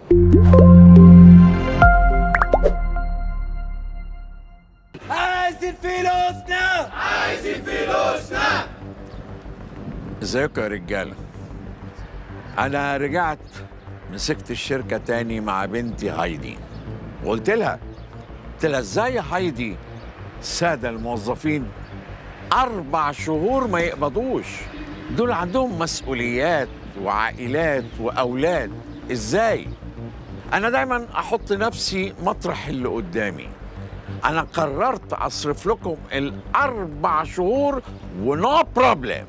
عايزين فلوسنا ازيكم يا رجاله انا رجعت مسكت الشركه تاني مع بنتي هايدي وقلت لها قلت لها ازاي يا هايدي الساده الموظفين اربع شهور ما يقبضوش دول عندهم مسؤوليات وعائلات واولاد ازاي انا دايما احط نفسي مطرح اللي قدامي انا قررت اصرف لكم الاربع شهور ونو بروبلم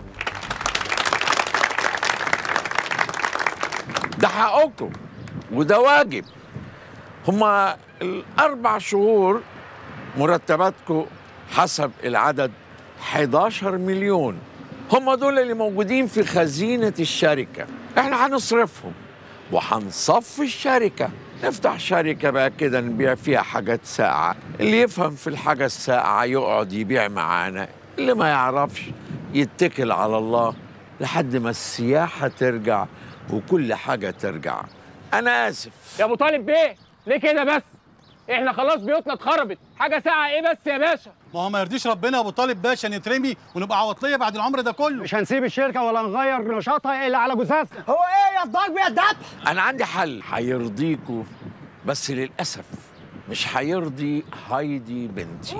ده حقكم وده واجب هما الأربع شهور مرتباتكم حسب العدد 11 مليون هما دول اللي موجودين في خزينة الشركة احنا هنصرفهم وهنصفي الشركة نفتح شركة بقى كده نبيع فيها حاجات ساقعة اللي يفهم في الحاجة الساقعة يقعد يبيع معانا اللي ما يعرفش يتكل على الله لحد ما السياحة ترجع وكل حاجة ترجع أنا آسف يا ابو طالب بيه ليه كده بس احنا خلاص بيوتنا اتخربت حاجه ساعه ايه بس يا باشا ما هو ما يرضيش ربنا يا ابو طالب باشا نترمي ونبقى عواطليه بعد العمر ده كله مش هنسيب الشركه ولا نغير نشاطها الا على جثثنا هو ايه يا الضرب يا الذبح أنا عندي حل هيرضيكوا بس للأسف مش هيرضي هايدي بنتي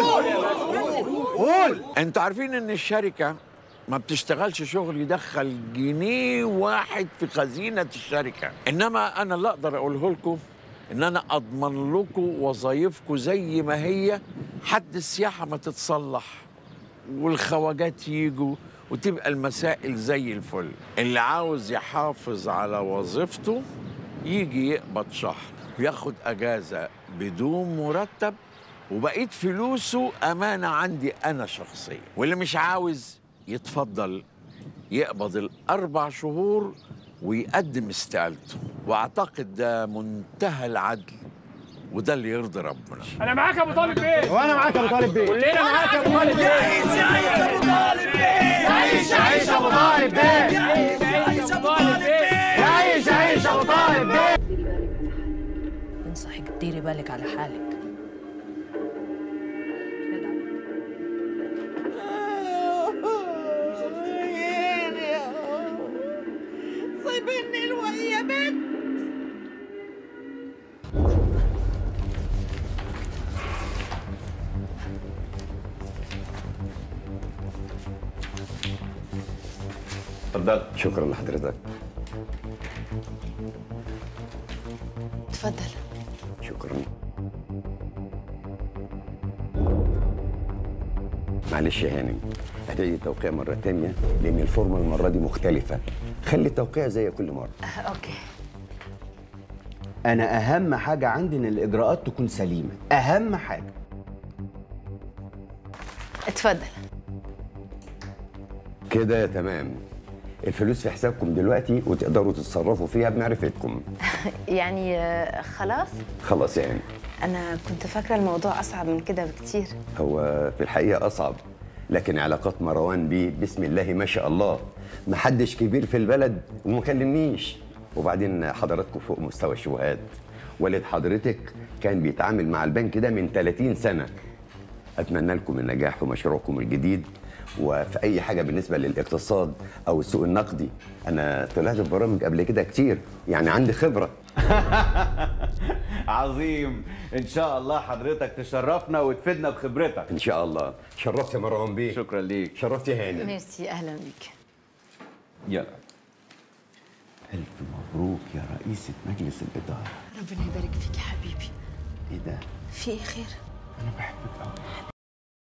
قول انتوا عارفين ان الشركة ما بتشتغلش شغل يدخل جنيه واحد في خزينة الشركة انما انا اللي اقدر اقوله لكم ان انا اضمن لكم وظايفكم زي ما هي حد السياحة ما تتصلح والخواجات يجوا وتبقى المسائل زي الفل اللي عاوز يحافظ على وظيفته يجي يقبض شهر وياخد اجازة بدون مرتب وبقيت فلوسه أمانة عندي أنا شخصيا واللي مش عاوز يتفضل يقبض الأربع شهور ويقدم استقالته وأعتقد ده منتهى العدل وده اللي يرضي ربنا انا معاك يا ابو طالب بيه وانا معاك يا ابو طالب بيه كلنا معاك يا ابو طالب بيه عيش يا ابو طالب بيه عيش عيش يا ابو طالب بيه عيش يا ابو طالب بيه عيش عيش يا ابو طالب بيه بنصحك تديري بالك على حالك سيبني الوقت يا بنت اتفضل شكرا لحضرتك تفضل شكرا معلش يا هانم هتعيدي التوقيع مرة تانية لأن الفورمة المرة دي مختلفة خلي التوقيع زي كل مرة آه، اوكي انا اهم حاجه عندي ان الاجراءات تكون سليمه اهم حاجه اتفضل كده تمام الفلوس في حسابكم دلوقتي وتقدروا تتصرفوا فيها بمعرفتكم يعني آه، خلاص خلاص يا هانم انا كنت فاكره الموضوع اصعب من كده بكتير هو في الحقيقة أصعب لكن علاقات مروان بيه بسم الله ما شاء الله محدش كبير في البلد وما كلمنيش وبعدين حضراتكم فوق مستوى الشبهات والد حضرتك كان بيتعامل مع البنك ده من 30 سنة أتمنى لكم النجاح في مشروعكم الجديد وفي أي حاجة بالنسبة للاقتصاد أو السوق النقدي أنا طلعت في برامج قبل كده كتير يعني عندي خبرة عظيم ان شاء الله حضرتك تشرفنا وتفيدنا بخبرتك إن شاء الله شرفت يا مروان بيه شكرا ليك شرفت يا هانم ميرسي اهلا بيك يلا الف مبروك يا رئيسة مجلس الإدارة ربنا يبارك فيك يا حبيبي ايه ده في ايه خير انا بحبك قوي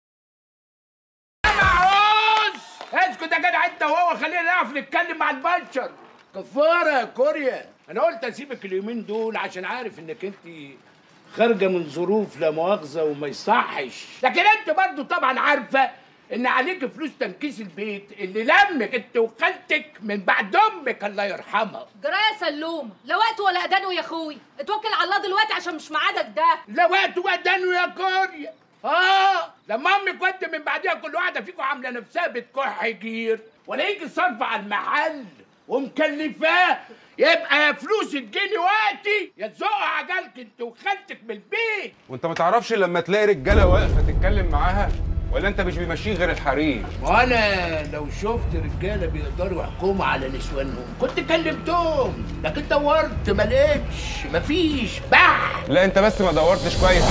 معوز اسكت يا جدع انت وهو خلينا نعرف نتكلم مع البشر كفاره يا كوريا انا قلت اسيبك اليومين دول عشان عارف انك انت خارجه من ظروف لا مؤاخذه وما يصحش لكن انت برضو طبعا عارفه ان عليك فلوس تنكيس البيت اللي لمك انت وخالتك من بعد امك الله يرحمها جرايه سلوم لا وقت ولا اذان يا اخوي اتوكل على الله دلوقتي عشان مش ميعادك ده لا وقت ودانه يا كوريا اه لما امك ودت من بعدها كل واحده فيكم عامله نفسها بتكح جير ولا يجي صرف على المحل ومكلفاه يبقى يا فلوس تجيني وقتي خالتي يا تزق عجلك انت وخالتك من البيت وانت ما تعرفش لما تلاقي رجاله واقفه تتكلم معاها ولا انت مش بيمشيه غير الحريم وانا لو شفت رجاله بيقدروا يحكموا على نسوانهم كنت كلمتهم لكن دورت ما لقيتش مفيش بح لا انت بس ما دورتش كويس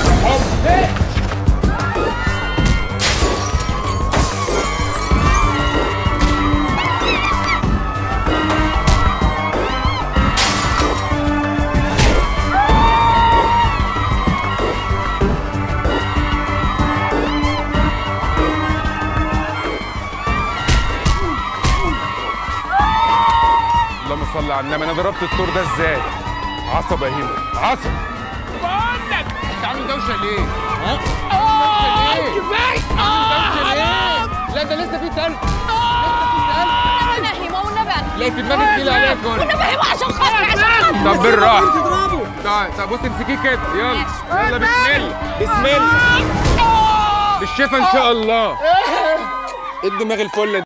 اللهم صل على النبي انا ضربت الطور ده ازاي عصب يا هيما عصب بقول لك انت عامل دوشه ليه ها اه ليه؟ كفايه عامل دوشه ليه لا ده لسه في تلج انا هيما والنبي انا لا في دماغك تقيل عليك ولا والنبي هيما عشان خاطري عشان خاطري طب بالراحه طيب طب بص امسكيه كده يلا يلا بسم الله بسم الله بالشفا ان شاء الله ايه الدماغ الفله دي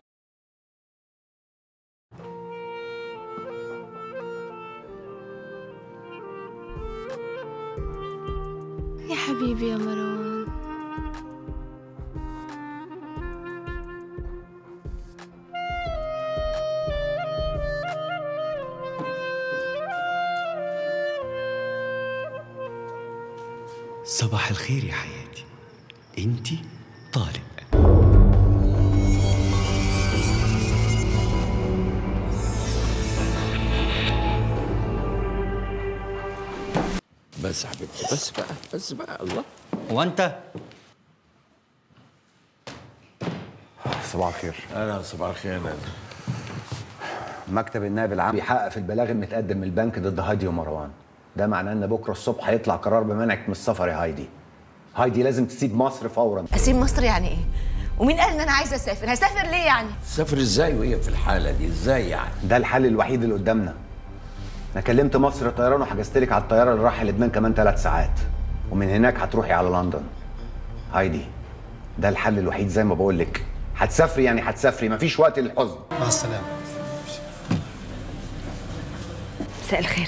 يا حبيبي يا مروان صباح الخير يا حياتي انتي طارق بس يا حبيبتي بس بقى بس بقى الله هو انت صباح الخير انا صباح الخير انا مكتب النائب العام بيحقق في البلاغ المتقدم من البنك ضد هايدي ومروان ده معناه ان بكره الصبح هيطلع قرار بمنعك من السفر يا هايدي هايدي لازم تسيب مصر فورا اسيب مصر يعني ايه ومين قال ان انا عايزه اسافر هسافر ليه يعني سافر ازاي وهي في الحاله دي ازاي يعني ده الحل الوحيد اللي قدامنا انا كلمت مصر الطيران وحجزت لك على الطياره اللي رايحه لبنان كمان ثلاث ساعات ومن هناك هتروحي على لندن هايدي ده الحل الوحيد زي ما بقول لك هتسافري يعني هتسافري مفيش وقت للحزن مع السلامه مساء الخير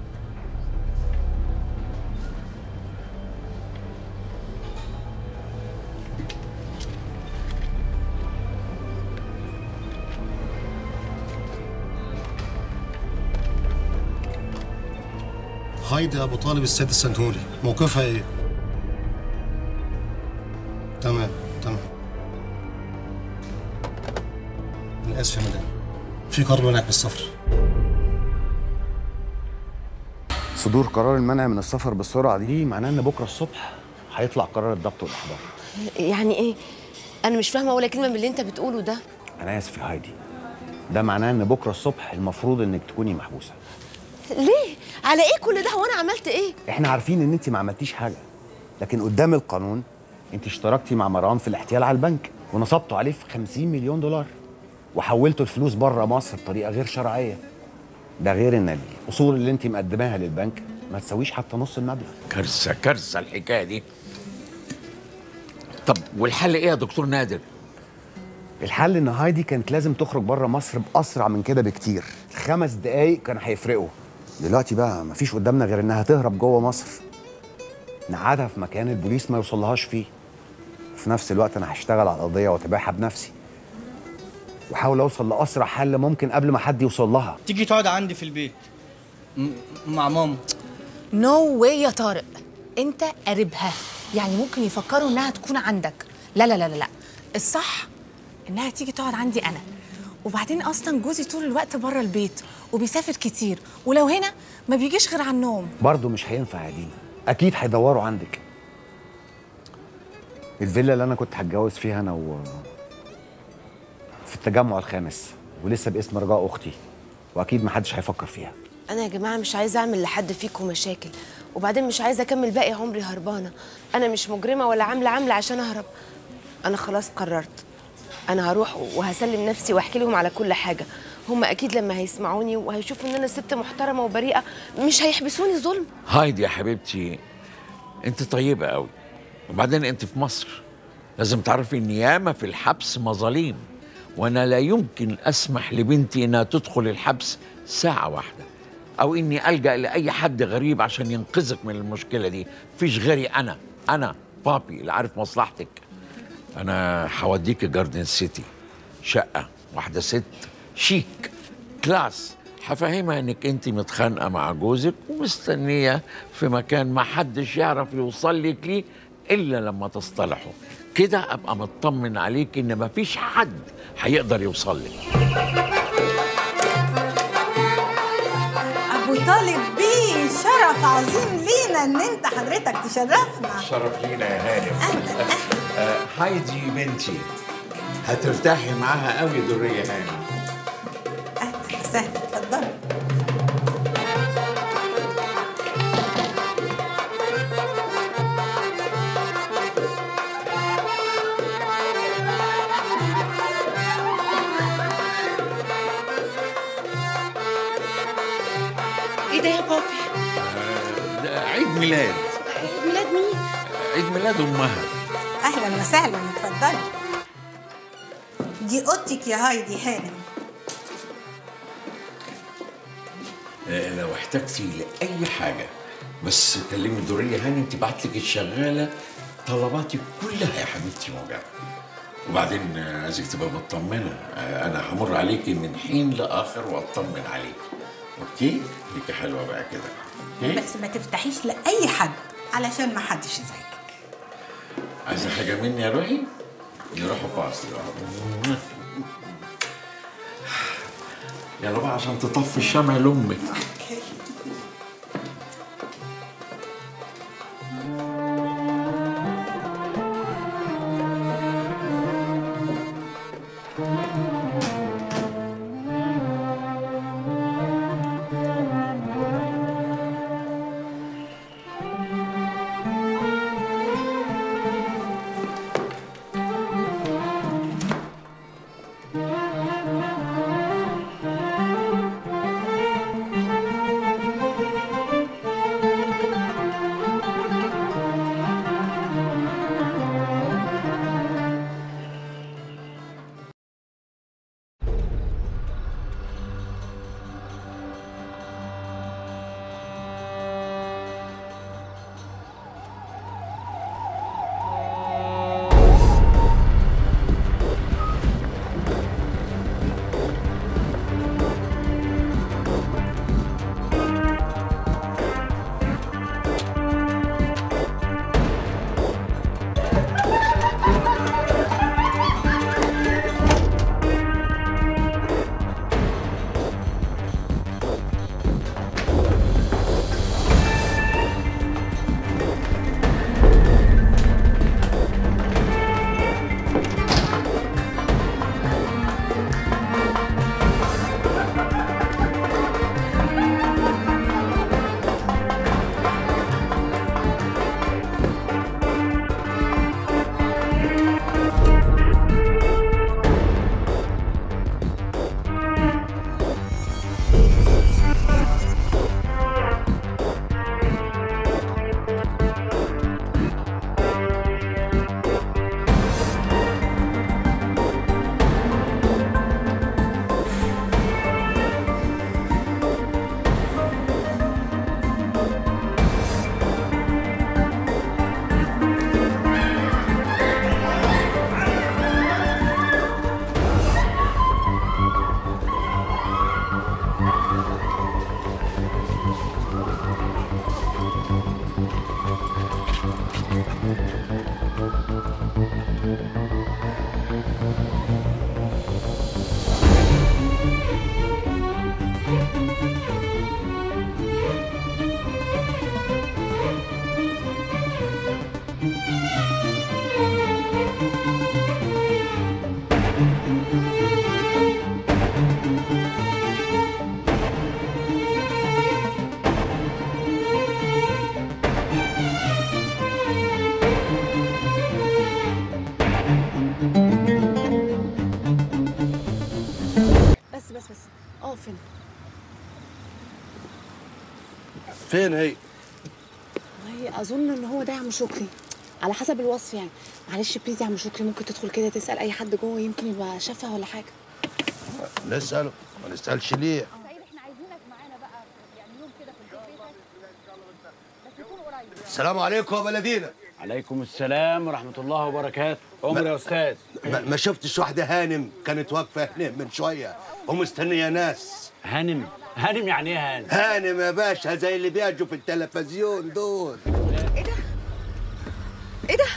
هايدي ابو طالب السيد السنهوري موقفها ايه تمام تمام انا اسف يا مدام في قرار منعك من السفر صدور قرار المنع من السفر بالسرعه دي معناه ان بكره الصبح هيطلع قرار الضبط والاحضار يعني ايه انا مش فاهمه ولا كلمه من اللي انت بتقوله ده انا اسف يا هايدي ده معناه ان بكره الصبح المفروض انك تكوني محبوسه ليه على ايه كل ده هو انا عملت ايه احنا عارفين ان انت ما عملتيش حاجه لكن قدام القانون انت اشتركتي مع مروان في الاحتيال على البنك ونصبتوا عليه في 50 مليون دولار وحولتوا الفلوس بره مصر بطريقه غير شرعيه ده غير ان الاصول اللي انت مقدماها للبنك ما تساويش حتى نص المبلغ كارثه كارثه الحكايه دي طب والحل ايه يا دكتور نادر الحل ان هايدي كانت لازم تخرج بره مصر باسرع من كده بكتير خمس دقايق كان هيفرقوا دلوقتي بقى مفيش قدامنا غير انها تهرب جوه مصر نقعدها في مكان البوليس ما يوصلهاش فيه في نفس الوقت انا هشتغل على القضيه واتابعها بنفسي واحاول اوصل لاسرع حل ممكن قبل ما حد يوصل لها تيجي تقعد عندي في البيت م- مع ماما نو واي يا طارق انت قريبها يعني ممكن يفكروا انها تكون عندك لا لا لا لا لا الصح انها تيجي تقعد عندي انا وبعدين اصلا جوزي طول الوقت بره البيت وبيسافر كتير ولو هنا ما بيجيش غير على النوم برضه مش هينفع يا دينا اكيد هيدوروا عندك الفيلا اللي انا كنت هتجوز فيها انا و في التجمع الخامس ولسه باسم رجاء اختي واكيد محدش هيفكر فيها انا يا جماعه مش عايزه اعمل لحد فيكم مشاكل وبعدين مش عايزه اكمل باقي عمري هربانه انا مش مجرمه ولا عامله عامله عشان اهرب انا خلاص قررت انا هروح وهسلم نفسي واحكي لهم على كل حاجه هم اكيد لما هيسمعوني وهيشوفوا ان انا ست محترمه وبريئه مش هيحبسوني ظلم هايدي يا حبيبتي انت طيبه قوي وبعدين انت في مصر لازم تعرفي ان ياما في الحبس مظاليم وانا لا يمكن اسمح لبنتي انها تدخل الحبس ساعه واحده او اني الجا لاي حد غريب عشان ينقذك من المشكله دي مفيش غيري انا انا بابي اللي عارف مصلحتك انا هوديك جاردن سيتي شقه واحده ست شيك كلاس هفهمها انك انت متخانقه مع جوزك ومستنيه في مكان ما حدش يعرف يوصل لك ليه الا لما تصطلحوا كده ابقى مطمن عليك ان مفيش حد هيقدر يوصل لك ابو طالب بيه شرف عظيم لينا ان انت حضرتك تشرفنا شرف لينا يا هانم آه، هايدي بنتي هترتاحي معاها قوي درية هانم اهلا وسهلا اتفضل ايه ده يا بابي آه، ده عيد ميلاد عيد ميلاد مين عيد ميلاد امها اهلا وسهلا اتفضلي دي اوضتك يا هايدي هانم آه، لو احتجتي لاي حاجه بس كلمي دوريه هانم تبعت لك الشغاله طلباتي كلها يا حبيبتي موجوده وبعدين آه، عايزك تبقى مطمنه آه، انا همر عليكي من حين لاخر واطمن عليك اوكي ليكي حلوه بقى كده اوكي بس ما تفتحيش لاي حد علشان ما حدش يزعجك عايزه حاجه مني يا روحي نروحوا باص يلا. يلا بقى عشان تطفي الشمع لامك بس بس بس اه فين فين هي؟ والله اظن ان هو ده يا عم شكري على حسب الوصف يعني معلش بليز يا عم شكري ممكن تدخل كده تسال اي حد جوه يمكن يبقى شافها ولا حاجه نسأله ما نسألش ليه؟ سعيد احنا عايزينك معانا بقى يعني السلام عليكم يا بلدينا عليكم السلام ورحمة الله وبركاته عمر يا أستاذ ما, ما شفتش واحدة هانم كانت واقفة هنا من شوية ومستنية ناس هانم هانم يعني ايه هانم؟ هانم يا باشا زي اللي بيجوا في التلفزيون دول ايه ده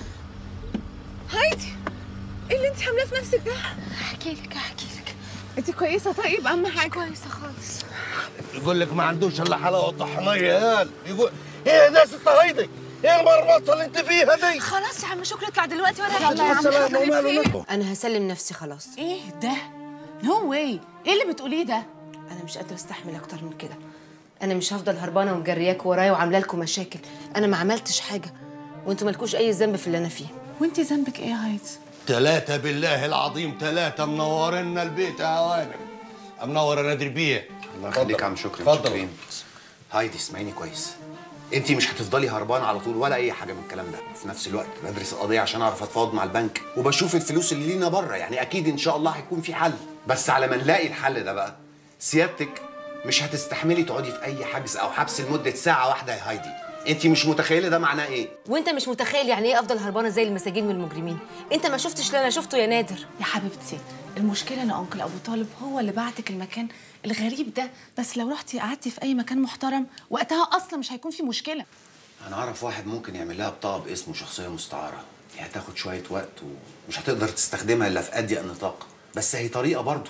هايدي ايه اللي انت عاملاه في نفسك ده احكي لك احكي لك انت كويسه طيب اهم حاجه كويسه خالص يقول لك ما عندوش الا حلاوة طحنية يا قال يقول ايه ده يا ست هايدي ايه المرمطة اللي انت فيها دي خلاص يا عم شكري اطلع دلوقتي ولا يلا يا عم السلام شكري. وماله نبه. انا هسلم نفسي خلاص ايه ده نو واي ايه اللي بتقوليه ده انا مش قادره استحمل اكتر من كده انا مش هفضل هربانه ومجرياك ورايا وعامله لكم مشاكل انا ما عملتش حاجه وانتوا مالكوش اي ذنب في اللي انا فيه وانت ذنبك ايه يا هايدي ثلاثة بالله العظيم ثلاثة منورنا البيت يا هوانم منور انا دربيه الله يخليك يا عم شكري اتفضل. متشكرين. هايدي اسمعيني كويس انت مش هتفضلي هربانه على طول ولا اي حاجه من الكلام ده في نفس الوقت بدرس القضيه عشان اعرف اتفاوض مع البنك وبشوف الفلوس اللي لينا بره يعني اكيد ان شاء الله هيكون في حل بس على ما نلاقي الحل ده بقى سيادتك مش هتستحملي تقعدي في اي حجز او حبس لمده ساعه واحده يا هايدي انت مش متخيله ده معناه ايه وانت مش متخيل يعني ايه افضل هربانه زي المساجين والمجرمين انت ما شفتش اللي انا شفته يا نادر يا حبيبتي المشكله ان انكل ابو طالب هو اللي بعتك المكان الغريب ده بس لو رحتي قعدتي في اي مكان محترم وقتها اصلا مش هيكون في مشكله انا اعرف واحد ممكن يعمل لها بطاقه باسمه شخصيه مستعاره هي هتاخد شويه وقت ومش هتقدر تستخدمها الا في اضيق نطاق بس هي طريقه برضه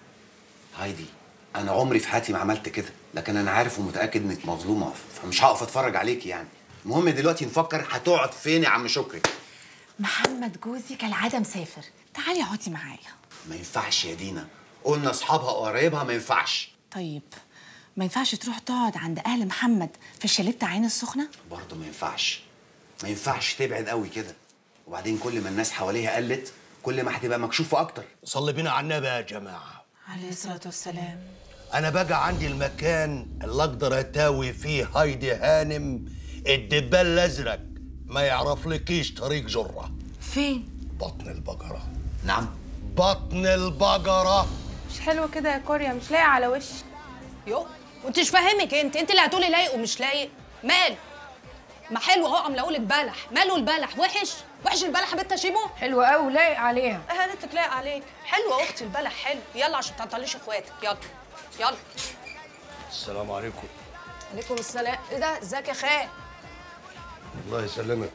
هايدي انا عمري في حياتي ما عملت كده لكن انا عارف ومتاكد انك مظلومه فمش هقف اتفرج عليكي يعني المهم دلوقتي نفكر هتقعد فين يا عم شكري محمد جوزي كالعاده مسافر تعالي اقعدي معايا ما ينفعش يا دينا قلنا اصحابها وقرايبها ما ينفعش طيب ما ينفعش تروح تقعد عند اهل محمد في الشاليه بتاع عين السخنه برضه ما ينفعش ما ينفعش تبعد قوي كده وبعدين كل ما الناس حواليها قلت كل ما هتبقى مكشوفه اكتر صلي بينا على النبي يا جماعة عليه الصلاه والسلام انا بقى عندي المكان اللي اقدر اتاوي فيه هايدي هانم الدبال الازرق ما يعرفلكيش طريق جره فين بطن البقره نعم بطن البقره مش حلو كده يا كوريا مش لايق على وشي يو وانت مش فاهمك انت انت اللي هتقولي لايق ومش لايق مال ما حلو اهو عم لك بلح ماله البلح وحش وحش البلح يا بنت شيبو حلو قوي لايق عليها اه هانتك لايق عليك حلوه اختي البلح حلو يلا عشان تعطليش اخواتك يلا يلا السلام عليكم عليكم السلام ايه ده ازيك يا خال الله يسلمك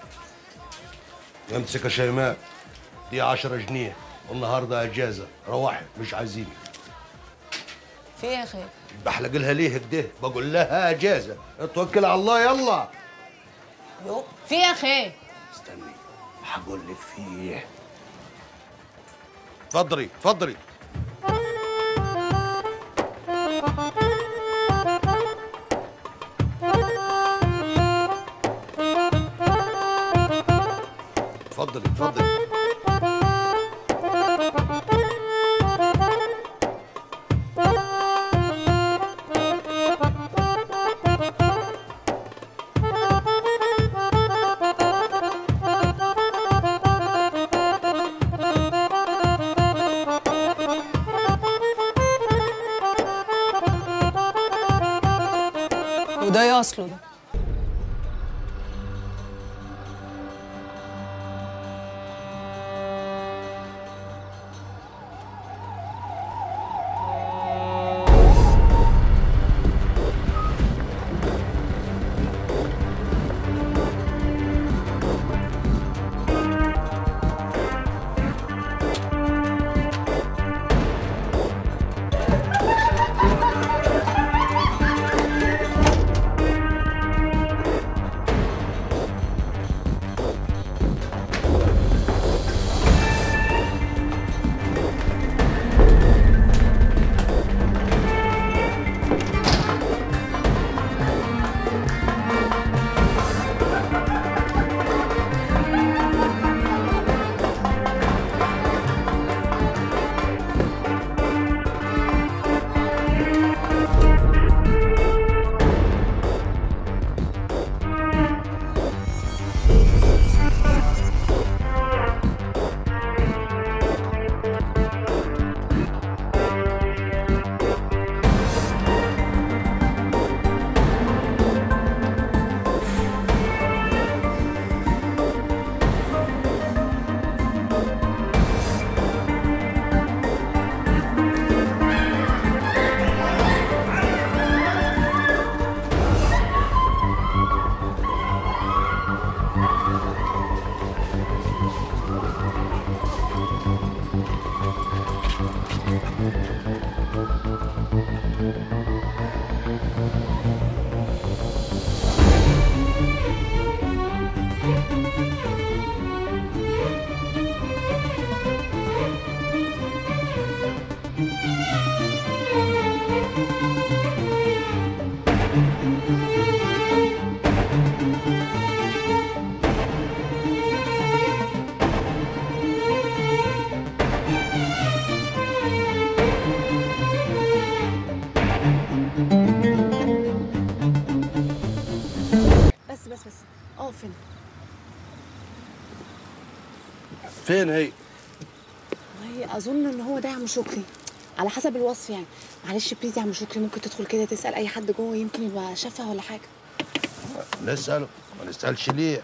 امسك يا شيماء دي 10 جنيه والنهارده اجازه روحي مش عايزينك في ايه يا خال بحلق لها ليه كده بقول لها اجازه اتوكل على الله يلا يو في ايه يا خال استني هقول لك في ايه اتفضلي اتفضلي اتفضلي اتفضلي وده ايه اصله ده بس بس اه فين فين هي والله اظن ان هو ده يا عم شكري على حسب الوصف يعني معلش بليز يا عم شكري ممكن تدخل كده تسال اي حد جوه يمكن يبقى شافها ولا حاجه نساله ما نسالش ليه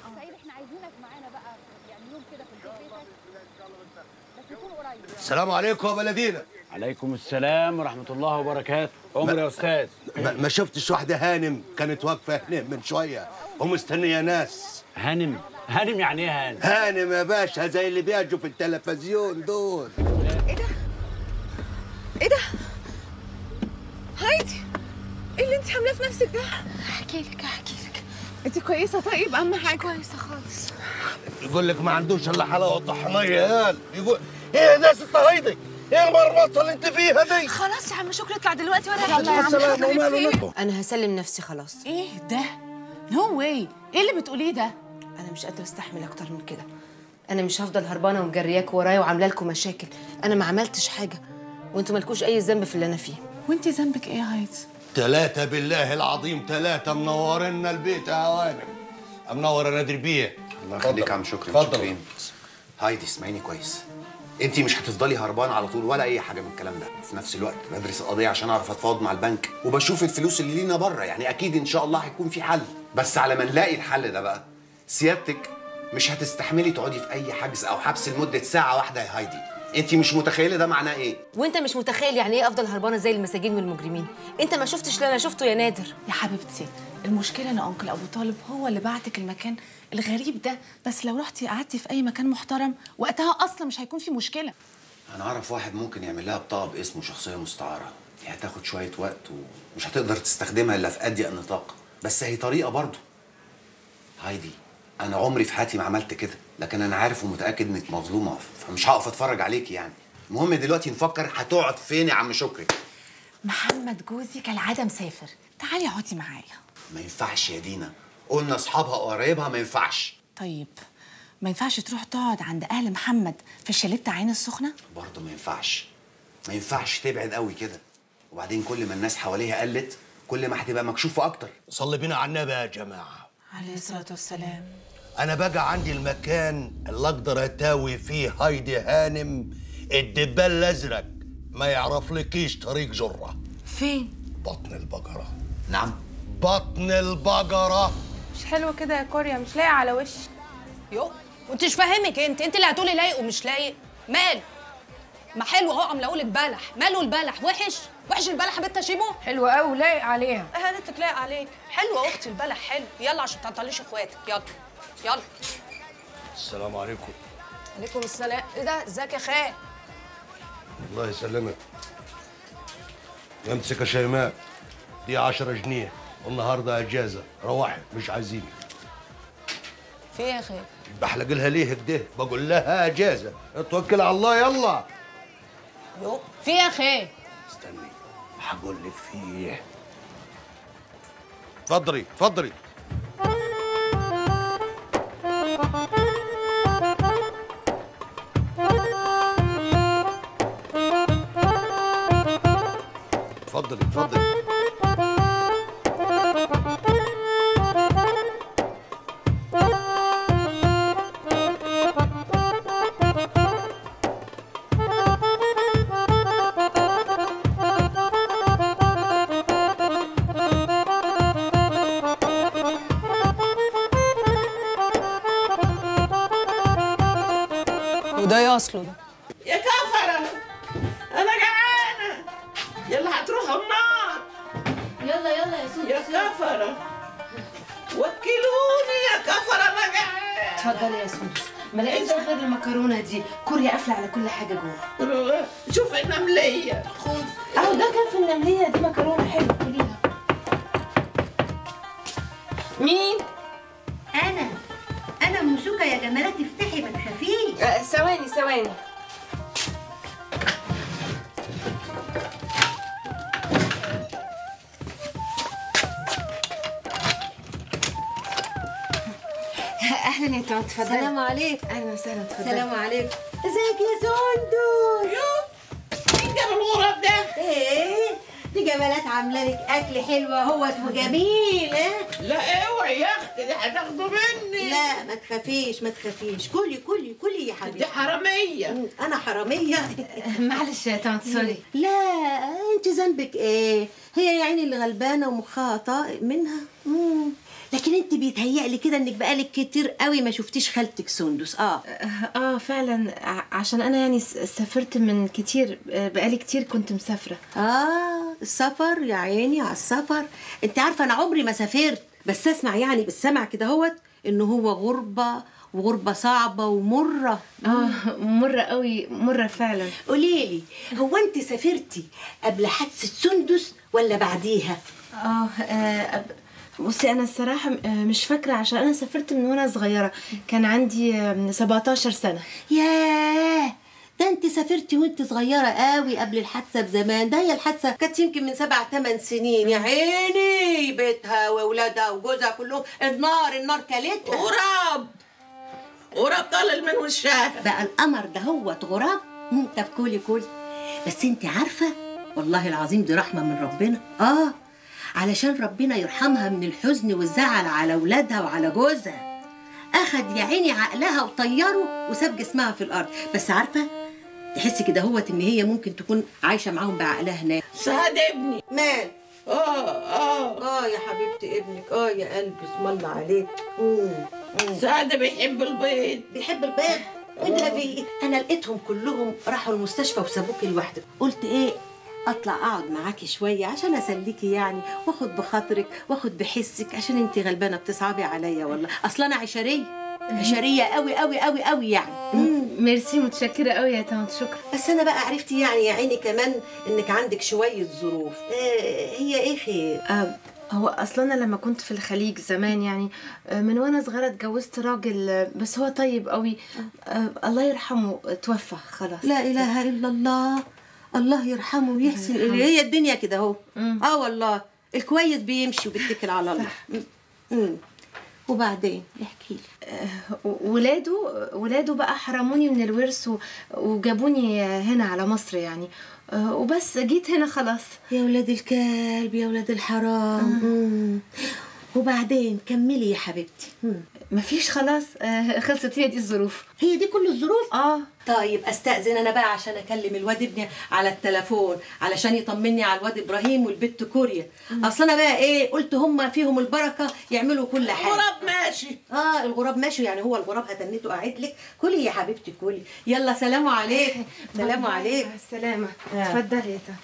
السلام عليكم يا بلدينا عليكم السلام ورحمة الله وبركاته عمر يا أستاذ ما, ما شفتش واحدة هانم كانت واقفة هنا من شوية ومستنية ناس هانم هانم يعني ايه هانم؟ هانم يا باشا زي اللي بيجوا في التلفزيون دول ايه ده هايدي ايه اللي انت عاملاه في نفسك ده احكي لك احكي لك انت كويسه طيب اهم حاجه كويسه خالص يقول لك ما عندوش الا حلاوة طحنية يا قال يقول ايه ده يا ست هيدي ايه المرمطة اللي انت فيها دي خلاص يا عم شكري اطلع دلوقتي ولا يلا يا عم السلام وماله نبه انا هسلم نفسي خلاص ايه ده نو واي ايه اللي بتقوليه ده انا مش قادره استحمل اكتر من كده انا مش هفضل هربانه ومجرياك ورايا وعامله لكم مشاكل انا ما عملتش حاجه وانتوا مالكوش اي ذنب في اللي انا فيه وانت ذنبك ايه يا هايدي ثلاثة بالله العظيم ثلاثة منورنا البيت يا هوانم منور انا بيه الله يخليك يا عم شكري اتفضل. متشكرين. هايدي اسمعيني كويس انت مش هتفضلي هربانه على طول ولا اي حاجه من الكلام ده في نفس الوقت بدرس القضيه عشان اعرف اتفاوض مع البنك وبشوف الفلوس اللي لينا بره يعني اكيد ان شاء الله هيكون في حل بس على ما نلاقي الحل ده بقى سيادتك مش هتستحملي تقعدي في اي حجز او حبس لمده ساعه واحده يا هايدي انت مش متخيله ده معناه ايه وانت مش متخيل يعني ايه افضل هربانه زي المساجين والمجرمين انت ما شفتش اللي انا شفته يا نادر يا حبيبتي المشكله ان انكل ابو طالب هو اللي بعتك المكان الغريب ده بس لو رحتي قعدتي في اي مكان محترم وقتها اصلا مش هيكون في مشكله انا اعرف واحد ممكن يعمل لها بطاقه باسمه شخصيه مستعاره دي هتاخد شويه وقت ومش هتقدر تستخدمها الا في اضيق نطاق بس هي طريقه برضه هايدي انا عمري في حياتي ما عملت كده لكن انا عارف ومتاكد انك مظلومه فمش هقف اتفرج عليكي يعني المهم دلوقتي نفكر هتقعد فين يا عم شكري محمد جوزي كالعاده مسافر تعالي اقعدي معايا ما ينفعش يا دينا قلنا اصحابها وقرايبها ما ينفعش طيب ما ينفعش تروح تقعد عند اهل محمد في الشاليه بتاع عين السخنه برضه ما ينفعش ما ينفعش تبعد قوي كده وبعدين كل ما الناس حواليها قلت كل ما هتبقى مكشوفه اكتر صلي بينا على النبي يا جماعة عليه الصلاه والسلام انا بقى عندي المكان اللي اقدر اتاوي فيه هايدي هانم الدبال الازرق ما يعرفلكيش طريق جره فين بطن البقره نعم بطن البقره مش حلو كده يا كوريا مش لايق على وشي يو وانت مش فاهمك انت انت اللي هتقولي لايق ومش لايق مال ما حلو اهو عامله اقول البلح ماله البلح وحش وحش البلح يا بنت شيبو حلو قوي لايق عليها اه هانتك لايق عليك حلوه اختي البلح حلو يلا عشان تعطليش اخواتك يلا يلا السلام عليكم عليكم السلام ايه ده ازيك يا خال الله يسلمك امسك يا شيماء دي 10 جنيه والنهارده اجازه روحي مش عايزينك في ايه يا خال بحلق لها ليه كده بقول لها اجازه اتوكل على الله يلا يو في ايه يا خال استني هقول لك في ايه اتفضلي اتفضلي اتفضلي اتفضلي وده ايه اصله ده يا كفرة أنا جعانة يلا هتروحوا النار يلا يلا يا سوسو يا كفرة وكلوني يا كفرة أنا جعانة اتفضلي يا سوس ما لقيتش غير المكرونه دي كوريا قافله على كل حاجه جوه شوف النملية خد اهو ده كان في النمليه دي مكرونه حلوه كليها مين؟ أنا أنا موسوكة يا جمالات افتحي ما تخافيش آه، ثواني ثواني اهلا يا طنط اتفضلي سلام عليك اهلا وسهلا اتفضلي سلام عليكم ازيك يا سندس مين جاب الغراب ده؟ ايه دي جمالات عامله لك اكل حلو اهوت وجميل ها لا اوعي يا أختي دي هتاخده مني لا ما تخافيش ما تخافيش كلي كلي كلي يا حبيبتي دي حرامية انا حراميه معلش يا طنط سوري لا انت ذنبك ايه هي يا عيني اللي غلبانه ومخها طائق منها مم. لكن انت بيتهيألي كده انك بقالك كتير قوي ما شفتيش خالتك سندس اه اه فعلا ع- عشان انا يعني س- سافرت من كتير آه، بقالي كتير كنت مسافره اه السفر يا عيني على السفر انت عارفه انا عمري ما سافرت بس اسمع يعني بالسمع كده هوت ان هو غربه وغربه صعبه ومره اه مره قوي مره فعلا قوليلي هو انت سافرتي قبل حادثه سندس ولا بعديها اه آه، أب- بصي انا الصراحه م- آه، مش فاكره عشان انا سافرت من وانا صغيره كان عندي آه، 17 سنه ياه ده انت سافرتي وانت صغيره قوي قبل الحادثه بزمان ده هي الحادثه كانت يمكن من سبع ثمان سنين يا عيني بيتها واولادها وجوزها كلهم النار النار كلتها غراب غراب طالع من وشها بقى القمر ده هو غراب مم، طب كولي كولي بس انت عارفه والله العظيم دي رحمه من ربنا اه علشان ربنا يرحمها من الحزن والزعل على اولادها وعلى جوزها اخد يا عيني عقلها وطيره وساب جسمها في الارض بس عارفه تحسي كده هوت ان هي ممكن تكون عايشه معاهم بعقلها هناك سعد ابني مال اه اه اه يا حبيبتي ابنك اه يا قلبي اسم الله عليك مم. مم. سعد بيحب البيض بيحب البيض والنبي انا لقيتهم كلهم راحوا المستشفى وسابوكي لوحدك قلت ايه اطلع اقعد معاكي شويه عشان اسليكي يعني واخد بخاطرك واخد بحسك عشان انت غلبانه بتصعبي عليا والله اصلا انا عشريه عشريه قوي قوي قوي قوي يعني ميرسي متشكره قوي يا طنط شكرا بس انا بقى عرفتي يعني يا عيني كمان انك عندك شويه ظروف آه هي ايه خير آه هو اصلا انا لما كنت في الخليج زمان يعني آه، من وانا صغيره اتجوزت راجل آه، بس هو طيب قوي آه الله يرحمه آه، توفى خلاص لا اله الا الله الله يرحمه ويحسن يرحمه. اليه هي الدنيا كده اهو اه والله الكويس بيمشي وبيتكل على الله مم. مم. وبعدين احكي لي ولاده ولاده بقى حرموني من الورث و- وجابوني هنا على مصر يعني آه، وبس جيت هنا خلاص يا ولاد الكلب يا ولاد الحرام مم. وبعدين كملي يا حبيبتي مم. مفيش خلاص آه، خلصت هي دي الظروف هي دي كل الظروف اه طيب استاذن انا بقى عشان اكلم الواد ابني على التليفون علشان يطمني على الواد ابراهيم والبت كوريا اصل انا بقى ايه قلت هم فيهم البركه يعملوا كل حاجه الغراب ماشي اه الغراب ماشي يعني هو الغراب هتنيته قاعد لك كلي يا حبيبتي كلي يلا سلام عليكم سلام عليكم مع السلامه آه. اتفضلي يا طنط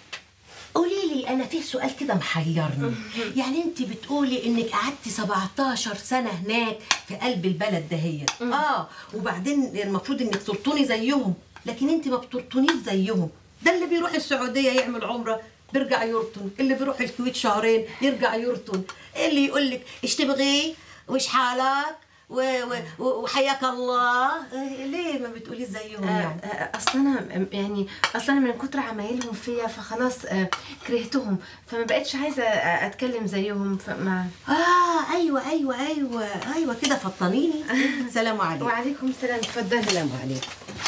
قولي لي انا في سؤال كده محيرني يعني انت بتقولي انك قعدتي 17 سنه هناك في قلب البلد دهيت اه وبعدين المفروض انك ترطوني زيهم لكن انت ما بترطونيش زيهم ده اللي بيروح السعوديه يعمل عمره بيرجع يرطن اللي بيروح الكويت شهرين يرجع يرطن اللي يقول لك ايش تبغي وش حالك و- و- وحياك الله إيه، ليه ما بتقولي زيهم يعني آه، آه، اصل انا يعني اصل انا من كتر عمايلهم فيا فخلاص آه، كرهتهم فما بقتش عايزه آه، اتكلم زيهم فما اه ايوه ايوه ايوه ايوه كده فطنيني سلام عليكم وعليكم السلام اتفضلي سلام عليكم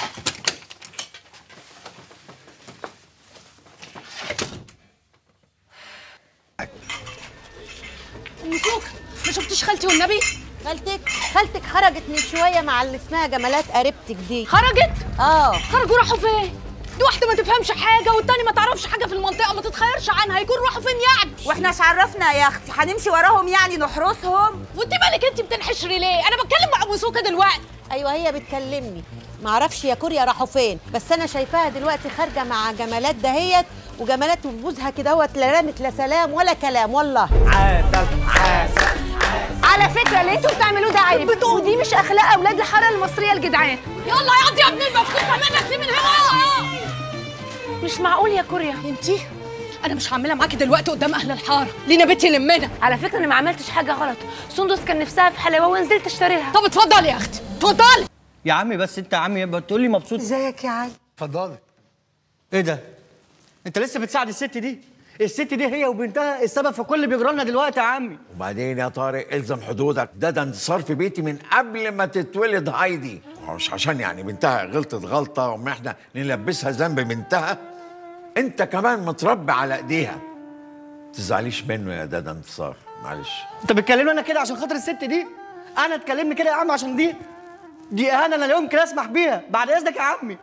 ام سوق ما شفتيش خالتي والنبي خالتك خالتك خرجت من شويه مع اللي اسمها جمالات قريبتك دي خرجت اه خرجوا راحوا فين دي واحده ما تفهمش حاجه والتاني ما تعرفش حاجه في المنطقه ما تتخيرش عنها يكون راحوا فين يعني واحنا ايش عرفنا يا اختي هنمشي وراهم يعني نحرسهم وانت مالك انت بتنحشري ليه انا بتكلم مع ابو سوكه دلوقتي ايوه هي بتكلمني معرفش يا كوريا راحوا فين بس انا شايفاها دلوقتي خارجه مع جمالات دهيت وجمالات وجوزها كده هوت لا رامت لا سلام ولا كلام والله عسل عسل على فكره اللي انتوا بتعملوه ده عيب ودي مش اخلاق اولاد الحاره المصريه الجدعان يلا يا قضي يا ابني المفكوك منك ليه من هنا مش معقول يا كوريا انتي انا مش هعملها معاكي دلوقتي قدام اهل الحاره لينا بيتي لمنا على فكره انا ما عملتش حاجه غلط سندس كان نفسها في حلاوه ونزلت اشتري لها طب اتفضلي يا اختي اتفضلي يا عمي بس انت يا عمي يبقى تقول لي مبسوط ازيك يا علي اتفضلي ايه ده انت لسه بتساعد الست دي الست دي هي وبنتها السبب في كل اللي بيجرى لنا دلوقتي يا عمي وبعدين يا طارق الزم حدودك ده ده انتصار في بيتي من قبل ما تتولد هايدي هو مش عشان يعني بنتها غلطت غلطه وما احنا نلبسها ذنب بنتها انت كمان متربي على ايديها تزعليش منه يا دادا انتصار معلش انت بتكلمني انا كده عشان خاطر الست دي انا تكلمني كده يا عم عشان دي دي اهانه انا لا يمكن اسمح بيها بعد اذنك يا عمي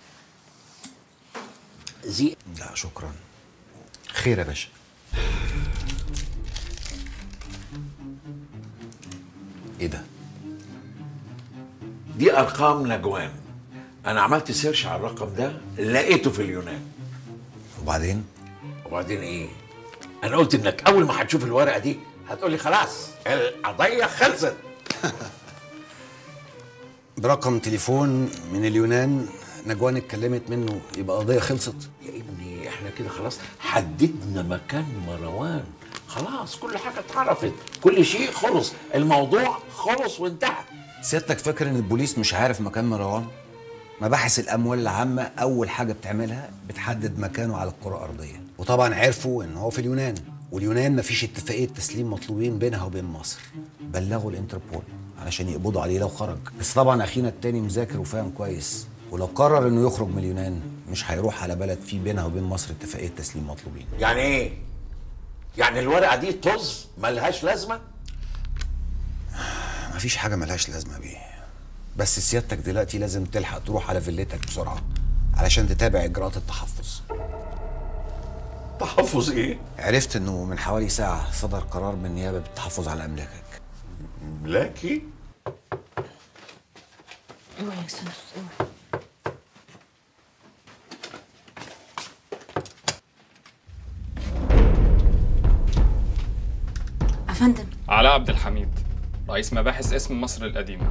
زي لا شكرا خير يا باشا ايه ده دي ارقام نجوان انا عملت سيرش على الرقم ده لقيته في اليونان وبعدين وبعدين ايه انا قلت انك اول ما هتشوف الورقه دي هتقولي خلاص القضيه خلصت برقم تليفون من اليونان نجوان اتكلمت منه يبقى قضيه خلصت يا ابني احنا كده خلاص حددنا مكان مروان خلاص كل حاجه اتعرفت كل شيء خلص الموضوع خلص وانتهى سيادتك فاكر ان البوليس مش عارف مكان مروان مباحث الاموال العامه اول حاجه بتعملها بتحدد مكانه على الكره الارضيه وطبعا عرفوا ان هو في اليونان واليونان مفيش اتفاقيه تسليم مطلوبين بينها وبين مصر بلغوا الانتربول علشان يقبضوا عليه لو خرج بس طبعا اخينا التاني مذاكر وفاهم كويس ولو قرر انه يخرج من اليونان مش هيروح على بلد في بينها وبين مصر اتفاقيه تسليم مطلوبين يعني ايه يعني الورقه دي طز ملهاش لازمه مفيش حاجه ملهاش لازمه بيه بس سيادتك دلوقتي لازم تلحق تروح على فيلتك بسرعه علشان تتابع اجراءات التحفظ تحفظ ايه عرفت انه من حوالي ساعه صدر قرار من النيابه بالتحفظ على املاكك املاكي اوعي يا سندس اوعي افندم علاء عبد الحميد رئيس مباحث اسم مصر القديمة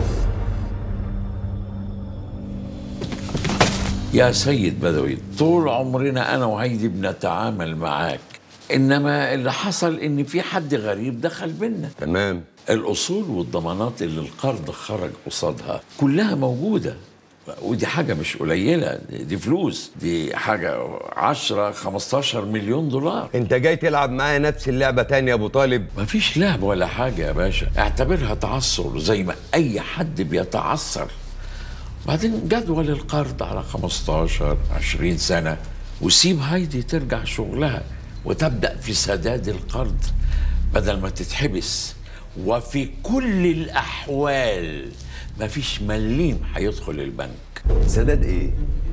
يا سيد بدوي طول عمرنا انا وهيدي بنتعامل معاك انما اللي حصل ان في حد غريب دخل بينا تمام الاصول والضمانات اللي القرض خرج قصادها كلها موجوده ودي حاجه مش قليله دي فلوس دي حاجه 10 15 مليون دولار انت جاي تلعب معايا نفس اللعبه تاني يا ابو طالب مفيش لعب ولا حاجه يا باشا اعتبرها تعثر زي ما اي حد بيتعثر بعدين جدول القرض على 15 20 سنه وسيب هايدي ترجع شغلها وتبدا في سداد القرض بدل ما تتحبس وفي كل الاحوال مفيش مليم هيدخل البنك سداد ايه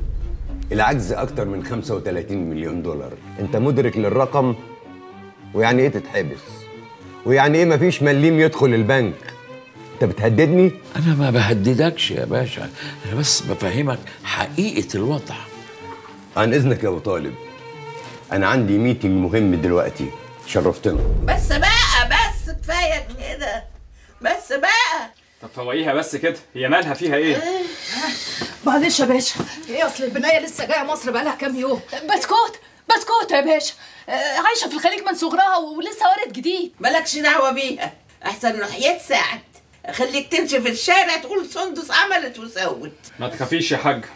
العجز اكتر من 35 مليون دولار انت مدرك للرقم ويعني ايه تتحبس ويعني ايه مفيش مليم يدخل البنك انت بتهددني انا ما بهددكش يا باشا انا بس بفهمك حقيقه الوضع عن اذنك يا ابو طالب انا عندي ميتنج مهم دلوقتي شرفتنا بس بقى بس كفايه كده بس بقى طب فوقيها بس كده هي مالها فيها ايه؟ معلش يا باشا ايه اصل البنايه لسه جايه مصر بقالها كام يوم بسكوت بسكوت يا باشا آه، عايشه في الخليج من صغرها ولسه وارد جديد مالكش دعوه بيها احسن نحيات ساعد خليك تمشي في الشارع تقول سندس عملت وسوت ما تخافيش يا حاج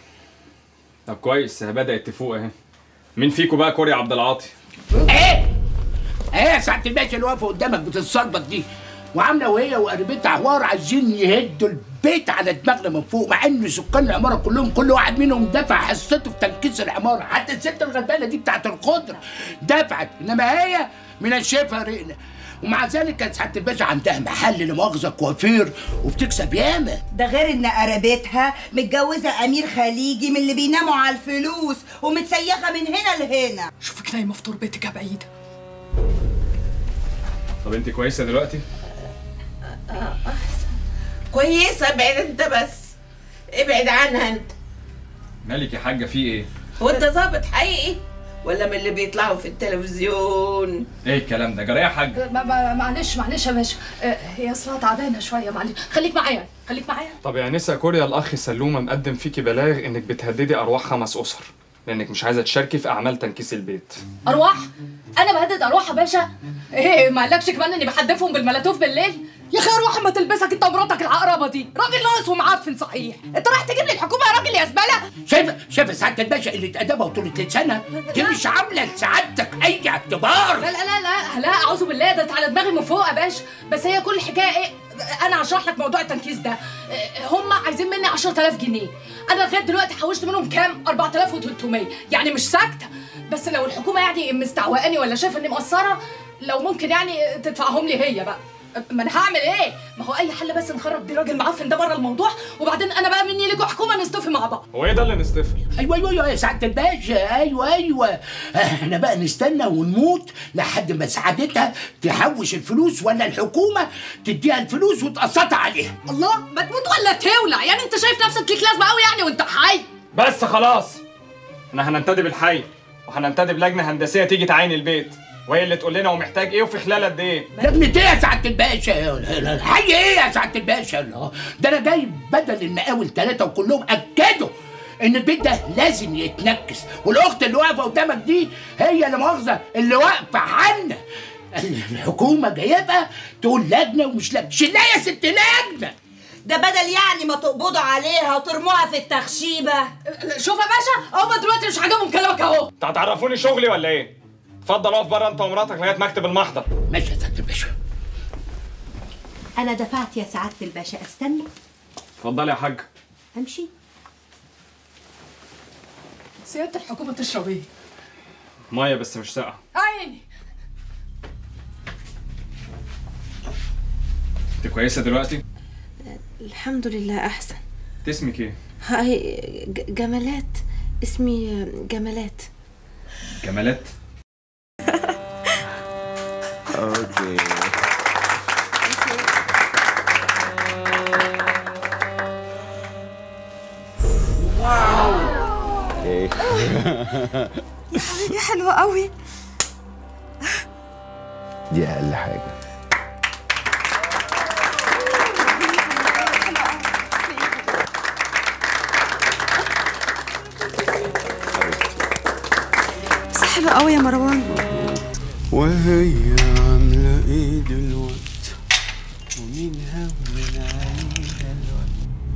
طب كويس هي بدأت تفوق اهي مين فيكم بقى كوري عبد العاطي؟ ايه ايه يا ساعه الباشا اللي واقفه قدامك بتتصلبط دي وعامله وهي وقريبتها حوار عايزين يهدوا البيت على دماغنا من فوق مع ان سكان العماره كلهم كل واحد منهم دفع حصته في تنكيس العماره حتى الست الغلبانه دي بتاعت الخضره دفعت انما هي من الشفا رقنا ومع ذلك كانت سعاده الباشا عندها محل لمؤاخذه كوافير وبتكسب ياما ده غير ان قرابتها متجوزه امير خليجي من اللي بيناموا على الفلوس ومتسيخه من هنا لهنا شوفك نايمه في تربتك يا بعيده طب انت كويسه دلوقتي؟ كويسه ابعد انت بس ابعد عنها انت مالك يا حاجه في ايه؟ هو انت ظابط حقيقي ولا من اللي بيطلعوا في التلفزيون ايه الكلام ده؟ جرى يا حاج ما- ما- معلش معلش يا باشا آه، هي اصلها تعبانه شويه معلش خليك معايا خليك معايا طب يا نسا كوريا الاخ سلومه مقدم فيكي بلاغ انك بتهددي ارواح خمس اسر لانك مش عايزه تشاركي في اعمال تنكيس البيت ارواح انا بهدد ارواح يا باشا ايه ما قالكش كمان اني بحدفهم بالملاتوف بالليل يا اخي ارواح ما تلبسك انت ومراتك العقربه دي راجل ناقص ومعفن صحيح انت رايح تجيب لي الحكومه يا راجل يا زباله شايف شايف سعاده الباشا اللي ادبها وطولة لسانها دي مش عامله لسعادتك اي اعتبار لا لا لا لا لا اعوذ بالله ده انت على دماغي من فوق يا باشا بس هي كل الحكايه ايه انا هشرح لك موضوع التنكيس ده إيه، هم عايزين مني 10000 جنيه انا لغايه دلوقتي حوشت منهم كام 4300 يعني مش ساكته بس لو الحكومه يعني مستعوقاني ولا شايفه اني مقصره لو ممكن يعني تدفعهم لي هي بقى ما انا هعمل ايه؟ ما هو اي حل بس نخرج بيه راجل معفن ده بره الموضوع وبعدين انا بقى مني ليكوا حكومه نستوفي مع بعض هو ايه ده اللي نستفل؟ ايوه ايوه ايوه يا سعاده الباشا ايوه ايوه احنا بقى نستنى ونموت لحد ما سعادتها تحوش الفلوس ولا الحكومه تديها الفلوس وتقسطها عليها الله ما تموت ولا تولع يعني انت شايف نفسك ليك لازمه قوي يعني وانت حي بس خلاص احنا هننتدب الحي وهننتدب لجنه هندسيه تيجي تعاين البيت وهي اللي تقول لنا هو محتاج ايه وفي خلال قد ايه لجنة ايه يا سعاده الباشا الحي ايه يا سعاده الباشا الله ده انا جايب بدل المقاول ثلاثه وكلهم اكدوا ان البيت ده لازم يتنكس والاخت اللي واقفه قدامك دي هي اللي مؤاخذه اللي واقفه عنا الحكومه جايبها تقول لجنه ومش لجنه شلها يا ست لجنه ده بدل يعني ما تقبضوا عليها وترموها في التخشيبه شوف يا باشا هما دلوقتي مش عاجبهم كلامك اهو انت هتعرفوني شغلي ولا ايه اتفضل اقف بره انت ومراتك لغايه مكتب المحضر ماشي يا سعاده الباشا انا دفعت يا سعاده الباشا استنى اتفضل يا حاج امشي سياده الحكومه تشرب ايه؟ ميه بس مش ساقعه عيني انت كويسه دلوقتي الحمد لله احسن انت اسمك ايه هاي ج- جمالات اسمي جمالات جمالات اوكي ايه دي حلوة قوي دي اقل حاجه بس حلوة قوي يا مروان وهي عاملة ايه دلوقت ومين هون عليها الوقت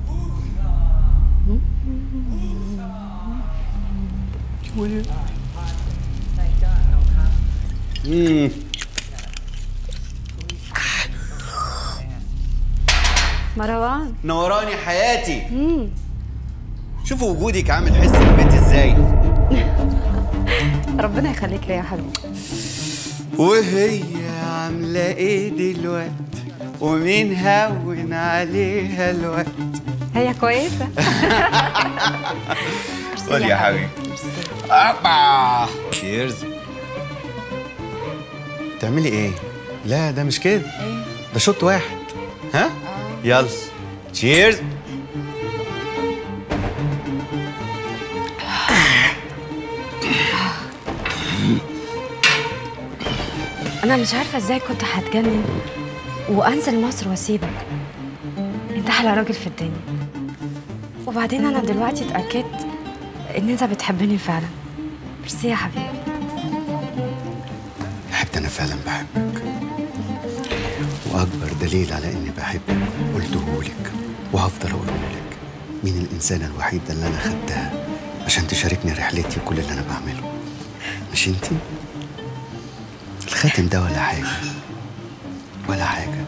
مم. مروان نوراني حياتي شوفوا وجودك عامل حس البيت ازاي ربنا يخليك ليا يا حبيبي وهي عاملة ايه دلوقت ومين هون عليها الوقت هي كويسة قول يا حبيبي أبا تشيرز تعملي ايه؟ لا ده مش كده ده شوط واحد ها؟ يلا تشيرز أنا مش عارفة إزاي كنت هتجنن وأنزل مصر وأسيبك أنت أحلى راجل في الدنيا وبعدين أنا دلوقتي اتأكدت إن أنت بتحبني فعلا ميرسي يا حبيبي حتى انا فعلا بحبك واكبر دليل على اني بحبك قلته لك وهفضل اقوله لك مين الانسانه الوحيده اللي انا خدتها عشان تشاركني رحلتي وكل اللي انا بعمله مش انتي الخاتم ده ولا حاجه ولا حاجه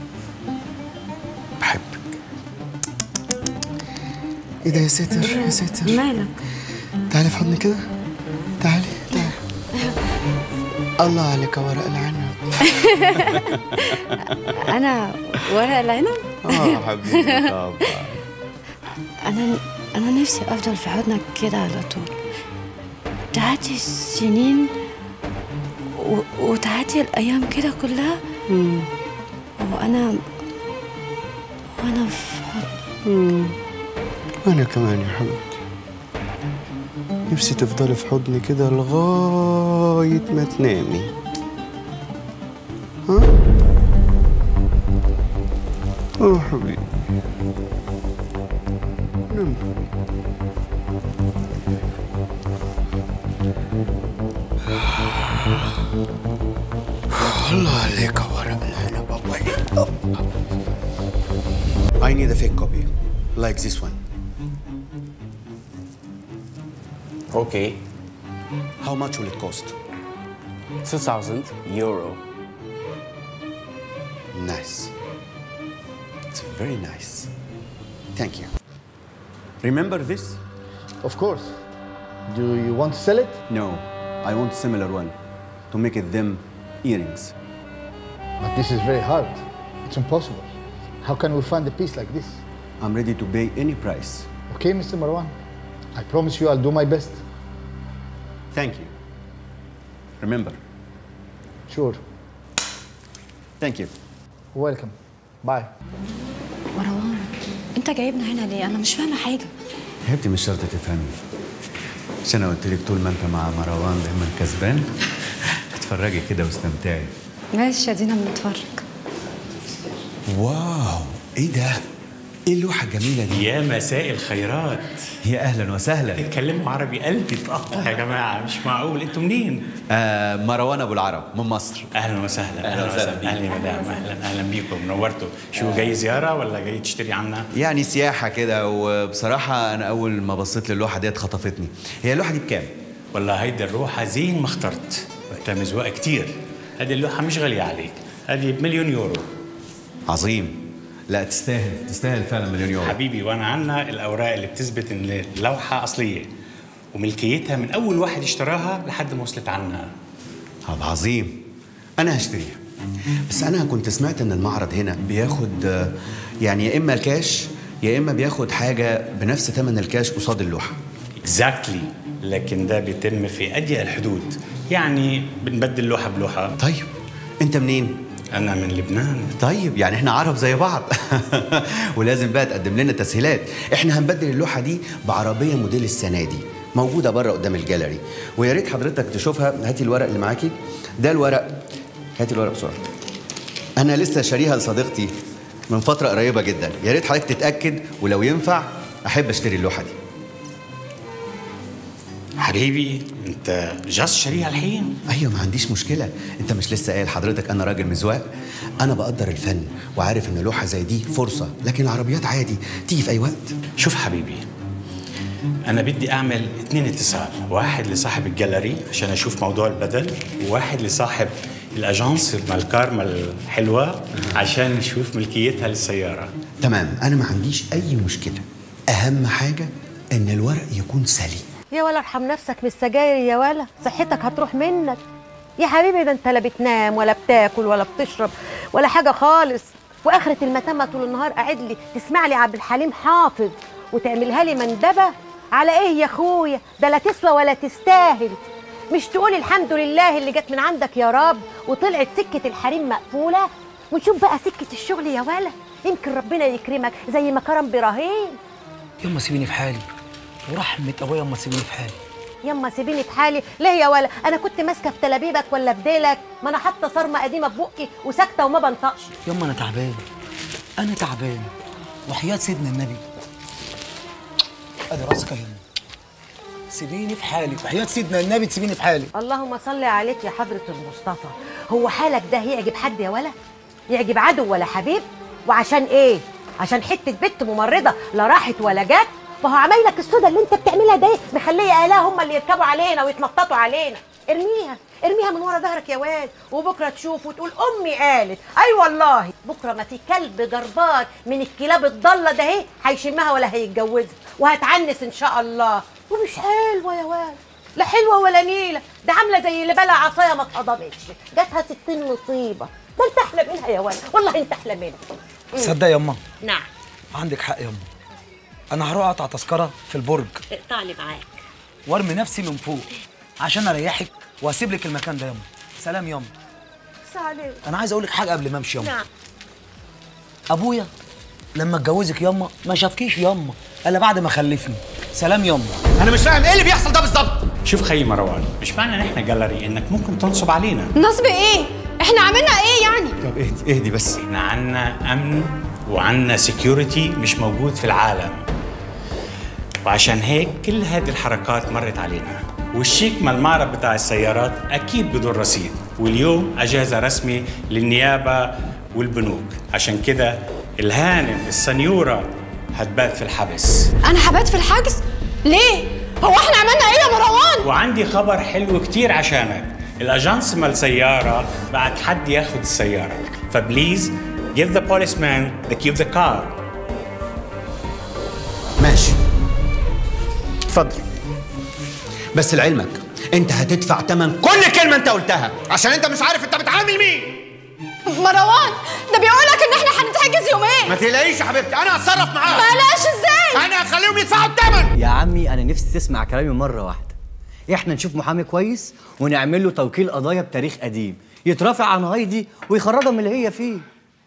بحبك ايه ده يا ساتر يا ساتر مالك تعالي في حضني كده تعالي تعالي الله عليك يا ورق العنب أنا ورق العنب اه حبيبي طبعا أنا أنا نفسي أفضل في حضنك كده على طول تعدي السنين و... وتعدي الأيام كده كلها وأنا وأنا في حضن وانا كمان يا حبيبتي نفسي تفضلي في حضني كده لغاية ما تنامي ها؟ اه حبيبي نام الله عليك يا ورق العنب ابو علي I need a fake copy, like this one. Okay, How much will it cost? 2000 euro. Nice. It's very nice. Thank you. Remember this? Of course. Do you want to sell it? No, I want similar one to make it them earrings. But this is very hard. It's impossible. How can we find a piece like this? I'm ready to pay any price. Okay, Mr. Marwan. I promise you I'll do my best. Thank you. Remember. Sure. Thank you. Welcome. Bye. مروان انت جايبنا هنا ليه انا مش فاهمه حاجه يا حبيبتي مش شرط تفهمي مش انا قلت لك طول ما انت مع مروان دايما كسبان اتفرجي كده واستمتعي ماشي ادينا بنتفرج واو ايه ده؟ ايه اللوحه الجميله دي؟ يا مساء الخيرات يا اهلا وسهلا اتكلموا عربي قلبي اتقطع يا جماعه مش معقول انتوا منين؟ آه مروان ابو العرب من مصر اهلا وسهلا أهلا وسهلا بيك. اهلا يا مدام اهلا اهلا بيكم نورتوا شو جاي زياره ولا جاي تشتري عنا؟ يعني سياحه كده وبصراحه انا اول ما بصيت للوحه ديت خطفتني هي اللوحه دي بكام؟ والله هيدي الروحه زين ما اخترت وانت مزواق كتير هذه اللوحه مش غاليه عليك هذه بمليون يورو عظيم لا تستاهل تستاهل فعلا مليون يورو حبيبي وانا عنا الاوراق اللي بتثبت ان اللوحه اصليه وملكيتها من اول واحد اشتراها لحد ما وصلت عنا هذا عظيم انا هشتريها بس انا كنت سمعت ان المعرض هنا بياخد آه، يعني يا اما الكاش يا اما بياخد حاجه بنفس ثمن الكاش قصاد اللوحه اكزاكتلي لكن ده بيتم في اضيق الحدود يعني بنبدل لوحه بلوحه طيب انت منين انا من لبنان طيب يعني احنا عرب زي بعض ولازم بقى تقدم لنا تسهيلات احنا هنبدل اللوحه دي بعربيه موديل السنه دي موجوده بره قدام الجاليري ويا ريت حضرتك تشوفها هاتي الورق اللي معاكي ده الورق هاتي الورق بسرعه انا لسه شاريها لصديقتي من فتره قريبه جدا يا ريت حضرتك تتاكد ولو ينفع احب اشتري اللوحه دي حبيبي انت جاست شاريها الحين ايوه ما عنديش مشكله انت مش لسه قايل حضرتك انا راجل مزواق انا بقدر الفن وعارف ان لوحه زي دي فرصه لكن العربيات عادي تيجي في اي وقت شوف حبيبي انا بدي اعمل اتنين اتصال واحد لصاحب الجاليري عشان اشوف موضوع البدل وواحد لصاحب الاجانس مال كارما الحلوه عشان نشوف ملكيتها للسياره تمام انا ما عنديش اي مشكله اهم حاجه ان الورق يكون سليم يا ولا ارحم نفسك من السجاير يا ولا صحتك هتروح منك يا حبيبي ده انت لا بتنام ولا بتاكل ولا بتشرب ولا حاجه خالص واخره المتامه طول النهار قاعد لي تسمع لي عبد الحليم حافظ وتعملها لي مندبه على ايه يا اخويا ده لا تسوى ولا تستاهل مش تقولي الحمد لله اللي جت من عندك يا رب وطلعت سكه الحريم مقفوله ونشوف بقى سكه الشغل يا ولا يمكن ربنا يكرمك زي ما كرم ابراهيم يما سيبيني في حالي ورحمة ابويا يما سيبيني في حالي يما سيبيني في حالي ليه يا ولا انا كنت ماسكه في تلابيبك ولا في ديلك ما انا حاطه صرمه قديمه في بقي وساكته وما بنطقش يما انا تعبان انا تعبان وحياة سيدنا النبي ادي راسك يا يما سيبيني في حالي وحياة سيدنا النبي تسيبيني في حالي اللهم صل عليك يا حضره المصطفى هو حالك ده يعجب حد يا ولا يعجب عدو ولا حبيب وعشان ايه عشان حته بنت ممرضه لا راحت ولا جت ما هو عمايلك السودا اللي انت بتعملها ده مخليه اهلها هم اللي يركبوا علينا ويتنططوا علينا ارميها ارميها من ورا ظهرك يا واد وبكره تشوف وتقول امي قالت اي أيوة والله بكره ما في كلب جربان من الكلاب الضاله ده اهي هيشمها ولا هيتجوزها وهتعنس ان شاء الله ومش حلوه يا واد لا حلوه ولا نيله ده عامله زي اللي بلع عصايه ما اتقضمتش جاتها ستين مصيبه ده انت احلى منها يا واد والله انت احلى منها مم. صدق يما نعم عندك حق يما انا هروح اقطع تذكرة في البرج اقطع لي معاك وارمي نفسي من فوق عشان اريحك واسيب لك المكان ده يما سلام يما عليك انا عايز اقول لك حاجه قبل ما امشي يما نعم ابويا لما اتجوزك يما ما شافكيش يما الا بعد ما خلفني سلام يما انا مش فاهم ايه اللي بيحصل ده بالظبط شوف خي مروان مش معنى ان احنا جاليري انك ممكن تنصب علينا نصب ايه احنا عملنا ايه يعني طب اهدي اهدي بس احنا عنا امن وعنا سكيورتي مش موجود في العالم وعشان هيك كل هذه الحركات مرت علينا والشيك مال المعرض بتاع السيارات اكيد بدون رصيد واليوم اجازه رسمي للنيابه والبنوك عشان كده الهانم السنيوره هتبات في الحبس انا هبات في الحجز ليه هو احنا عملنا ايه يا مروان وعندي خبر حلو كتير عشانك الاجانس مال سيارة بعد حد ياخد السيارة فبليز give the policeman the key of the car ماشي اتفضل بس لعلمك انت هتدفع تمن كل كلمه انت قلتها عشان انت مش عارف انت بتعامل مين مروان ده بيقولك ان احنا هنتحجز يومين ما تقلقيش يا حبيبتي انا هتصرف معاهم بلاش ازاي انا هخليهم يدفعوا الثمن يا عمي انا نفسي تسمع كلامي مره واحده احنا نشوف محامي كويس ونعمل له توكيل قضايا بتاريخ قديم يترافع عن هايدي ويخرجها من اللي هي فيه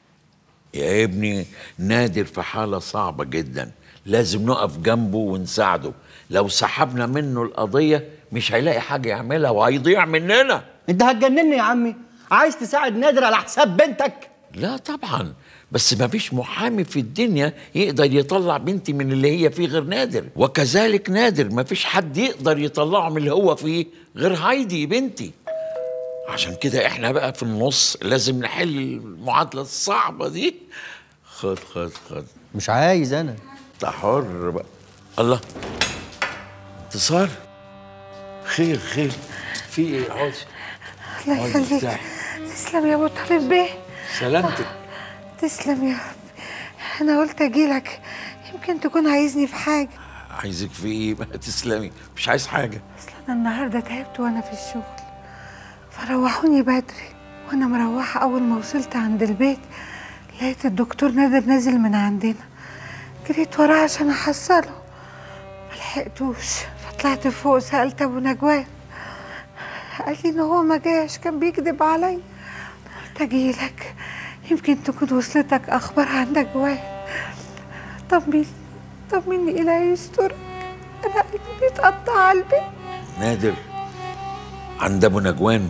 يا ابني نادر في حالة صعبة جدا لازم نقف جنبه ونساعده لو سحبنا منه القضية مش هيلاقي حاجة يعملها وهيضيع مننا انت هتجنني يا عمي عايز تساعد نادر على حساب بنتك لا طبعا بس ما فيش محامي في الدنيا يقدر يطلع بنتي من اللي هي فيه غير نادر وكذلك نادر ما فيش حد يقدر يطلعه من اللي هو فيه غير هايدي بنتي عشان كده احنا بقى في النص لازم نحل المعادلة الصعبة دي خد خد خد مش عايز انا انت حر بقى الله انتصار خير خير في ايه اقعدي الله اقعدي يخليك ارتاحي. تسلم يا ابو طالب بيه سلامتك تسلم يا رب انا قلت اجيلك يمكن تكون عايزني في حاجه عايزك في ايه بقى تسلمي مش عايز حاجة انا النهارده تعبت وانا في الشغل فروحوني بدري وانا مروحه اول ما وصلت عند البيت لقيت الدكتور نادر نازل من عندنا جريت وراه عشان احصله ملحقتوش فطلعت فوق سالت ابو نجوان قال لي ان هو ما جاش كان بيكذب عليا قلت اجيلك يمكن تكون وصلتك اخبار عن نجوان طمني طمني الهي يسترك انا قلبي بيتقطع على البيت نادر عند ابو نجوان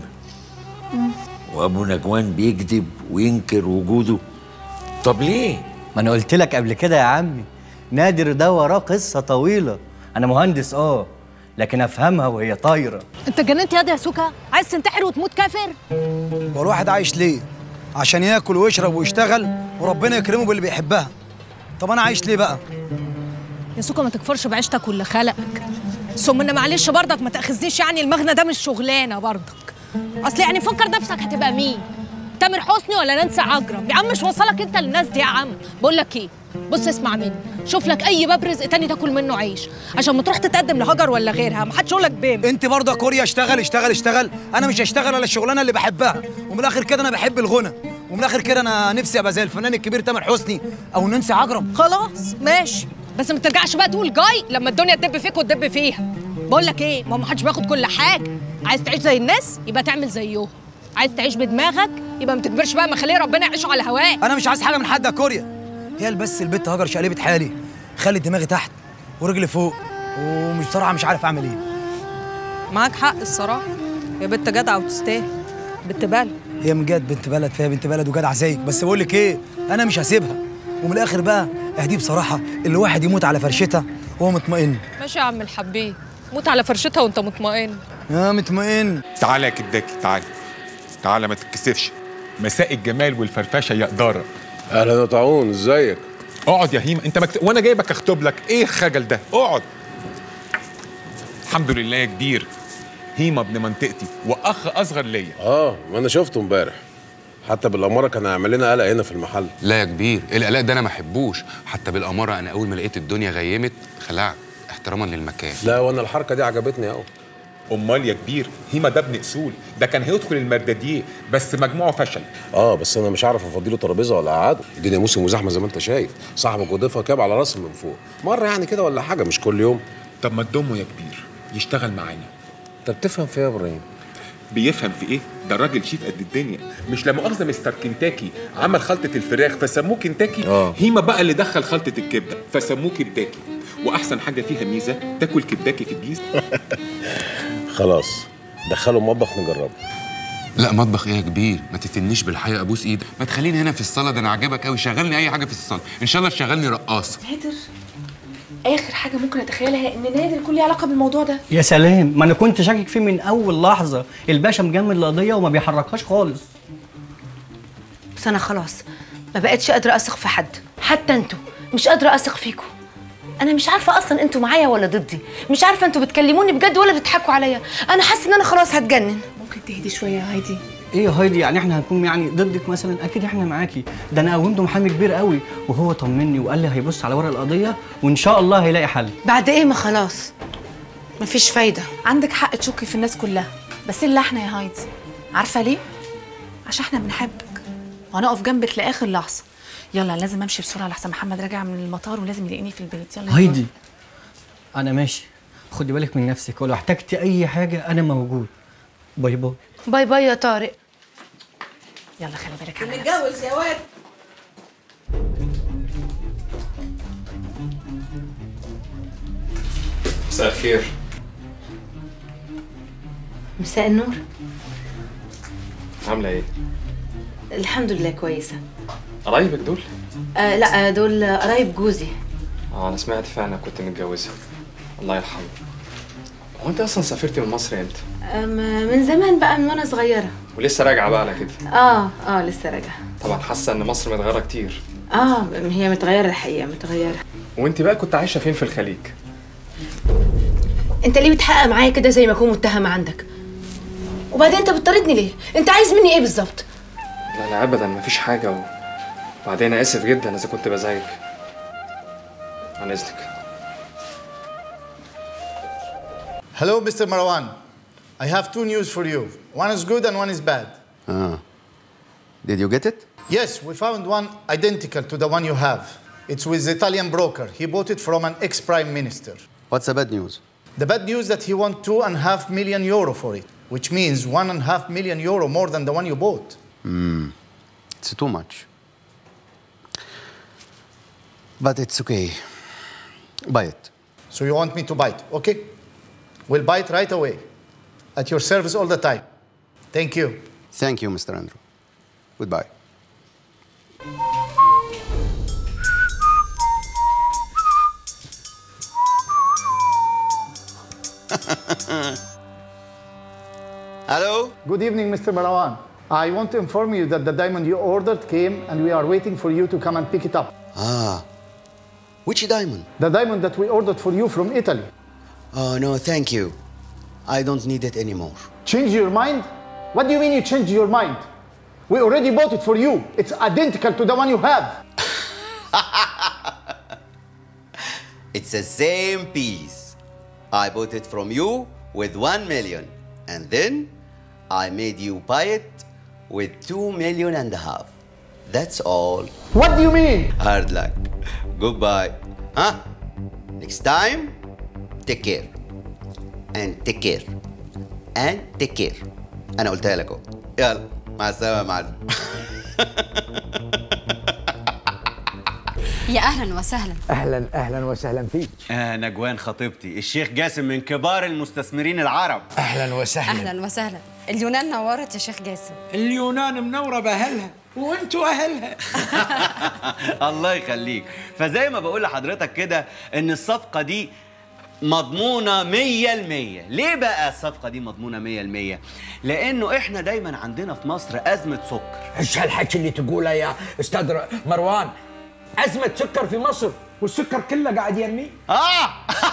وابو نجوان بيكذب وينكر وجوده طب ليه ما انا قلت لك قبل كده يا عمي نادر ده وراه قصه طويله انا مهندس اه لكن افهمها وهي طايره انت جننت ياض يا سوكا عايز تنتحر وتموت كافر هو الواحد عايش ليه؟ عشان ياكل ويشرب ويشتغل وربنا يكرمه باللي بيحبها طب انا عايش ليه بقى؟ يا سوكا ما تكفرش بعيشتك واللي خلقك ثم ان معلش برضك ما تاخذنيش يعني المغنى ده مش شغلانه برضك اصل يعني فكر نفسك هتبقى مين تامر حسني ولا نانسي عجرم يا عم مش وصلك انت للناس دي يا عم بقول لك ايه بص اسمع مني شوف لك اي باب رزق تاني تاكل منه عيش عشان ما تروح تتقدم لهجر ولا غيرها ما حدش يقول لك بيم انت برضه يا كوريا اشتغل اشتغل اشتغل انا مش هشتغل على الشغلانه اللي بحبها ومن الاخر كده انا بحب الغنى ومن الاخر كده انا نفسي ابقى زي الفنان الكبير تامر حسني او نانسي عجرم خلاص ماشي بس ما ترجعش بقى تقول جاي لما الدنيا تدب فيك وتدب فيها بقول لك ايه ما هو ما حدش بياخد كل حاجه عايز تعيش زي الناس يبقى تعمل زيهم عايز تعيش بدماغك يبقى ما تكبرش بقى ما خليه ربنا يعيشوا على هواه انا مش عايز حاجه من حد يا كوريا هي بس البت هاجر شقلبت حالي خلت دماغي تحت ورجلي فوق ومش بصراحه مش عارف اعمل ايه معاك حق الصراحه يا بنت جدعه وتستاهل بنت بلد هي من جد بنت بلد فيها بنت بلد وجدع زيك بس بقول لك ايه انا مش هسيبها ومن الاخر بقى اهدي بصراحه اللي واحد يموت على فرشتها وهو مطمئن ماشي يا عم الحبيب موت على فرشتها وانت مطمئن يا مطمئن تعالى يا كداكي تعالى تعالى ما تتكسفش مساء الجمال والفرفشه يا إدارة اهلا يا طاعون ازيك اقعد يا هيما انت مكت... وانا جايبك اخطب لك ايه الخجل ده اقعد الحمد لله يا كبير هيما ابن منطقتي واخ اصغر ليا اه ما انا شفته امبارح حتى بالاماره كان هيعمل لنا قلق هنا في المحل لا يا كبير القلق ده انا ما احبوش حتى بالاماره انا اول ما لقيت الدنيا غيمت خلعت احتراما للمكان لا وانا الحركه دي عجبتني قوي امال يا كبير هيما ده ابن اصول ده كان هيدخل المرداديه بس مجموعه فشل اه بس انا مش عارف افضيله ترابيزه ولا اقعده الدنيا موسم وزحمه زي ما انت شايف صاحبك وضيفها كاب على راسي من فوق مره يعني كده ولا حاجه مش كل يوم طب ما تضمه يا كبير يشتغل معانا طب تفهم في ايه يا ابراهيم بيفهم في ايه ده راجل شيف قد الدنيا مش لا مؤاخذه مستر كنتاكي عمل خلطه الفراخ فسموه كنتاكي آه. هيما بقى اللي دخل خلطه الكبده فسموه كبداكي واحسن حاجه فيها ميزه تاكل كبداكي في الجيز خلاص دخله المطبخ نجربه لا مطبخ ايه يا كبير ما تتنيش بالحقيقه ابوس ايدك ما تخليني هنا في الصاله ده انا عاجبك قوي شغلني اي حاجه في الصاله ان شاء الله تشغلني رقاصه نادر اخر حاجه ممكن اتخيلها ان نادر يكون ليه علاقه بالموضوع ده يا سلام ما انا كنت شاكك فيه من اول لحظه الباشا مجمد القضيه وما بيحركهاش خالص بس انا خلاص ما بقتش قادره اثق في حد حتى انتوا مش قادره اثق فيكم انا مش عارفه اصلا انتوا معايا ولا ضدي مش عارفه انتوا بتكلموني بجد ولا بتضحكوا عليا انا حاسه ان انا خلاص هتجنن ممكن تهدي شويه يا هايدي ايه يا هايدي يعني احنا هنكون يعني ضدك مثلا اكيد احنا معاكي ده انا قومته محامي كبير قوي وهو طمني وقال لي هيبص على ورق القضيه وان شاء الله هيلاقي حل بعد ايه ما خلاص مفيش فايده عندك حق تشكي في الناس كلها بس إيه اللي احنا يا هايدي عارفه ليه عشان احنا بنحبك وهنقف جنبك لاخر لحظه يلا لازم امشي بسرعه لحسن محمد راجع من المطار ولازم يلاقيني في البيت يلا هايدي انا ماشي خدي بالك من نفسك ولو احتجتي اي حاجه انا موجود باي باي باي باي يا طارق يلا خلي بالك على نتجوز يا واد مساء الخير مساء النور عامله ايه الحمد لله كويسه قرايبك دول آه لا آه، دول قرايب جوزي اه انا سمعت فعلا كنت متجوزها الله يرحمه هو انت اصلا سافرتي من مصر امتى آه م- من زمان بقى من وانا صغيره ولسه راجعه بقى على كده اه اه لسه راجعه طبعا حاسه ان مصر متغيره كتير اه هي متغيره الحقيقه متغيره وانت بقى كنت عايشه فين في الخليج انت ليه بتحقق معايا كده زي ما اكون متهمه عندك وبعدين انت بتطاردني ليه انت عايز مني ايه بالظبط لا لا ابدا مفيش حاجه و... وبعدين انا اسف جدا اذا كنت بزعجك عن اذنك Hello, Mr. Marwan. I have two news for you. One is good and one is bad. Ah. Did you get it? Yes, we found one identical to the one you have. It's with the Italian broker. He bought it from an ex-prime minister. What's the bad news? The bad news that he wants two and a half million euro for it, which means one and a half million euro more than the one you bought. Hmm. It's too much. But it's okay. Buy it. So you want me to buy it, okay? We'll buy it right away. At your service all the time. Thank you. Thank you, Mr. Andrew. Goodbye. Hello? Good evening, Mr. Marwan. I want to inform you that the diamond you ordered came and we are waiting for you to come and pick it up. Ah. Which diamond? The diamond that we ordered for you from Italy. Oh, no, thank you. I don't need it anymore. Change your mind? What do you mean you changed your mind? We already bought it for you. It's identical to the one you have. It's the same piece. I bought it from you with one million. And then I made you buy it with two million and a half. That's all. What do you mean? Hard luck. Goodbye. Huh? Next time, take care. And take care. And take care. أنا قلتها لك أهو. يلا مع السلامة يا معلم. يا اهلا وسهلا اهلا اهلا وسهلا فيك آه نجوان خطيبتي الشيخ جاسم من كبار المستثمرين العرب اهلا وسهلا اهلا وسهلا اليونان نورت يا شيخ جاسم اليونان منوره باهلها وانتوا اهلها الله يخليك فزي ما بقول لحضرتك كده ان الصفقه دي مضمونة مية المية ليه بقى الصفقة دي مضمونة مية المية؟ لأنه إحنا دايما عندنا في مصر أزمة سكر ايش هالحكي اللي تقوله يا استاذ مروان ازمه سكر في مصر والسكر كله قاعد يرمي آه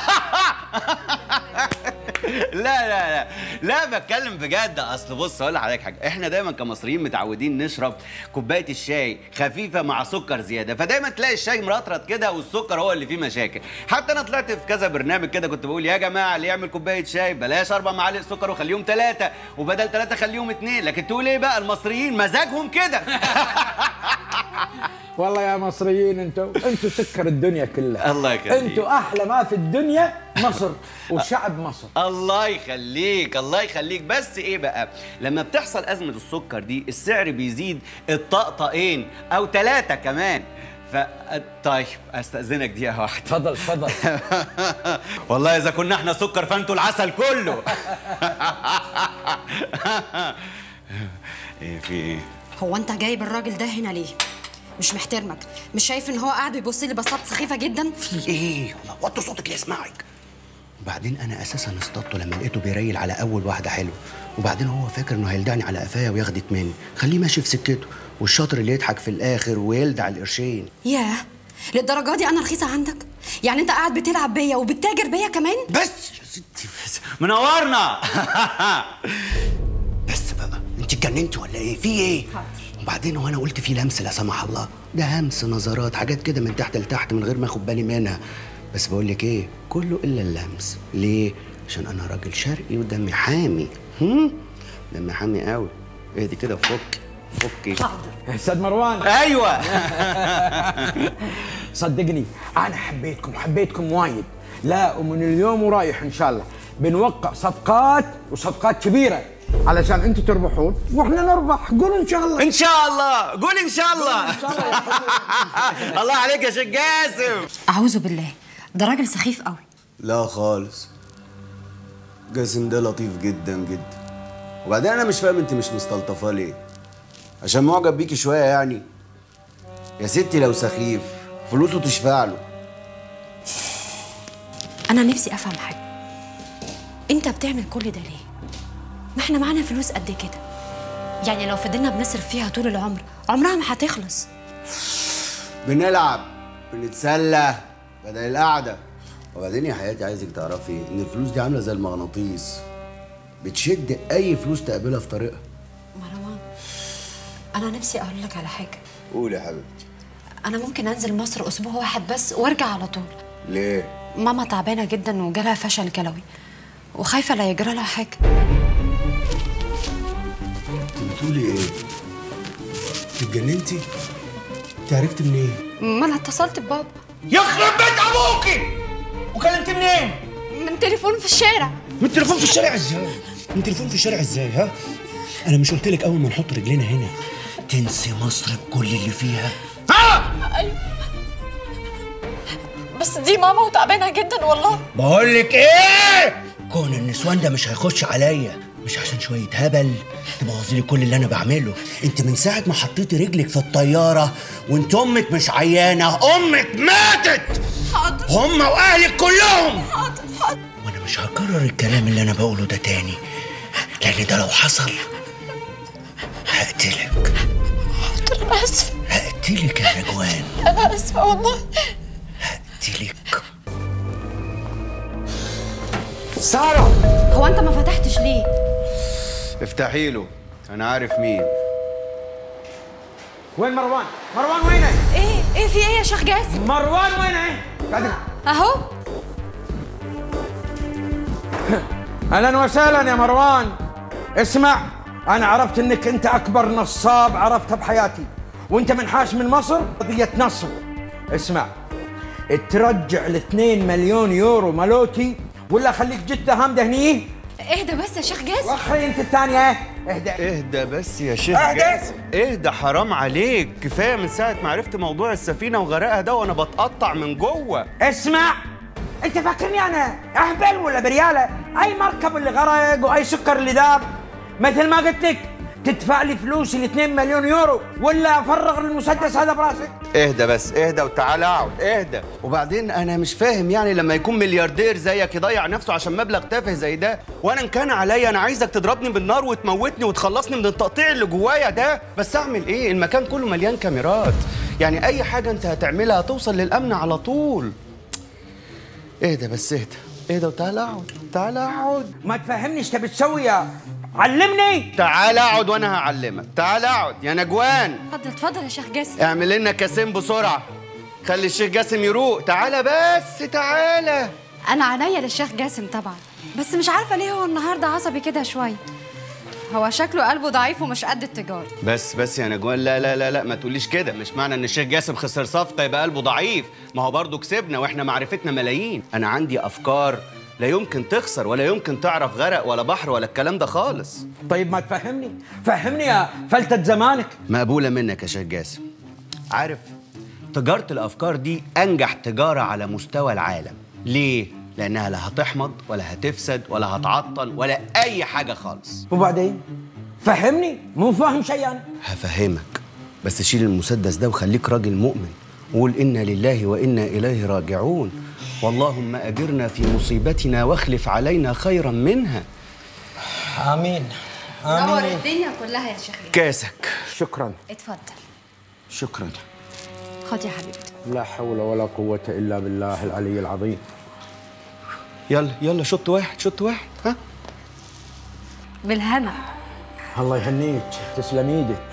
لا لا لا لا بتكلم بجد اصل بص اقول لحضرتك حاجه احنا دايما كمصريين متعودين نشرب كوبايه الشاي خفيفه مع سكر زياده فدايما تلاقي الشاي مرطرط كده والسكر هو اللي فيه مشاكل حتى انا طلعت في كذا برنامج كده كنت بقول يا جماعه اللي يعمل كوبايه شاي بلاش اربع معالق سكر وخليهم ثلاثه وبدل ثلاثه خليهم اثنين لكن تقول ايه بقى المصريين مزاجهم كده والله يا مصريين انتوا انتوا سكر الدنيا كلها الله يخليك. انتوا احلى ما في الدنيا مصر وشعب مصر الله يخليك الله يخليك بس ايه بقى لما بتحصل ازمه السكر دي السعر بيزيد الطقطقين او ثلاثه كمان ف طيب استاذنك دقيقه واحده اتفضل اتفضل والله اذا كنا احنا سكر فانتوا العسل كله ايه في ايه هو انت جايب الراجل ده هنا ليه مش محترمك مش شايف ان هو قاعد بيبص لي بصات سخيفه جدا في ايه وطي صوتك يسمعك وبعدين انا اساسا اصطدته لما لقيته بيريل على اول واحده حلوه وبعدين هو فاكر انه هيلدعني على قفايا وياخدت مني خليه ماشي في سكته والشاطر اللي يضحك في الاخر ويلدع القرشين ياه للدرجه دي انا رخيصه عندك يعني انت قاعد بتلعب بيا وبتتاجر بيا كمان بس يا ستي بس منورنا بس بقى انت اتجننتي ولا ايه في ايه وبعدين هو انا قلت في لمس لا سمح الله ده همس نظرات حاجات كده من تحت لتحت من غير ما اخد بالي منها بس بقول لك ايه كله الا اللمس ليه عشان انا راجل شرقي ودمي حامي هم؟ دمي حامي قوي اهدي كده فك فكي استاذ مروان ايوه صدقني انا حبيتكم حبيتكم وايد لا ومن اليوم ورايح ان شاء الله بنوقع صفقات وصفقات كبيره علشان انتم تربحون واحنا نربح قولوا ان شاء الله ان شاء الله قول ان شاء الله الله عليك يا شيخ جاسم اعوذ بالله ده راجل سخيف قوي لا خالص جاسم ده لطيف جدا جدا وبعدين انا مش فاهم انت مش مستلطفاه ليه عشان معجب بيكي شويه يعني يا ستي لو سخيف فلوسه تشفع له انا نفسي افهم حاجه انت بتعمل كل ده ليه ما احنا معانا فلوس قد كده يعني لو فضلنا بنصرف فيها طول العمر عمرها ما هتخلص بنلعب بنتسلى بدل القعده وبعدين يا حياتي عايزك تعرفي ان الفلوس دي عامله زي المغناطيس بتشد اي فلوس تقابلها في طريقها مروان انا نفسي اقول لك على حاجه قول يا حبيبتي انا ممكن انزل مصر اسبوع واحد بس وارجع على طول ليه ماما تعبانه جدا وجالها فشل كلوي وخايفه لا يجرى لها حاجه انت بتقولي ايه اتجننتي انت عرفت منين ما انا اتصلت ببابا يخرب بيت ابوكي وكلمت منين من تليفون في الشارع من تليفون في الشارع ازاي؟ من تليفون في الشارع ازاي ها؟ انا مش قلت لك اول ما نحط رجلينا هنا تنسي مصر بكل اللي فيها ايوه بس دي ماما وتعبانه جدا والله بقول لك ايه؟ كون النسوان ده مش هيخش عليا مش عشان شويه هبل تبوظي لي كل اللي انا بعمله انت من ساعه ما حطيتي رجلك في الطياره وانت امك مش عيانه امك ماتت حاضر هم واهلك كلهم حاضر حاضر وانا مش هكرر الكلام اللي انا بقوله ده تاني لان ده لو حصل هقتلك حاضر انا اسفه هقتلك يا نجوان انا اسفه والله هقتلك ساره هو انت ما فتحتش ليه افتحي له انا عارف مين وين مروان مروان وينه ايه ايه في ايه يا شيخ جاسم مروان وينه قاعد اهو اهلا وسهلا يا مروان اسمع انا عرفت انك انت اكبر نصاب عرفته بحياتي وانت منحاش من مصر قضيه نصب اسمع ترجع ال 2 مليون يورو مالوتي ولا خليك جده هامده هني اهدى بس يا شيخ جاسم واخري انت الثانيه اهدى اهدى بس يا شيخ اهدى. جاسم اهدى حرام عليك كفايه من ساعه ما عرفت موضوع السفينه وغرقها ده وانا بتقطع من جوه اسمع انت فاكرني انا اهبل ولا برياله اي مركب اللي غرق واي سكر اللي داب مثل ما قلت لك تدفع لي فلوس ال 2 مليون يورو ولا افرغ المسدس هذا براسك اهدى بس اهدى وتعالى اقعد اهدى وبعدين انا مش فاهم يعني لما يكون ملياردير زيك يضيع نفسه عشان مبلغ تافه زي ده وانا ان كان عليا انا عايزك تضربني بالنار وتموتني وتخلصني من التقطيع اللي جوايا ده بس اعمل ايه المكان كله مليان كاميرات يعني اي حاجه انت هتعملها هتوصل للامن على طول اهدى بس اهدى اهدى وتعالى اقعد تعالى اقعد ما تفهمني ايش تبي تسوي يا علمني تعالى اقعد وانا هعلمك تعالى اقعد يا نجوان اتفضل اتفضل يا شيخ جاسم اعمل لنا كاسين بسرعه خلي الشيخ جاسم يروق تعالى بس تعالى انا عينيا للشيخ جاسم طبعا بس مش عارفه ليه هو النهارده عصبي كده شويه هو شكله قلبه ضعيف ومش قد التجاره بس بس يا نجوان لا لا لا لا ما تقوليش كده مش معنى ان الشيخ جاسم خسر صفقه يبقى قلبه ضعيف ما هو برضه كسبنا واحنا معرفتنا ملايين انا عندي افكار لا يمكن تخسر ولا يمكن تعرف غرق ولا بحر ولا الكلام ده خالص طيب ما تفهمني فهمني يا فلتة زمانك مقبوله منك يا شيخ جاسم عارف تجاره الافكار دي انجح تجاره على مستوى العالم ليه لانها لا هتحمض ولا هتفسد ولا هتعطل ولا اي حاجه خالص وبعدين فهمني مو فاهم شيء انا هفهمك بس شيل المسدس ده وخليك راجل مؤمن وقول إنا لله وإنا إليه راجعون واللهم أجرنا في مصيبتنا واخلف علينا خيرا منها امين نور الدنيا كلها يا شيخ كاسك شكرا اتفضل شكرا خد يا حبيبتي لا حول ولا قوة إلا بالله العلي العظيم يلا يلا شط واحد شط واحد ها بالهنا الله يهنيك تسلم ايدك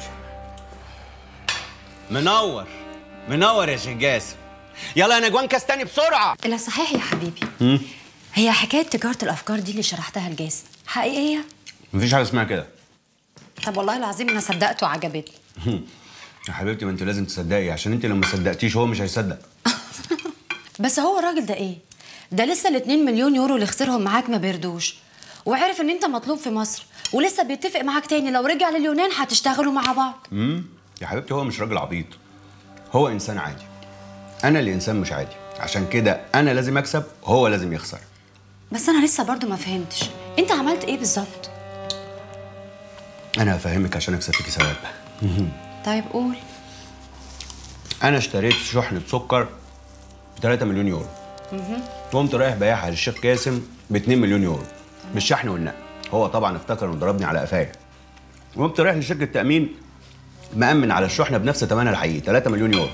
منور منور يا شيخ جاسم يلا يا نجوان كاس تاني بسرعة لا صحيح يا حبيبي مم. هي حكايه تجاره الافكار دي اللي شرحتها لجاسم حقيقيه مفيش حاجه اسمها كده طب والله العظيم انا صدقت وعجبتني يا حبيبتي ما انت لازم تصدقي عشان انت لو ما صدقتيش هو مش هيصدق بس هو الراجل ده ايه ده لسه ال 2 مليون يورو اللي خسرهم معاك ما بيردوش وعرف ان انت مطلوب في مصر ولسه بيتفق معاك تاني لو رجع لليونان هتشتغلوا مع بعض امم يا حبيبتي هو مش راجل عبيط هو انسان عادي انا اللي انسان مش عادي عشان كده انا لازم اكسب هو لازم يخسر بس انا لسه برضو ما فهمتش انت عملت ايه بالظبط انا هفهمك عشان اكسب فيكي ثواب طيب قول انا اشتريت شحنه سكر ب 3 مليون يورو مهم. قمت رايح بايعها للشيخ قاسم ب 2 مليون يورو بالشحن والنقل هو طبعا افتكر انه ضربني على قفايا وقمت رايح لشركه تامين مأمن على الشحنه بنفس ثمنها الحقيقي 3 مليون يورو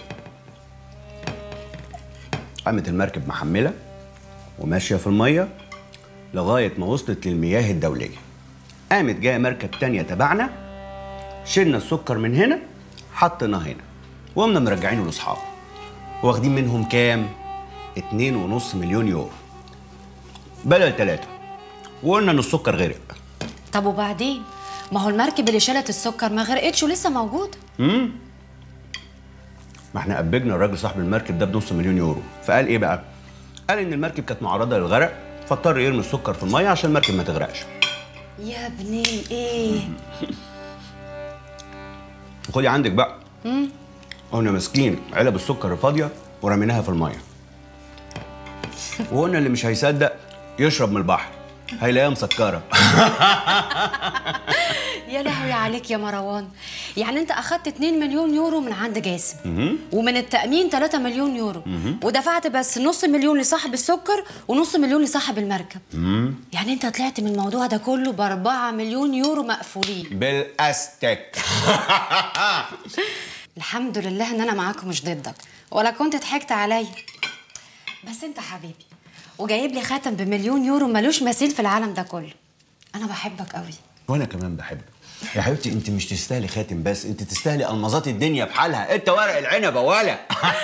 قامت المركب محمله وماشيه في الميه لغايه ما وصلت للمياه الدوليه قامت جايه مركب تانية تبعنا شلنا السكر من هنا حطيناه هنا وقمنا مرجعينه لاصحابه واخدين منهم كام؟ اتنين ونص مليون يورو بدل تلاتة وقلنا ان السكر غرق طب وبعدين ما هو المركب اللي شالت السكر ما غرقتش ولسه موجوده امم ما احنا قبجنا الراجل صاحب المركب ده بنص مليون يورو فقال ايه بقى؟ قال ان المركب كانت معرضه للغرق فاضطر يرمي السكر في الميه عشان المركب ما تغرقش يا ابني ايه خدي عندك بقى مم. قلنا ماسكين علب السكر الفاضيه ورميناها في الميه وقلنا اللي مش هيصدق يشرب من البحر هيلاقيها مسكره يا لهوي عليك يا مروان يعني انت اخدت 2 مليون يورو من عند جاسم مهم. ومن التأمين 3 مليون يورو مهم. ودفعت بس نص مليون لصاحب السكر ونص مليون لصاحب المركب مم. يعني انت طلعت من الموضوع ده كله ب 4 مليون يورو مقفولين بالاستك الحمد لله ان انا معاك ومش ضدك ولا كنت ضحكت عليا بس انت حبيبي وجايب لي خاتم بمليون يورو ملوش مثيل في العالم ده كله انا بحبك قوي وانا كمان بحبك يا حبيبتي انت مش تستاهلي خاتم بس انت تستاهلي المظات الدنيا بحالها انت ورق العنب ولا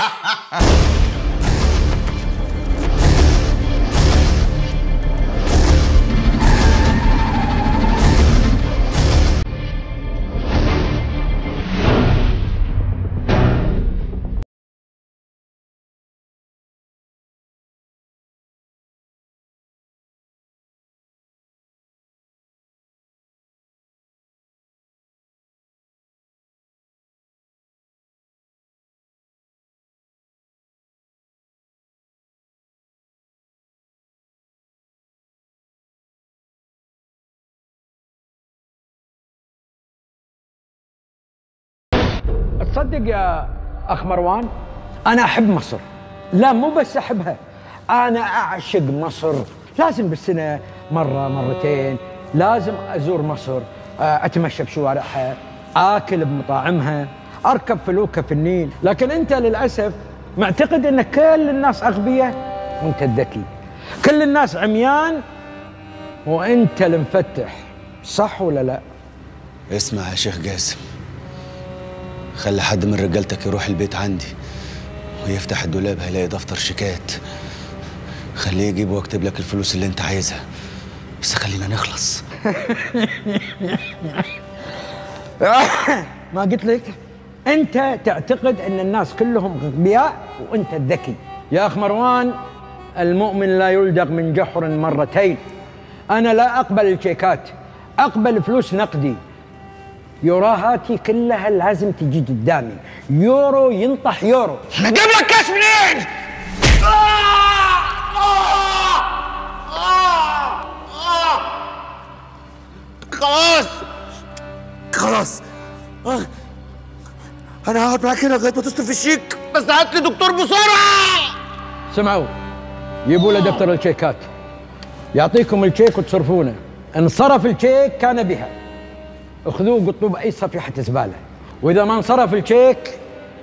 تصدق يا اخ مروان انا احب مصر لا مو بس احبها انا اعشق مصر لازم بالسنه مره مرتين لازم ازور مصر آه، اتمشى بشوارعها اكل بمطاعمها اركب فلوكه في النيل لكن انت للاسف معتقد ان كل الناس اغبياء وانت الذكي كل الناس عميان وانت المفتح صح ولا لا اسمع يا شيخ جاسم خلي حد من رجالتك يروح البيت عندي ويفتح الدولاب هيلاقي دفتر شيكات خليه يجيب واكتب لك الفلوس اللي انت عايزها بس خلينا نخلص ما قلت لك انت تعتقد ان الناس كلهم اغبياء وانت الذكي يا اخ مروان المؤمن لا يلدغ من جحر مرتين انا لا اقبل الشيكات اقبل فلوس نقدي يوراهاتي كلها لازم تجي قدامي يورو ينطح يورو نجيب لك كاش منين؟ خلاص خلاص آه. انا هقعد معاك هنا لغايه ما تصرف الشيك بس هات لي دكتور بسرعه سمعوا جيبوا له دفتر الشيكات يعطيكم الشيك وتصرفونه ان صرف الشيك كان بها اخذوه قطوه باي صفيحه زباله واذا ما انصرف الشيك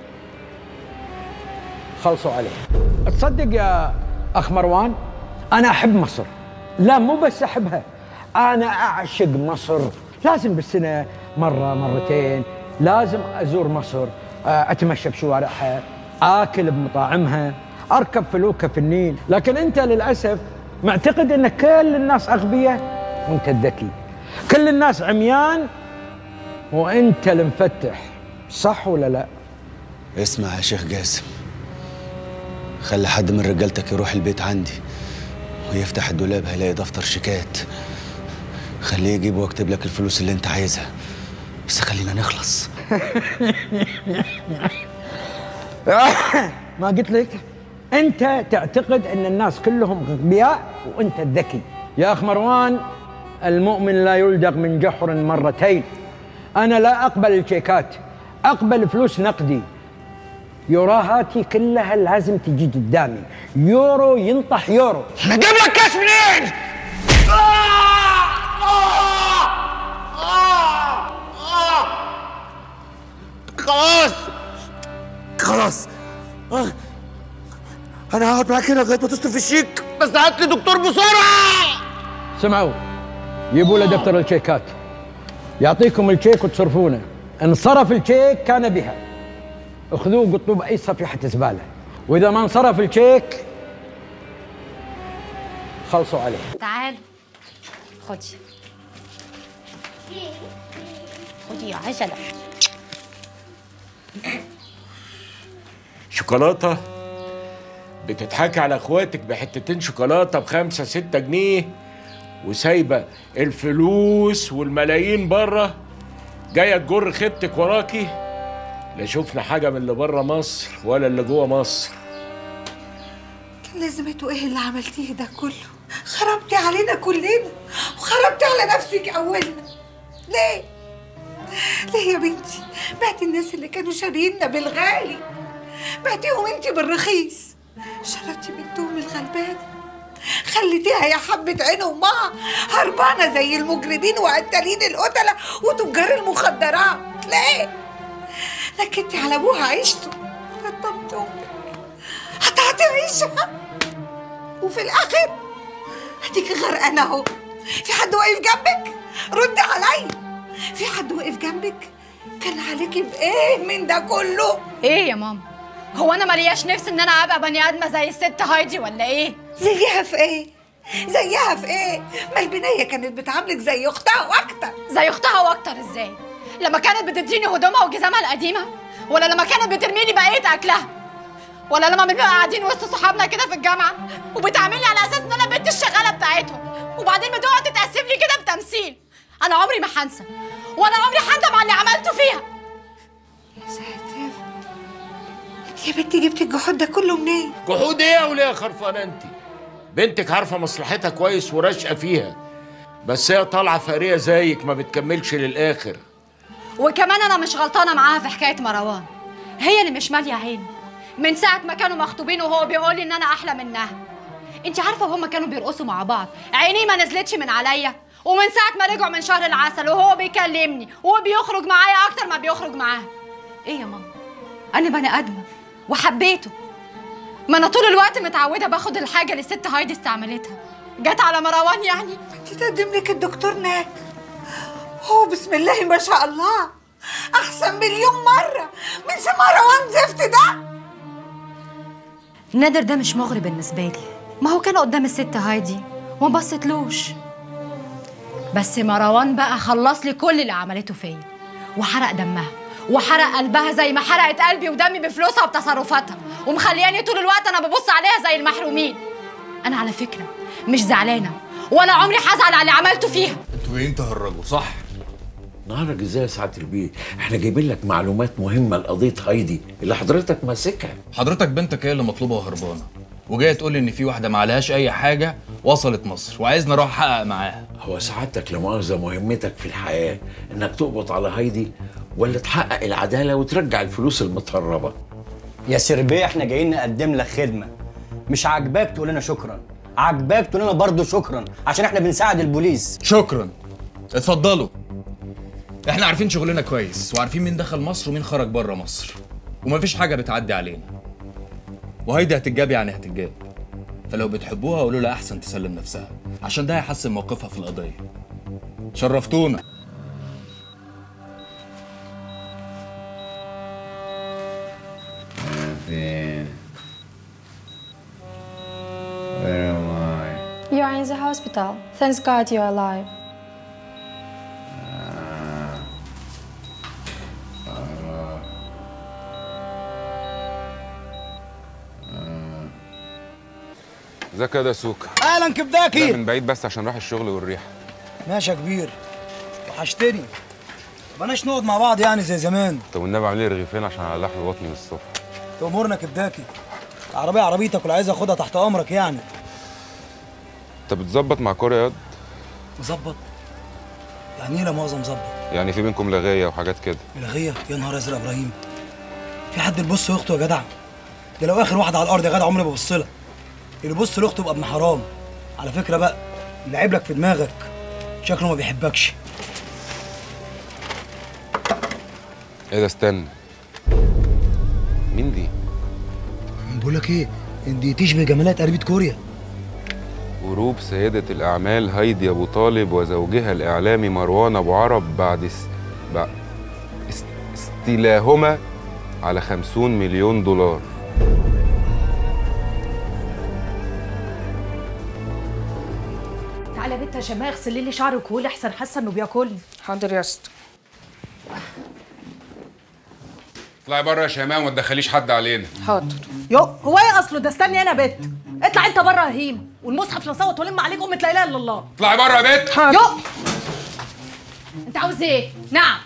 خلصوا عليه تصدق يا اخ مروان انا احب مصر لا مو بس احبها انا اعشق مصر لازم بالسنه مره مرتين لازم ازور مصر آه، اتمشى بشوارعها اكل بمطاعمها اركب فلوكه في النيل لكن انت للاسف معتقد ان كل الناس اغبياء وانت الذكي كل الناس عميان وانت المفتح صح ولا لا اسمع يا شيخ جاسم خلي حد من رجالتك يروح البيت عندي ويفتح الدولاب هيلاقي دفتر شيكات خليه يجيب واكتب لك الفلوس اللي انت عايزها بس خلينا نخلص ما قلت لك انت تعتقد ان الناس كلهم اغبياء وانت الذكي يا اخ مروان المؤمن لا يلدغ من جحر مرتين انا لا اقبل الشيكات اقبل فلوس نقدي يوراهاتي كلها لازم تجي قدامي يورو ينطح يورو نجيب لك كاش منين؟ خلاص خلاص آه. انا هقعد معاك هنا لغايه ما تصرف الشيك بس هات لي دكتور بسرعه سمعوا جيبوا له دفتر الشيكات يعطيكم الشيك وتصرفونه ان صرف الشيك كان بها اخذوه قطوه باي صفيحه زباله واذا ما انصرف الشيك خلصوا عليه تعال خدي خدي يا عجلة شوكولاتة بتضحكي على اخواتك بحتتين شوكولاتة بخمسة ستة جنيه وسايبة الفلوس والملايين بره جاية تجر خيبتك وراكي لا شفنا حاجة من اللي بره مصر ولا اللي جوه مصر كان لازمته ايه اللي عملتيه ده كله خربتي علينا كلنا وخربتي على نفسك اولنا ليه ليه يا بنتي بعتي الناس اللي كانوا شارينا بالغالي بعتيهم انت بالرخيص شردتي بنتهم الغلبانه خليتيها يا حبة عين أمها هربانة زي المجرمين وقتالين القتلة وتجار المخدرات ليه؟ نكدتي على أبوها عيشته قطمت أمك قطعتي عيشها وفي الآخر هديكي غرقانة أهو في حد واقف جنبك؟ ردي عليا في حد واقف جنبك؟ كان عليكي بإيه من ده كله؟ ايه يا ماما هو انا ملياش نفس ان انا ابقى بني ادمه زي الست هايدي ولا ايه زيها في ايه؟ زيها في ايه؟ ما البنية كانت بتعاملك زي اختها واكتر زي اختها واكتر ازاي لما كانت بتديني هدومها وجزامها القديمه ولا لما كانت بترميلي بقيه اكلها ولا لما بنبقى قاعدين وسط صحابنا كده في الجامعه وبتعاملني على اساس ان انا بنت الشغاله بتاعتهم وبعدين بتقعد تتاسف لي كده بتمثيل انا عمري ما هنسى ولا عمري هندم على اللي عملته فيها يا ساتر يا بنتي جبتي الجحود ده كله منين؟ جحود ايه يا وليه خرفانة انت بنتك عارفة مصلحتها كويس وراشقة فيها بس هي طالعة فقرية زيك ما بتكملش للآخر وكمان انا مش غلطانه معاها في حكايه مروان هي اللي مش ماليه عيني من ساعه ما كانوا مخطوبين وهو بيقول لي ان انا احلى منها انت عارفه وهما كانوا بيرقصوا مع بعض عينيه ما نزلتش من عليا ومن ساعه ما رجعوا من شهر العسل وهو بيكلمني وبيخرج معايا اكتر ما بيخرج معاها ايه يا ماما انا بني ادمه وحبيته ما انا طول الوقت متعوده باخد الحاجه اللي الست هايدي استعملتها جت على مروان يعني انت تقدم لك الدكتور ناك هو بسم الله ما شاء الله احسن مليون مره من مروان زفت ده نادر ده مش مغري بالنسبة لي ما هو كان قدام الست هايدي وما بصيتلوش بس مروان بقى خلص لي كل اللي عملته فيا وحرق دمها وحرق قلبها زي ما حرقت قلبي ودمي بفلوسها وبتصرفاتها ومخلياني طول الوقت انا ببص عليها زي المحرومين انا على فكرة مش زعلانة ولا عمري هزعل على اللي عملته فيها انتوا جايين تهرجوا صح نهارك ازاي يا سعاده البيه احنا جايبين لك معلومات مهمه لقضيه هايدي اللي حضرتك ماسكها حضرتك بنتك هي اللي مطلوبه وهربانه وجايه تقول لي ان في واحده ما عليهاش اي حاجه وصلت مصر وعايزني اروح احقق معاها هو سعادتك لمؤاخذه مهمتك في الحياه انك تقبض على هايدي ولا تحقق العداله وترجع الفلوس المتهربه يا سربيه احنا جايين نقدم لك خدمه مش عاجباك تقول لنا شكرا عاجباك تقول لنا برضه شكرا عشان احنا بنساعد البوليس شكرا اتفضلوا احنا عارفين شغلنا كويس وعارفين مين دخل مصر ومين خرج بره مصر ومفيش حاجه بتعدي علينا وهيدي هتتجاب يعني هتتجاب فلو بتحبوها قولوا لها احسن تسلم نفسها عشان ده هيحسن موقفها في القضيه شرفتونا فين؟ Where am I? are in the hospital. Thanks God you're alive. ازيك يا دسوكة اهلا كبداكي لا من بعيد بس عشان راح الشغل والريحة ماشي يا كبير وحشتني بلاش نقعد مع بعض يعني زي زمان طب والنبي اعمل لي رغيفين عشان على لحم بطني من الصبح تأمرنا كبداكي العربية عربيتك واللي عايز اخدها تحت امرك يعني انت بتظبط مع كوريا ياض مظبط يعني ايه لا مؤاخذة مظبط يعني في بينكم لغاية وحاجات كده ملغية يا نهار ازرق يا ابراهيم في حد يبص لاخته يا جدع ده لو اخر واحد على الارض يا جدع عمري ما ببص لها اللي يبص لاخته يبقى ابن حرام على فكرة بقى اللي عيب لك في دماغك شكله ما بيحبكش ايه ده استنى مين دي؟ بقول لك ايه دي تشبه جمالات قريبة كوريا غروب سيدة الأعمال هايدي أبو طالب وزوجها الإعلامي مروان أبو عرب بعد اس... بعد است... استيلاهما على خمسون مليون دولار تعالى يا بنت يا شماء اغسلي لي شعري وكولي احسن حاسه انه بياكلني حاضر يا اسطى اطلعي بره يا شيماء وما تدخليش حد علينا حاضر يو هو ايه اصله ده استني انا بت اطلع انت بره يا هيم والمصحف لا صوت ولم عليك امه لا اله الا الله اطلعي بره يا بنت يو انت عاوز ايه نعم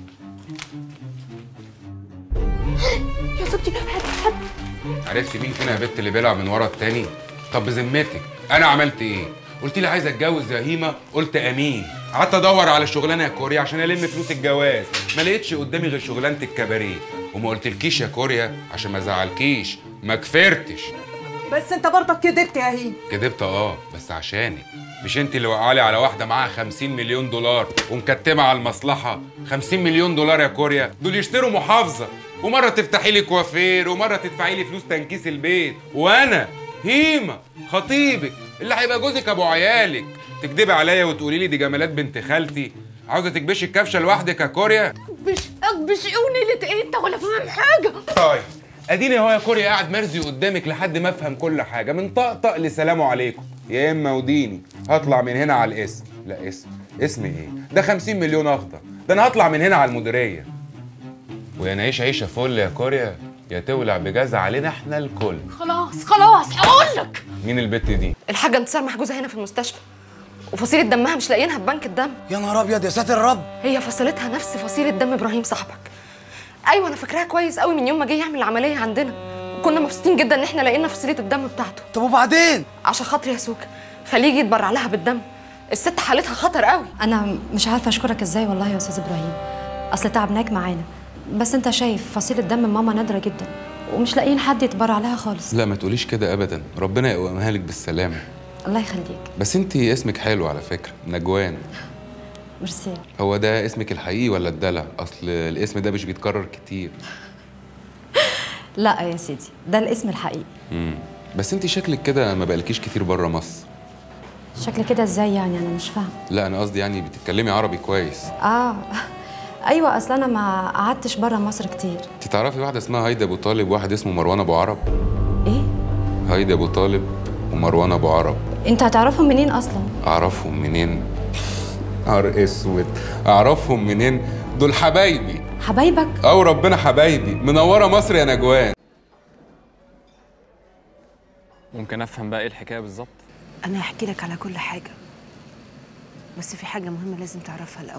يا ستي عرفتي مين فينا يا بنت اللي بيلعب من ورا التاني؟ طب بذمتك انا عملت ايه؟ قلت لي عايز اتجوز يا هيمه قلت امين قعدت ادور على شغلانه يا كوريا عشان الم فلوس الجواز ما لقيتش قدامي غير شغلانه الكباريه وما قلتلكيش يا كوريا عشان ما ازعلكيش ما كفرتش بس انت برضك كدبت يا هيم كدبت اه بس عشانك مش انت اللي وقعالي على واحده معاها 50 مليون دولار ومكتمه على المصلحه 50 مليون دولار يا كوريا دول يشتروا محافظه ومره تفتحي لي كوافير ومره تدفعي لي فلوس تنكيس البيت وانا هيمه خطيبك اللي هيبقى جوزك ابو عيالك تكدبي عليا وتقولي لي دي جمالات بنت خالتي عاوزه تكبشي الكبشه لوحدك يا كوريا مش بشقوني اللي انت ولا فاهم حاجه طيب اديني اهو يا كوريا قاعد مرزي قدامك لحد ما افهم كل حاجه من طقطق لسلام عليكم يا اما وديني هطلع من هنا على الاسم لا اسم اسم ايه ده 50 مليون اخضر ده انا هطلع من هنا على المديريه ويا نعيش عيشه فل يا كوريا يا تولع بجاز علينا احنا الكل خلاص خلاص هقول لك مين البت دي الحاجه انتصار محجوزه هنا في المستشفى وفصيله دمها مش لاقيينها في بنك الدم يا نهار ابيض يا ساتر الرب هي فصيلتها نفس فصيله دم ابراهيم صاحبك ايوه انا فاكراها كويس قوي من يوم ما جه يعمل العمليه عندنا وكنا مبسوطين جدا ان احنا لقينا فصيله الدم بتاعته طب وبعدين عشان خاطري يا سوكا خليه يجي يتبرع لها بالدم الست حالتها خطر قوي انا مش عارفه اشكرك ازاي والله يا استاذ ابراهيم اصل تعبناك معانا بس انت شايف فصيله دم ماما نادره جدا ومش لاقيين حد يتبرع لها خالص لا ما تقوليش كده ابدا ربنا يقومها لك بالسلامه الله يخليك بس انت اسمك حلو على فكره نجوان ميرسي هو ده اسمك الحقيقي ولا الدلع اصل الاسم ده مش بيتكرر كتير لا يا سيدي ده الاسم الحقيقي امم بس انت شكلك كده ما بقالكيش كتير بره مصر شكل كده ازاي يعني انا مش فاهمه لا انا قصدي يعني بتتكلمي عربي كويس اه ايوه اصل انا ما قعدتش بره مصر كتير انت تعرفي واحده اسمها هايدي ابو طالب وواحد اسمه مروان ابو عرب ايه هايدي ابو طالب ومروان ابو عرب انت هتعرفهم منين اصلا اعرفهم منين نهار اسود اعرفهم منين دول حبايبي حبايبك او ربنا حبايبي منوره مصر يا نجوان ممكن افهم بقى ايه الحكايه بالظبط انا هحكي لك على كل حاجه بس في حاجه مهمه لازم تعرفها الاول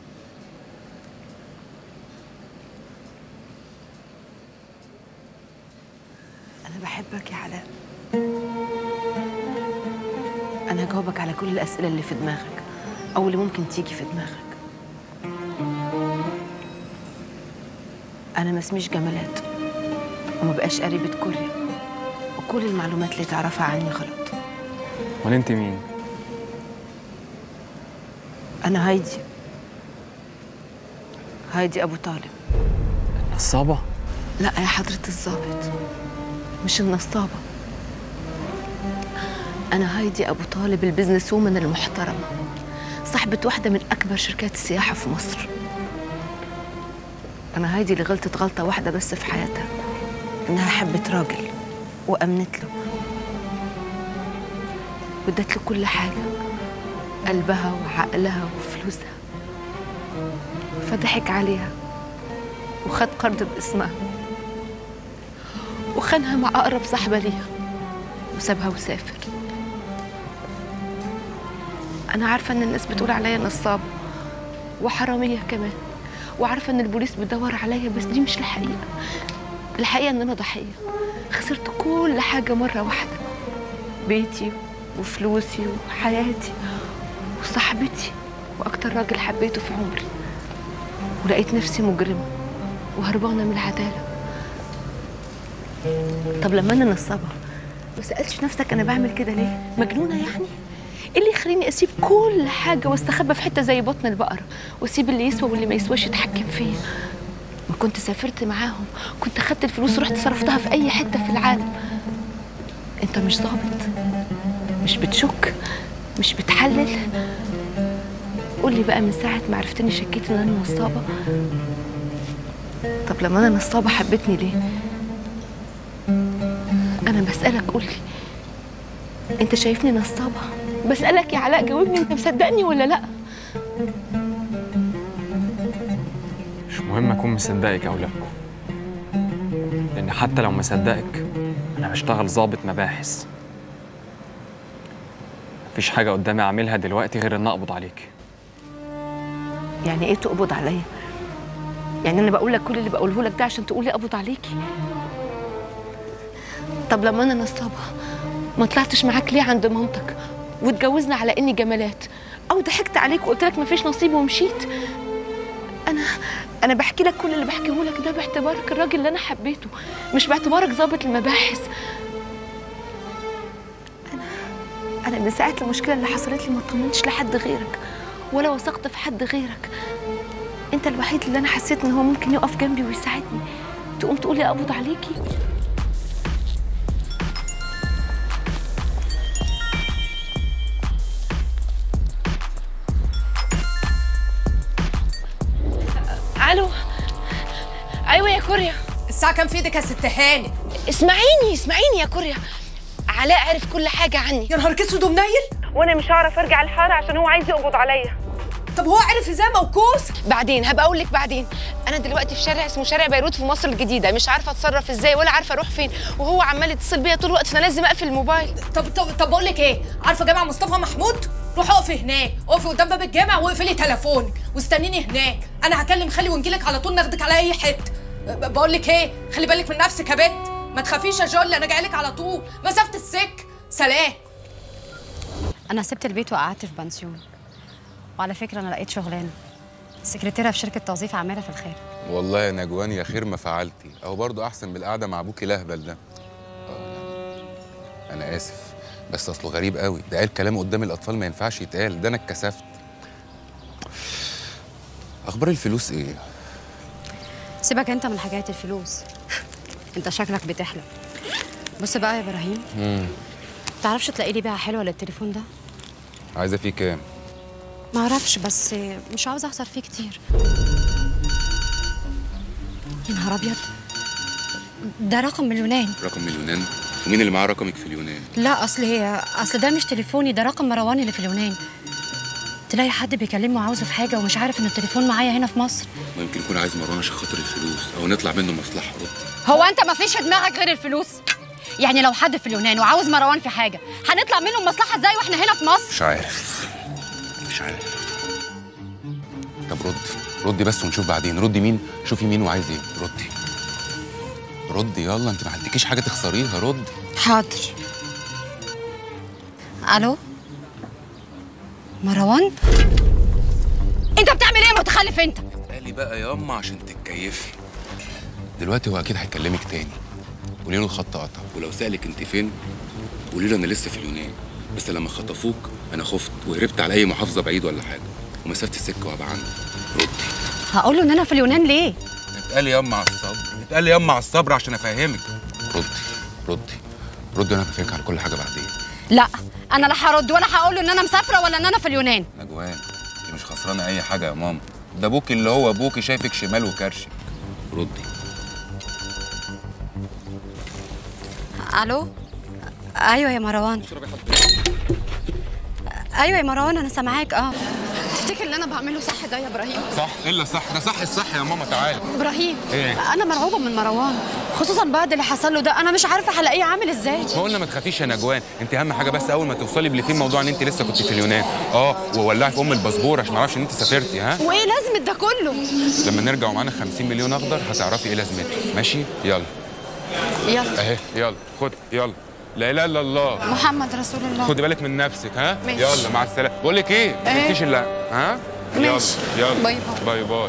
انا بحبك يا علاء انا هجاوبك على كل الاسئله اللي في دماغك او اللي ممكن تيجي في دماغك انا ما اسميش جمالات وما بقاش قريبه كوريا وكل المعلومات اللي تعرفها عني غلط امال انت مين انا هايدي هايدي ابو طالب نصابه لا يا حضرة الضابط مش النصابة أنا هايدي أبو طالب البزنس وومن المحترمة صاحبة واحدة من أكبر شركات السياحة في مصر أنا هايدي اللي غلطت غلطة واحدة بس في حياتها إنها حبت راجل وأمنت له وادت له كل حاجة قلبها وعقلها وفلوسها فضحك عليها وخد قرض باسمها وخانها مع أقرب صاحبة ليها وسابها وسافر أنا عارفة إن الناس بتقول عليا نصابة وحرامية كمان وعارفة إن البوليس بيدور عليا بس دي مش الحقيقة الحقيقة إن أنا ضحية خسرت كل حاجة مرة واحدة بيتي وفلوسي وحياتي وصاحبتي وأكتر راجل حبيته في عمري ولقيت نفسي مجرمة وهربانة من العدالة طب لما أنا نصابة ما سألتش نفسك أنا بعمل كده ليه؟ مجنونة يعني؟ ايه اللي يخليني اسيب كل حاجه واستخبى في حته زي بطن البقره واسيب اللي يسوى واللي ما يسواش يتحكم فيا ما كنت سافرت معاهم كنت خدت الفلوس ورحت صرفتها في اي حته في العالم انت مش ظابط مش بتشك مش بتحلل قولي بقى من ساعه ما عرفتني شكيت ان انا نصابه طب لما انا نصابه حبتني ليه انا بسالك قولي انت شايفني نصابه بسالك يا علاء جاوبني انت مصدقني ولا لا مش مهم اكون مصدقك او لا لان حتى لو مصدقك انا بشتغل ضابط مباحث مفيش حاجه قدامي اعملها دلوقتي غير ان اقبض عليك يعني ايه تقبض عليا يعني انا بقول لك كل اللي بقوله لك ده عشان تقولي اقبض عليكي طب لما انا نصابه ما طلعتش معاك ليه عند مامتك واتجوزنا على اني جمالات او ضحكت عليك وقلت لك مفيش نصيب ومشيت انا انا بحكي لك كل اللي بحكيه لك ده باعتبارك الراجل اللي انا حبيته مش باعتبارك ضابط المباحث انا انا من ساعه المشكله اللي حصلت لي ما اطمنتش لحد غيرك ولا وثقت في حد غيرك انت الوحيد اللي انا حسيت ان هو ممكن يقف جنبي ويساعدني تقوم تقول لي اقبض عليكي الو ايوه يا كوريا الساعة كام في ايدك يا ست هاني؟ اسمعيني اسمعيني يا كوريا علاء عرف كل حاجة عني يا نهار اسود ومنيل وانا مش هعرف ارجع الحارة عشان هو عايز يقبض عليا طب هو عرف ازاي موكوس؟ بعدين هبقى اقول لك بعدين انا دلوقتي في شارع اسمه شارع بيروت في مصر الجديده مش عارفه اتصرف ازاي ولا عارفه اروح فين وهو عمال يتصل بيا طول الوقت فانا لازم اقفل الموبايل طب طب طب بقول لك ايه؟ عارفه جامع مصطفى محمود؟ روحي اقفي هناك، اقفي قدام باب الجامع واقفلي تليفونك واستنيني هناك، انا هكلم خالي ونجيلك على طول ناخدك على اي حته. ب- بقول لك ايه؟ خلي بالك من نفسك يا بت، ما تخافيش يا جول انا جايلك على طول، مسافه السك، سلام. أنا سبت البيت وقعدت في بنسيون وعلى فكرة أنا لقيت شغلانة سكرتيرة في شركة توظيف عمالة في الخير والله يا نجوان يا خير ما فعلتي او برضو احسن من القعده مع ابوكي الاهبل ده آه، يعني انا اسف بس اصله غريب قوي ده قال كلام قدام الاطفال ما ينفعش يتقال ده انا اتكسفت اخبار الفلوس ايه سيبك أنت من حكاية الفلوس أنت شكلك بتحلم بص بقى يا إبراهيم امم تعرفش تلاقي لي بيعة حلوة للتليفون ده عايزه فيه كام معرفش بس مش عاوزة أخسر فيه كتير يا نهار أبيض ده رقم من اليونان رقم من اليونان ومين اللي معاه رقمك في اليونان لا أصل هي أصل ده مش تليفوني ده رقم مروان اللي في اليونان تلاقي حد بيكلمه وعاوزه في حاجة ومش عارف إن التليفون معايا هنا في مصر ما يمكن يكون عايز مروان عشان خاطر الفلوس او نطلع منه مصلحه رد هو انت ما فيش في دماغك غير الفلوس يعني لو حد في اليونان وعاوز مروان في حاجه هنطلع منه مصلحه ازاي واحنا هنا في مصر مش عارف مش عارف طب رد ردي بس ونشوف بعدين ردي مين شوفي مين وعايز ايه ردي ردي يلا انت ما عندكيش حاجه تخسريها ردي حاضر الو مروان انت بتعمل ايه يا متخلف انت قالي بقى ياما عشان تتكيفي دلوقتي هو اكيد هيكلمك تاني قولي له الخط قطع ولو سالك انت فين قولي له انا لسه في اليونان بس لما خطفوك انا خفت وهربت على اي محافظه بعيد ولا حاجه ومسافه السكه وابقى عندك ردي هقول له ان انا في اليونان ليه اتقالي ياما على الصبر اتقالي ياما على الصبر عشان افهمك ردي ردي ردي وانا بفهمك على كل حاجه بعدين لا انا لا هرد ولا هقول له ان انا مسافره ولا ان انا في اليونان نجوان انت مش خسرانه اي حاجه يا ماما ده ابوكي اللي هو ابوكي شايفك شمال وكرشك ردي الو ايوه يا مروان ايوه يا مروان انا سامعاك اه تفتكر اللي انا بعمله صح ده يا ابراهيم صح الا صح ده صح الصح يا ماما تعالى ابراهيم إيه؟ انا مرعوبه من مروان خصوصا بعد اللي حصل له ده انا مش عارفه هلاقيه عامل ازاي ما قلنا ما تخافيش يا نجوان انت اهم حاجه بس اول ما توصلي بليفين موضوع ان انت لسه كنت في اليونان اه وولعي في ام الباسبور عشان ما اعرفش ان انت سافرتي ها وايه لازمه ده كله لما نرجع ومعانا 50 مليون اخضر هتعرفي ايه لازمته ماشي يلا يلا اهي يلا خد يلا لا اله الا الله محمد رسول الله خدي بالك من نفسك ها ماشي. يلا مع السلامه بقول لك ايه ما إيه؟ تنسيش الا ها ماشي. يلا يلا باي باي باي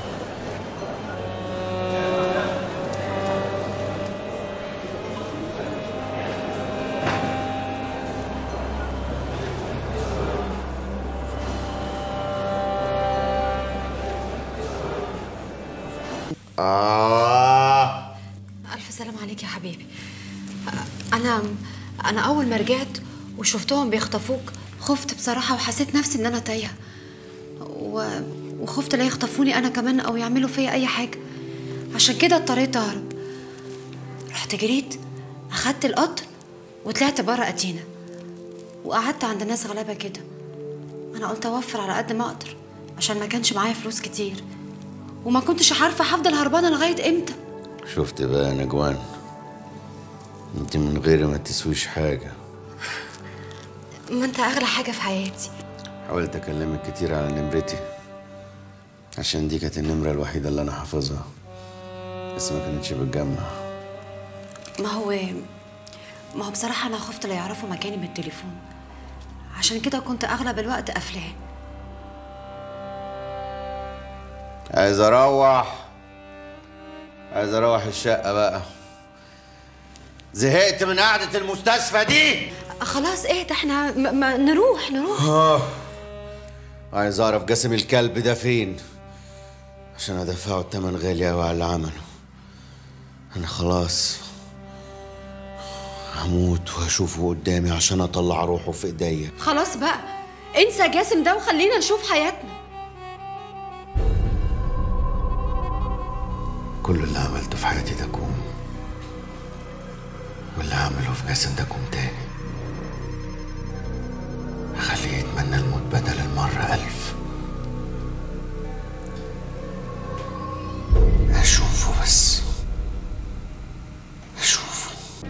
آه الف سلام عليك يا حبيبي انا انا اول ما رجعت وشفتهم بيخطفوك خفت بصراحه وحسيت نفسي ان انا تايهه و... وخفت لا يخطفوني انا كمان او يعملوا فيا اي حاجه عشان كده اضطريت اهرب رحت جريت اخدت القطر وطلعت بره اتينا وقعدت عند ناس غلابه كده انا قلت اوفر على قد ما اقدر عشان ما كانش معايا فلوس كتير وما كنتش عارفه هفضل هربانه لغايه امتى شفت بقى يا نجوان انت من غيري ما تسويش حاجة ما انت اغلى حاجه في حياتي حاولت اكلمك كتير على نمرتي عشان دي كانت النمرة الوحيدة اللي انا حافظها بس ما كانتش بتجمع ما هو ما هو بصراحه انا خفت لا يعرفوا مكاني بالتليفون عشان كده كنت اغلب الوقت قافلاه عايز اروح عايز اروح الشقة بقى زهقت من قعدة المستشفى دي خلاص اهدى احنا م- ما نروح نروح آه. عايز اعرف جسم الكلب ده فين عشان ادفعه التمن غالي قوي على اللي عمله انا خلاص هموت وهشوفه قدامي عشان اطلع روحه في ايديا خلاص بقى انسى جاسم ده وخلينا نشوف حياتنا كل اللي عملته في حياتي ده كوم واللي هعمله في جاسم ده كوم تاني هخليه يتمنى الموت بدل المرة ألف هشوفه بس هشوفه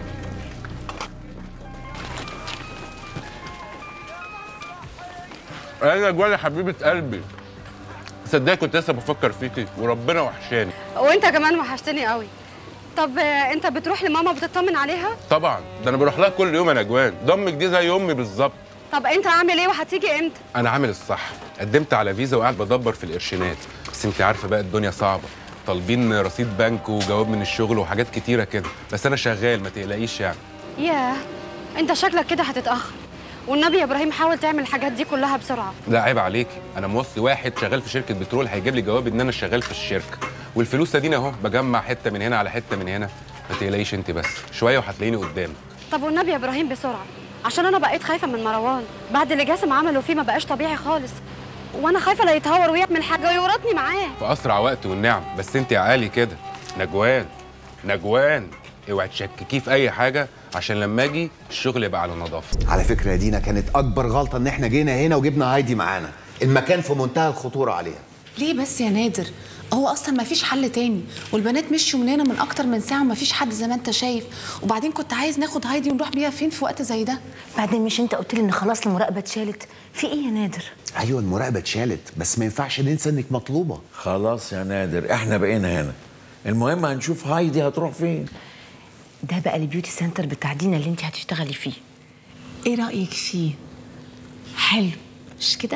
انا جوال يا حبيبه قلبي صدقني كنت لسه بفكر فيكي وربنا وحشاني وانت كمان وحشتني قوي طب آه، انت بتروح لماما بتطمن عليها طبعا ده انا بروح لها كل يوم يا نجوان ضمك دي زي امي بالظبط طب انت عامل ايه وهتيجي امتى انا عامل الصح قدمت على فيزا وقاعد بدبر في القرشينات بس انت عارفه بقى الدنيا صعبه طالبين رصيد بنك وجواب من الشغل وحاجات كتيره كده بس انا شغال ما تقلقيش يعني ياه انت شكلك كده هتتاخر والنبي يا ابراهيم حاول تعمل الحاجات دي كلها بسرعه لا عيب عليكي انا موصي واحد شغال في شركه بترول هيجيب لي جواب ان انا شغال في الشركه والفلوس ادينا اهو بجمع حته من هنا على حته من هنا ما تقلقيش انت بس شويه وهتلاقيني قدامك طب والنبي يا ابراهيم بسرعه عشان انا بقيت خايفه من مروان بعد اللي جاسم عمله فيه ما بقاش طبيعي خالص وانا خايفه لا يتهور ويعمل حاجه ويورطني معاه في اسرع وقت والنعم بس انت يا عالي كده نجوان نجوان اوعي تشككيه في اي حاجه عشان لما اجي الشغل يبقى على نظافه على فكرة يا دينا كانت أكبر غلطة إن إحنا جينا هنا وجبنا هايدي معانا المكان في منتهى الخطورة عليها ليه بس يا نادر هو اصلا ما فيش حل تاني والبنات مشوا من هنا من اكتر من ساعه وما فيش حد زي ما انت شايف وبعدين كنت عايز ناخد هايدي ونروح بيها فين في وقت زي ده بعدين مش انت قلت لي ان خلاص المراقبه اتشالت في ايه يا نادر أيوة المراقبة اتشالت بس ما ينفعش ننسى إنك مطلوبة خلاص يا نادر احنا بقينا هنا المهم هنشوف هايدي هتروح فين ده بقى البيوتي سنتر بتاع دينا اللي انت هتشتغلي فيه ايه رايك فيه حلو مش كده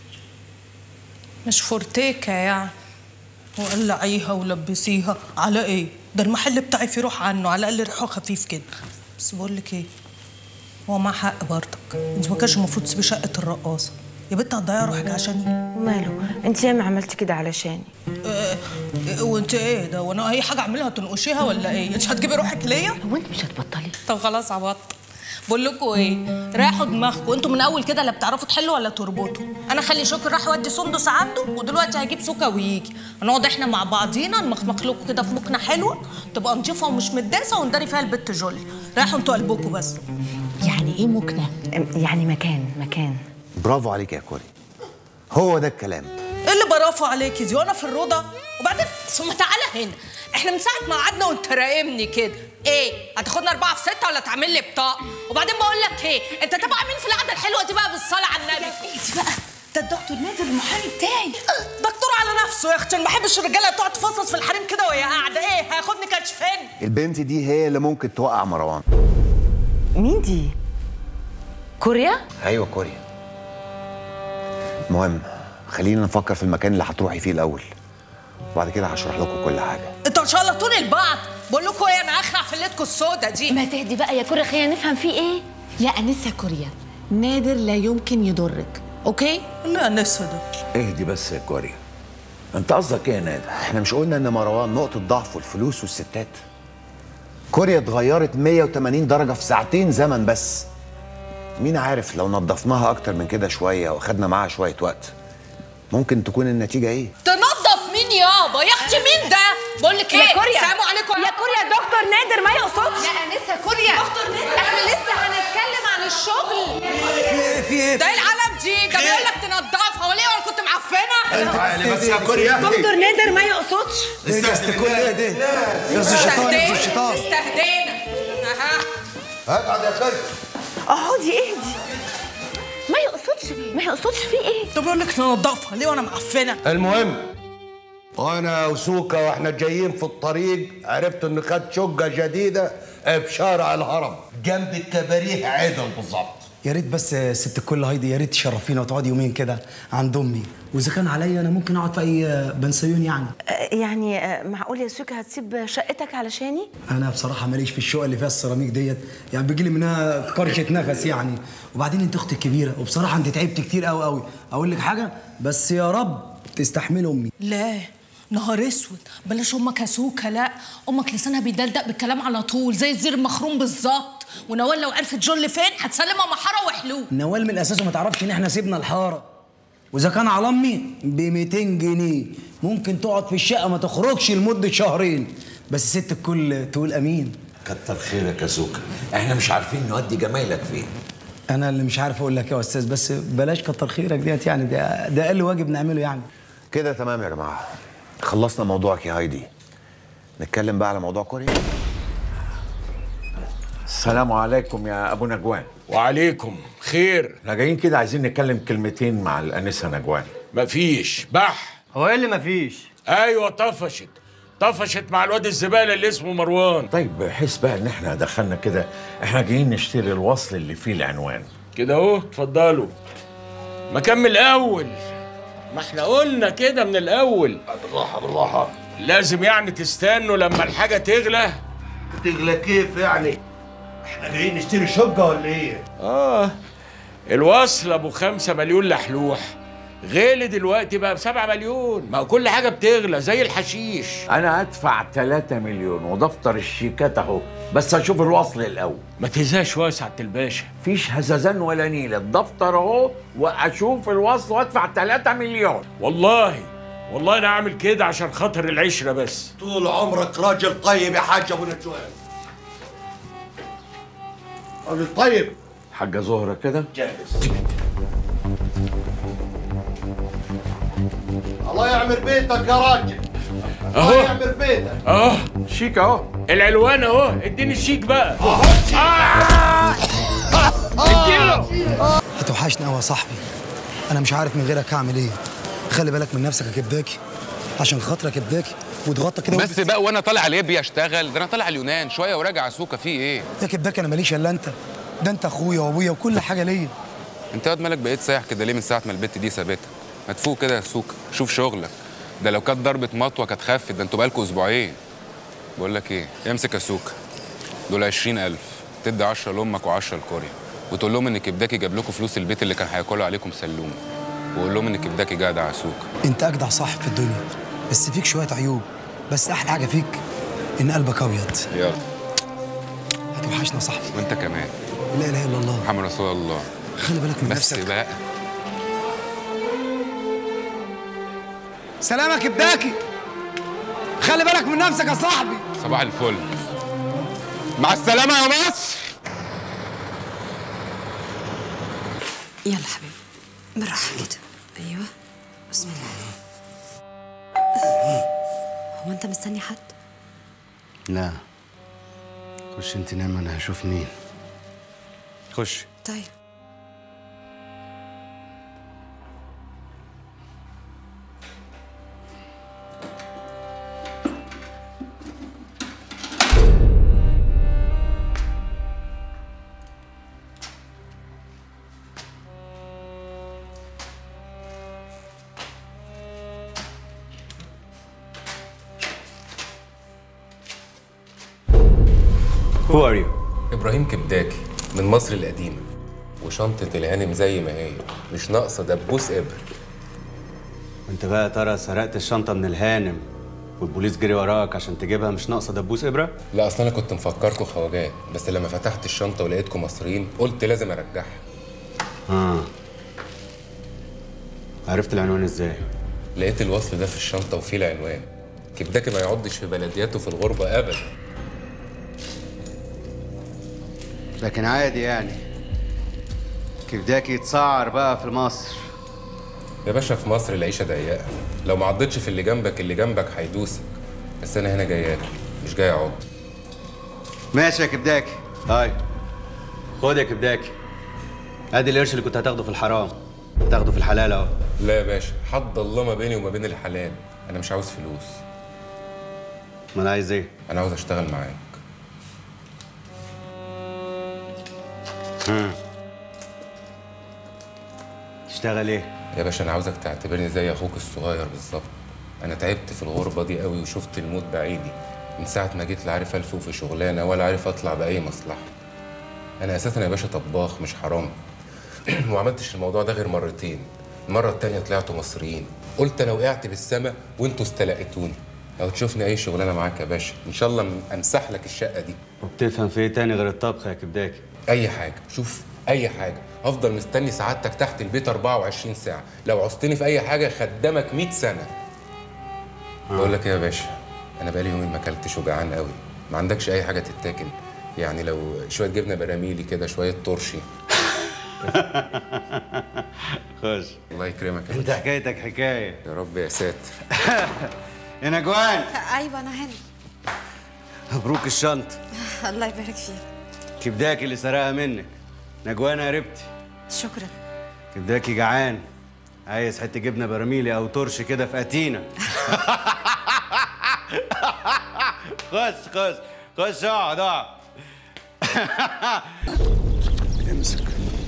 مش فورتيكا يعني وقلعيها ولبسيها على ايه ده المحل بتاعي فيه روح عنه على الاقل ريحه خفيف كده بس بقول لك ايه هو معاه حق برضك انت ما كانش المفروض تسيبي شقه الرقاصه يا بنت هتضيعي روحك عشاني وماله انت ياما عملتي كده علشاني إيه إيه وانت ايه ده وانا اي حاجه اعملها تنقشيها ولا ايه انت هتجيبي روحك ليا هو انت مش هتبطلي طب خلاص عبطت بقول لكم ايه ريحوا دماغكم انتوا من اول كده لا بتعرفوا تحلوا ولا تربطوا انا خلي شكر راح يودي سندس عنده ودلوقتي هيجيب سوكا ويجي هنقعد احنا مع بعضينا نمخمخ لكم كده في مكنه حلوه تبقى نضيفه ومش متداسه ونداري فيها البت جولي رايحوا انتوا قلبكم بس يعني ايه مكنه يعني مكان مكان برافو عليك يا كوري هو ده الكلام ايه اللي برافو عليكي دي وانا في الروضه وبعدين ثم تعالى هنا احنا من ساعه ما قعدنا وانت راقمني كده ايه هتاخدنا اربعه في سته ولا تعمل لي بطاقه وبعدين بقول لك ايه انت تبع مين في القعده الحلوه دي بقى بالصلاه على النبي ايه بقى ده الدكتور نادر المحامي بتاعي دكتور على نفسه يا اختي أنا ما بحبش الرجاله تقعد تفصص في الحريم كده وهي قاعده ايه هياخدني كشفين البنت دي هي اللي ممكن توقع مروان مين دي كوريا ايوه كوريا المهم خلينا نفكر في المكان اللي هتروحي فيه الاول وبعد كده هشرح لكم كل حاجه انتوا ان شاء الله طول البعض بقول لكم ايه انا اخلع في ليلتكم السودا دي ما تهدي بقى يا كوريا خلينا نفهم فيه ايه يا انسه كوريا نادر لا يمكن يضرك اوكي لا انسه ده اهدي بس يا كوريا انت قصدك ايه يا نادر احنا مش قلنا ان مروان نقطه ضعفه الفلوس والستات كوريا اتغيرت 180 درجه في ساعتين زمن بس مين عارف لو نظفناها اكتر من كده شويه واخدنا معاها شويه وقت ممكن تكون النتيجه ايه تنظف مين يابا يا اختي مين ده بقول لك ايه يا كوريا. سلام عليكم يا كوريا دكتور نادر ما يقصدش يا انسه كوريا احنا لسه هنتكلم عن الشغل في ايه؟ ده ايه العلم دي ده بيقول لك تنضفها وليه ولا كنت معفنه تعالي بس يا كوريا دكتور نادر ما يقصدش كل ايه ده؟ يا أستاذ الشيطان يا أستاذ الشيطان استهدينا اها اقعد يا كوريا اقعدي اهدي ما يقصدش ما يقصدش في ايه طب بيقول لك ننضفها ليه وانا معفنه المهم وانا وسوكا واحنا جايين في الطريق عرفت ان خد شقه جديده في شارع الهرم جنب الكباريه عدل بالظبط يا ريت بس ست الكل هايدي يا ريت تشرفينا وتقعدي يومين كده عند امي واذا كان عليا انا ممكن اقعد في اي بنسيون يعني يعني آه، معقول يا سوكا هتسيب شقتك علشاني انا بصراحه ماليش في الشقه اللي فيها السيراميك ديت يعني بيجي لي منها كرشه نفس يعني وبعدين انت اختي الكبيره وبصراحه انت تعبت كتير قوي قوي اقول لك حاجه بس يا رب تستحملي امي لا نهار اسود بلاش امك يا سوكا لا امك لسانها بيدلدق بالكلام على طول زي الزير المخروم بالظبط ونوال لو عرفت جول فين هتسلمها محاره وحلو نوال من الاساس ما تعرفش ان احنا سيبنا الحاره واذا كان على امي ب 200 جنيه ممكن تقعد في الشقه ما تخرجش لمده شهرين بس ست الكل تقول امين كتر خيرك يا سوكا احنا مش عارفين نودي جمايلك فين انا اللي مش عارف اقول لك يا استاذ بس بلاش كتر خيرك ديت يعني ده ده اقل واجب نعمله يعني كده تمام يا جماعه خلصنا موضوعك يا هايدي نتكلم بقى على موضوع كوريا السلام عليكم يا ابو نجوان وعليكم خير احنا جايين كده عايزين نتكلم كلمتين مع الانسه نجوان مفيش بح هو ايه اللي مفيش ايوه طفشت طفشت مع الواد الزباله اللي اسمه مروان طيب بحيث بقى ان احنا دخلنا كده احنا جايين نشتري الوصل اللي فيه العنوان كده اهو اتفضلوا ما كمل الاول ما احنا قلنا كده من الاول بالراحه بالراحه لازم يعني تستنوا لما الحاجه تغلى تغلى كيف يعني احنا جايين نشتري شقه ولا ايه اه الوصل ابو خمسة مليون لحلوح غالي دلوقتي بقى بسبعة مليون ما هو كل حاجة بتغلى زي الحشيش انا هدفع 3 مليون ودفتر الشيكات اهو بس اشوف الوصل الاول ما تهزاش يا سعادة الباشا فيش هزازان ولا نيله الدفتر اهو واشوف الوصل وادفع 3 مليون والله والله انا عامل كده عشان خاطر العشرة بس طول عمرك راجل طيب يا حاج ابو نجوان راجل طيب حاجه زهره كده جاهز الله يعمر بيتك يا راجل الله اهو يعمر بيتك اهو شيك اهو العلوان اهو اديني الشيك بقى اديله هتوحشني قوي يا صاحبي انا مش عارف من غيرك هعمل ايه خلي بالك من نفسك يا كبداكي عشان خاطرك يا كبداكي وتغطى كده بس بقى وانا طالع ليبيا اشتغل ده انا طالع اليونان شويه وراجع سوكا فيه ايه يا كبداكي انا ماليش الا انت ده انت اخويا وابويا وكل حاجه ليا انت واد مالك بقيت سايح كده ليه من ساعه ما البت دي سابتك ما تفوق كده يا سوكا شوف شغلك ده لو كانت ضربه مطوه كانت خفت ده انتوا بقالكوا اسبوعين بقول لك ايه امسك يا سوكا دول 20000 تدي 10 لامك و10 لكوريا وتقول لهم ان كبداكي جاب لكم فلوس البيت اللي كان هياكلوا عليكم سلومه وقول لهم ان كبداكي جدع يا سوكا انت اجدع صاحب في الدنيا بس فيك شويه عيوب بس احلى حاجه فيك ان قلبك ابيض يلا هتوحشنا يا صاحبي وانت كمان لا اله الا الله محمد رسول الله خلي بالك من بس نفسك بقى سلامك كبداكي خلي بالك من نفسك يا صاحبي صباح الفل مع السلامه يا مصر يلا حبيبي بالراحة كده أيوه بسم الله هو أنت مستني حد؟ لا خش انت نام انا هشوف مين خش طيب Who are you? ابراهيم كبداكي من مصر القديمه وشنطه الهانم زي ما هي مش ناقصه دبوس ابر انت بقى يا ترى سرقت الشنطه من الهانم والبوليس جري وراك عشان تجيبها مش ناقصه دبوس ابره لا اصل انا كنت مفكركم خواجات بس لما فتحت الشنطه ولقيتكم مصريين قلت لازم ارجعها اه عرفت العنوان ازاي لقيت الوصل ده في الشنطه وفيه العنوان كبداكي ما يعضش في بلدياته في الغربه ابدا لكن عادي يعني كبداكي يتسعر بقى في مصر يا باشا في مصر العيشه ضيقه لو ما عضتش في اللي جنبك اللي جنبك هيدوسك بس انا هنا جاي اكل مش جاي اعض ماشي يا كبداكي هاي خد يا كبداكي ادي القرش اللي كنت هتاخده في الحرام هتاخده في الحلال اهو لا يا باشا حد الله ما بيني وما بين الحلال انا مش عاوز فلوس ما انا عايز ايه انا عاوز اشتغل معاك ها تشتغل ايه يا باشا انا عاوزك تعتبرني زي اخوك الصغير بالظبط انا تعبت في الغربه دي قوي وشفت الموت بعيدي من ساعه ما جيت لا عارف الفوق في شغلانه ولا عارف اطلع باي مصلحه انا اساسا يا باشا طباخ مش حرام وما عملتش الموضوع ده غير مرتين المره التانية طلعتوا مصريين قلت انا وقعت بالسما وانتوا استلقيتوني لو تشوفني اي شغلانه معاك يا باشا ان شاء الله امسح لك الشقه دي وبتفهم في ايه تاني غير الطبخ يا كبداكي اي حاجه شوف اي حاجه هفضل مستني سعادتك تحت البيت 24 ساعه لو عوزتني في اي حاجه خدامك 100 سنه بقول لك ايه يا باشا انا بقالي يومين ما اكلتش وجعان قوي ما عندكش اي حاجه تتاكل يعني لو شويه جبنه براميلي كده شويه ترشي خش الله يكرمك يا انت باشا. حكايتك حكايه يا رب يا ساتر يا نجوان أيوة أنا هنا مبروك الشنطه الله يبارك فيك كبداكي اللي سرقها منك نجوان قربتي شكرا كبداكي جعان عايز حته جبنه براميلي او ترش كده في اتينا خش خش خش اقعد اقعد امسك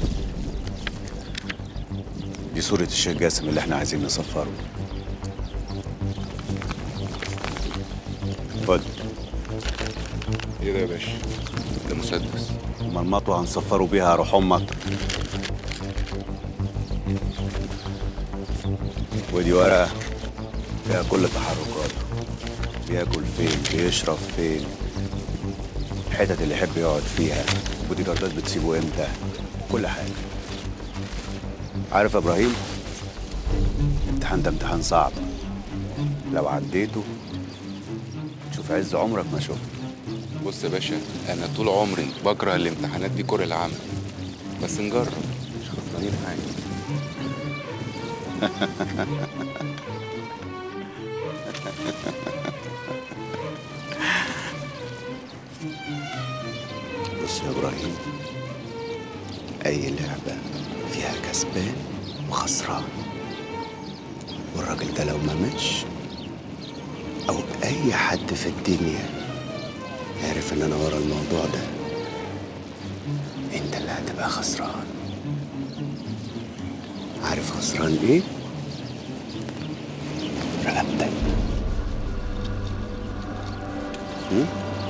دي صورة الشيخ جاسم اللي احنا عايزين نصفره خد ايه ده يا باشا ده مسدس امال المطوة هنصفره بيها روح امك ودي ورقة فيها كل تحركاته بياكل فين بيشرب فين الحتت اللي يحب يقعد فيها بودي جاردات بتسيبه امتى كل حاجة عارف يا ابراهيم الامتحان ده امتحان صعب لو عديته تشوف عز عمرك ما شفت بص يا باشا انا طول عمري بكره الامتحانات دي كره العمل بس نجرب مش خسرانين حاجه بص يا ابراهيم اي لعبه فيها كسبان وخسران والراجل ده لو ما ماتش او اي حد في الدنيا عارف ان انا ورا الموضوع ده انت اللي هتبقى خسران عارف خسران ايه رقبتك هم؟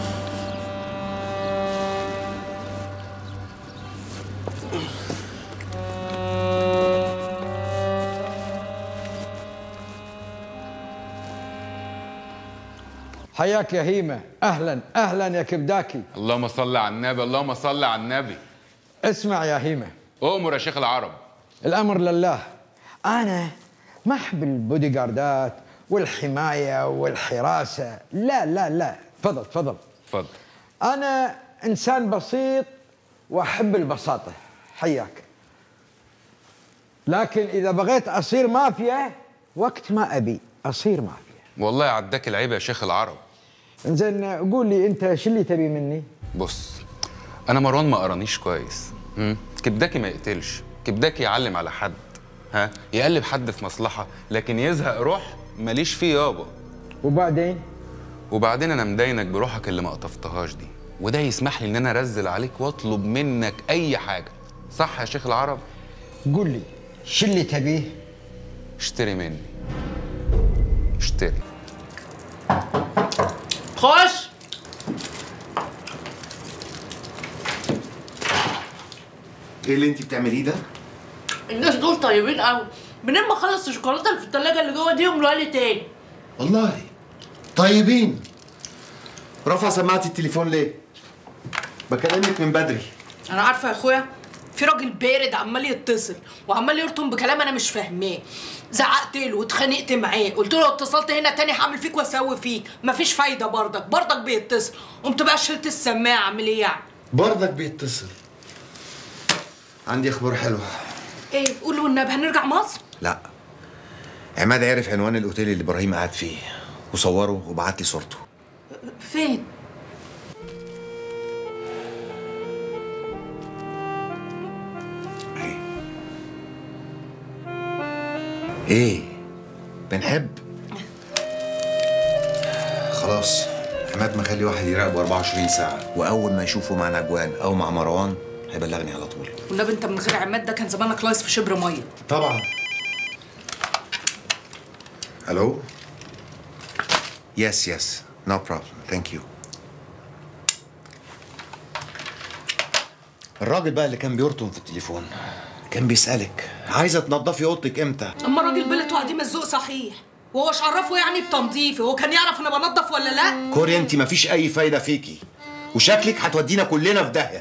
حياك يا هيمة أهلا أهلا يا كبداكي اللهم صل على النبي اللهم صل على النبي اسمع يا هيمة أؤمر يا شيخ العرب الأمر لله أنا ما أحب البودي جاردات والحماية والحراسة لا لا لا تفضل تفضل اتفضل أنا إنسان بسيط وأحب البساطة حياك لكن اذا بغيت اصير مافيا وقت ما ابي اصير مافيا والله عداك العيب يا شيخ العرب انزين قول لي انت شو اللي تبي مني بص انا مروان ما قرانيش كويس مم؟ كبداكي ما يقتلش كبداكي يعلم على حد ها يقلب حد في مصلحه لكن يزهق روح ماليش فيه يابا وبعدين وبعدين انا مداينك بروحك اللي ما قطفتهاش دي وده يسمح لي ان انا انزل عليك واطلب منك اي حاجه صح يا شيخ العرب قول لي شو اللي تبيه اشتري مني اشتري خش ايه اللي انت بتعمليه ده؟ الناس دول طيبين قوي منين ما اخلص الشوكولاته اللي في التلاجة اللي جوه دي يملوها لي تاني والله طيبين رفع سماعة التليفون ليه؟ بكلمك من بدري انا عارفه يا اخويا في راجل بارد عمال يتصل وعمال يرطم بكلام انا مش فاهماه زعقت له واتخانقت معاه قلت له لو اتصلت هنا تاني هعمل فيك واسوي فيك مفيش فايده برضك برضك بيتصل قمت بقى شلت السماعه اعمل ايه يعني برضك بيتصل عندي اخبار حلوه ايه قول له والنبي هنرجع مصر لا عماد عرف عنوان الاوتيل اللي ابراهيم قاعد فيه وصوره وبعت لي صورته فين ايه بنحب خلاص عماد مخلي واحد يراقبه 24 ساعة وأول ما يشوفه مع نجوان أو مع مروان هيبلغني على طول والنبي انت من غير عماد ده كان زمانك لايص في شبر ميه طبعا الو يس يس نو بروبلم ثانك يو الراجل بقى اللي كان بيرطم في التليفون كان بيسألك عايزة تنضفي أوضتك إمتى؟ اما الراجل بلته عديم الذوق صحيح وهو مش عرفه يعني بتنظيفي هو كان يعرف انا بنضف ولا لا كوريا أنت مفيش أي فايدة فيكي وشكلك هتودينا كلنا في داهية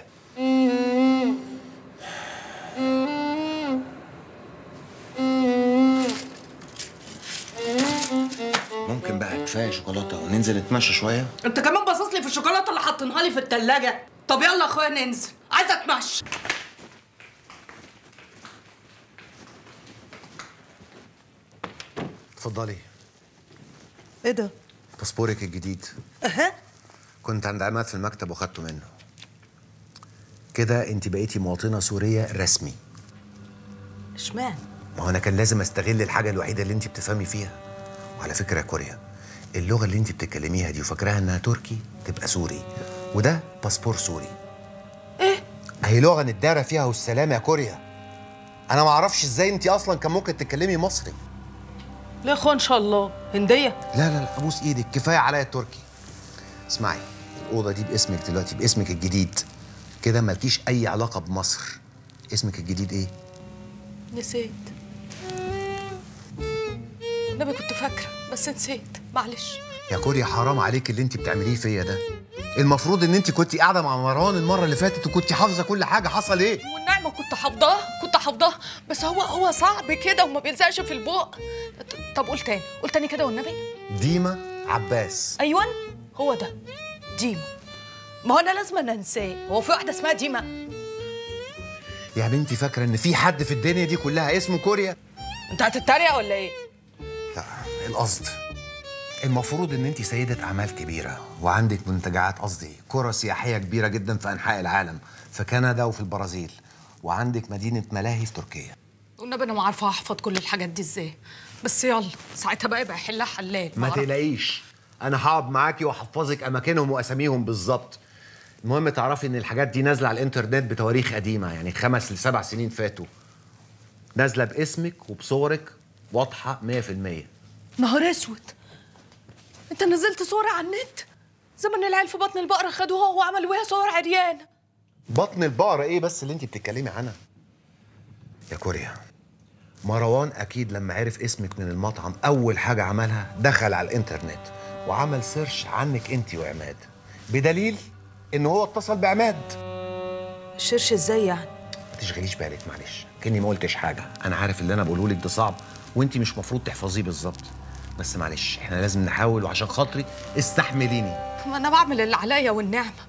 ممكن بقى كفاية شوكولاتة وننزل نتمشى شوية؟ انت كمان باصص لي في الشوكولاته اللي حاطينها لي في التلاجة طب يلا يا اخويا ننزل عايزه اتمشى اتفضلي ايه ده باسبورك الجديد اها كنت عند عماد في المكتب وخدته منه كده انت بقيتي مواطنة سورية رسمي اشمعنى ما هو انا كان لازم استغل الحاجة الوحيدة اللي انت بتفهمي فيها وعلى فكرة يا كوريا اللغة اللي انت بتتكلميها دي وفاكراها انها تركي تبقى سوري وده باسبور سوري ايه اهي لغة نتدارى فيها والسلام يا كوريا انا ما اعرفش ازاي انت اصلا كان ممكن تتكلمي مصري لا يا اخويا ان شاء الله هنديه لا لا لا ابوس ايدك كفايه عليا التركي اسمعي الاوضه دي باسمك دلوقتي باسمك الجديد كده مالكيش اي علاقه بمصر اسمك الجديد ايه نسيت النبي كنت فاكره بس نسيت معلش يا كوريا حرام عليك اللي انت بتعمليه فيا ده المفروض ان انت كنت قاعده مع مروان المره اللي فاتت وكنت حافظه كل حاجه حصل ايه والنعمه كنت حافظاه كنت حافظاه بس هو هو صعب كده وما بيلزقش في البق ط- طب قول تاني قول تاني كده والنبي ديما عباس ايوه هو ده ديما ما هو انا لازم أنا انساه هو في واحده اسمها ديما يا بنتي فاكره ان في حد في الدنيا دي كلها اسمه كوريا انت هتتريق ولا ايه لا القصد المفروض ان انت سيدة اعمال كبيرة وعندك منتجعات قصدي قرى سياحية كبيرة جدا في انحاء العالم في كندا وفي البرازيل وعندك مدينة ملاهي في تركيا والنبي انا ما عارفه احفظ كل الحاجات دي ازاي بس يلا ساعتها بقى يبقى يحلها حلال ما بعرف. تقلقيش انا هقعد معاكي واحفظك اماكنهم واساميهم بالظبط المهم تعرفي ان الحاجات دي نازله على الانترنت بتواريخ قديمه يعني خمس لسبع سنين فاتوا نازله باسمك وبصورك واضحه 100% نهار اسود انت نزلت صورة على النت زمن العيال في بطن البقرة خدوها وعملوا بيها صور عريان بطن البقرة ايه بس اللي انت بتتكلمي عنها يا كوريا مروان اكيد لما عرف اسمك من المطعم اول حاجة عملها دخل على الانترنت وعمل سيرش عنك انت وعماد بدليل ان هو اتصل بعماد الشرش ازاي يعني ما تشغليش بالك معلش كاني ما قلتش حاجة انا عارف اللي انا بقوله لك ده صعب وانت مش مفروض تحفظيه بالظبط بس معلش احنا لازم نحاول وعشان خاطري استحمليني ما انا بعمل اللي عليا والنعمة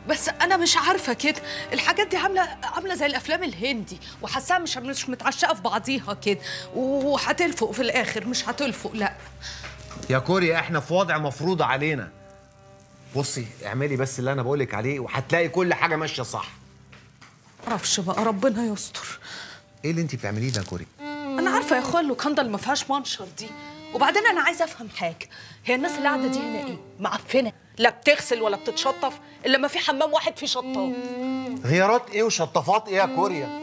بس انا مش عارفه كده الحاجات دي عامله عامله زي الافلام الهندي وحاساها مش مش متعشقه في بعضيها كده وهتلفق في الاخر مش هتلفق لا يا كوريا احنا في وضع مفروض علينا بصي اعملي بس اللي انا بقولك عليه وهتلاقي كل حاجه ماشيه صح معرفش بقى ربنا يستر ايه اللي انت بتعمليه ده يا كوريا انا عارفه يا اخويا اللوكاندا اللي ما فيهاش منشر دي وبعدين انا عايزه افهم حاجه هي الناس اللي قاعده دي هنا ايه معفنه لا بتغسل ولا بتتشطف الا لما في حمام واحد فيه شطاف غيارات ايه وشطافات ايه يا كوريا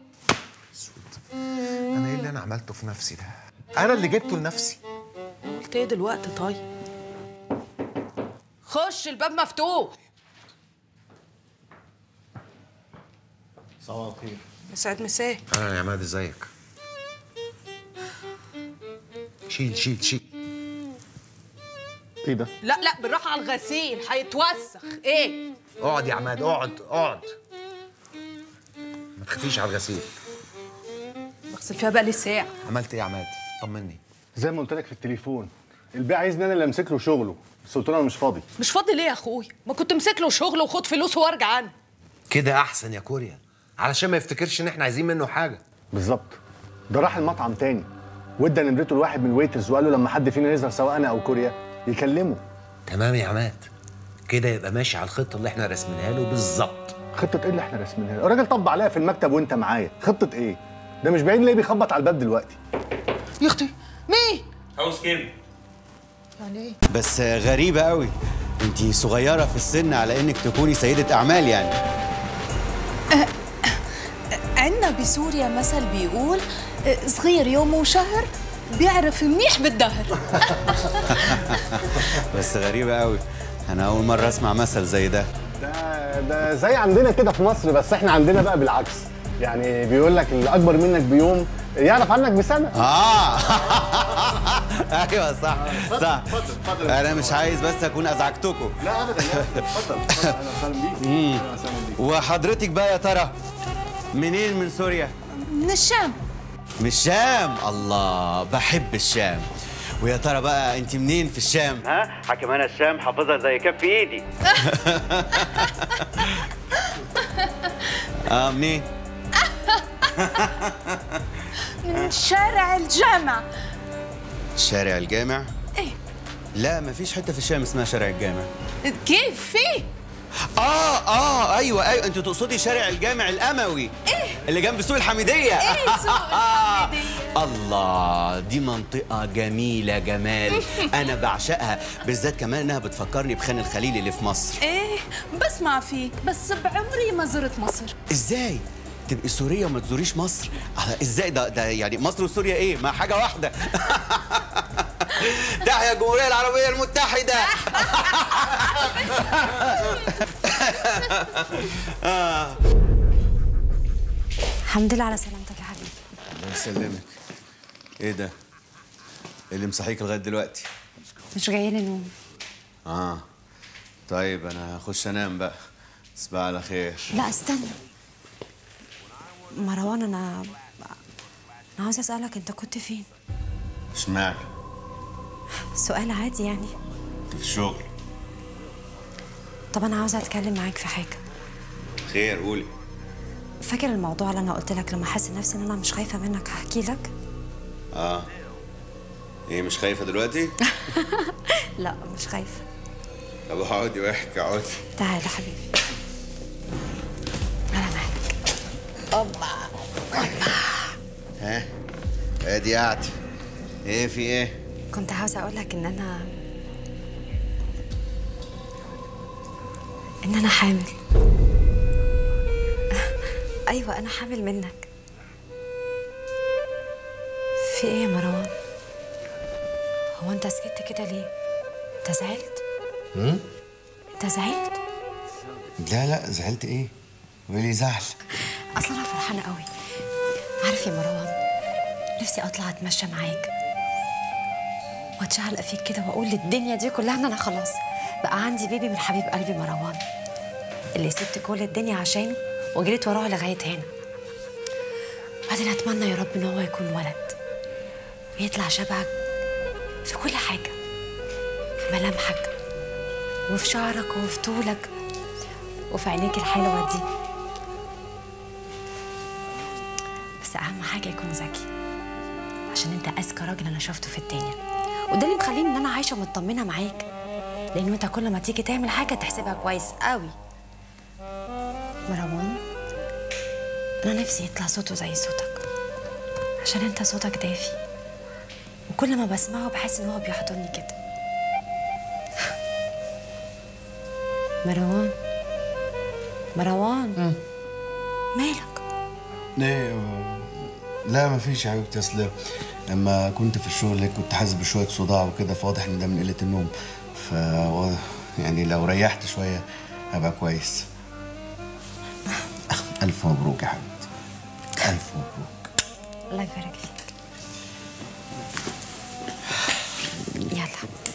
انا ايه اللي انا عملته في نفسي ده انا اللي جبته لنفسي قلت ايه دلوقتي طيب خش الباب مفتوح صباح الخير يسعد مساه اهلا يا عماد ازيك شيل شيل شيل ايه ده لا لا بالراحه على الغسيل هيتوسخ ايه اقعد يا عماد اقعد اقعد ما تخافيش على الغسيل بغسل فيها بقالي ساعه عملت ايه يا عماد طمني زي ما قلت لك في التليفون البيع عايزني انا اللي امسك له شغله بس قلت له انا مش فاضي مش فاضي ليه يا اخويا ما كنت مسك له شغل وخد فلوسه وارجع انا كده احسن يا كوريا علشان ما يفتكرش ان احنا عايزين منه حاجه بالظبط ده راح المطعم تاني وادى نمرته لواحد من الويترز وقال له لما حد فينا يظهر سواء انا او كوريا يكلمه تمام يا عماد كده يبقى ماشي على الخطه اللي احنا راسمينها له بالظبط خطه ايه اللي احنا راسمينها له؟ الراجل طب عليا في المكتب وانت معايا خطه ايه ده مش بعيد ليه بيخبط على الباب دلوقتي يا اختي مين هاوس كيم يعني ايه بس غريبة قوي انت صغيرة في السن على انك تكوني سيدة اعمال يعني عندنا بسوريا مثل بيقول آه، صغير يوم وشهر بيعرف منيح بالدهر بس غريبة قوي انا اول مرة اسمع مثل زي ده ده ده زي عندنا كده في مصر بس احنا عندنا بقى بالعكس يعني بيقول لك اللي اكبر منك بيوم يعرف عنك بسنه اه ايوه صح صح اتفضل اتفضل انا مش عايز بس اكون ازعجتكم لا ابدا لا اتفضل اتفضل اهلا وسهلا بيك مم. اهلا وسهلا بيك وحضرتك بقى يا ترى منين من سوريا من الشام من الشام الله بحب الشام ويا ترى بقى انت منين في الشام ها حكم انا الشام حافظها زي كف ايدي اه منين من شارع الجامع شارع الجامع ايه لا مفيش حته في الشام اسمها شارع الجامع كيف في اه اه ايوه ايوه انت تقصدي شارع الجامع الاموي ايه اللي جنب سوق الحميديه ايه سوق الله دي منطقة جميلة جمال أنا بعشقها بالذات كمان إنها بتفكرني بخان الخليل اللي في مصر ايه بسمع فيك بس بعمري ما زرت مصر إزاي؟ تبقي سورية وما تزوريش مصر؟ آه، إزاي ده ده يعني مصر وسوريا إيه؟ ما حاجة واحدة تحيا الجمهورية العربية المتحدة آه. الحمد لله على سلامتك يا حبيبي الله يسلمك إيه ده؟ إيه اللي مصحيك لغاية دلوقتي؟ مش جاي لي نوم آه طيب أنا هخش أنام بقى تصبح على خير لا استنى مروان انا انا عاوزه اسالك انت كنت فين اشمعنى؟ سؤال عادي يعني في الشغل طب انا عاوزه اتكلم معاك في حاجه خير قولي فاكر الموضوع اللي انا قلت لك لما احس نفسي ان انا مش خايفه منك هحكي لك اه ايه مش خايفة دلوقتي؟ لا مش خايفه طب اقعدي واحكي اقعدي تعالى حبيبي اوبا ها ادي قاعدة ايه في ايه؟ كنت عاوزه اقول لك ان انا ان انا حامل ايوه انا حامل منك في ايه يا مروان هو انت سكت كده ليه انت زعلت هم؟ انت زعلت لا لا زعلت ايه؟ ولي زعل اصلا انا فرحانه قوي عارف يا مروان نفسي اطلع اتمشى معاك واتشعلق فيك كده واقول للدنيا دي كلها ان انا خلاص بقى عندي بيبي من حبيب قلبي مروان اللي سبت كل الدنيا عشانه وجريت وراه لغايه هنا بعدين اتمنى يا رب ان هو يكون ولد ويطلع شبهك في كل حاجه في ملامحك وفي شعرك وفي طولك وفي عينيك الحلوه دي بس اهم حاجه يكون ذكي عشان انت اذكى راجل انا شفته في الدنيا وده اللي مخليني ان انا عايشه مطمنه معاك لان انت كل ما تيجي تعمل حاجه تحسبها كويس قوي مروان انا نفسي يطلع صوته زي صوتك عشان انت صوتك دافي وكل ما بسمعه بحس ان هو بيحضني كده مروان مروان مالك ليه لا ما فيش يا حبيبتي اصل لما كنت في الشغل كنت حاسس بشويه صداع وكده فواضح ان ده من قله النوم ف يعني لو ريحت شويه هبقى كويس الف مبروك يا حبيبتي الف مبروك الله يبارك فيك يلا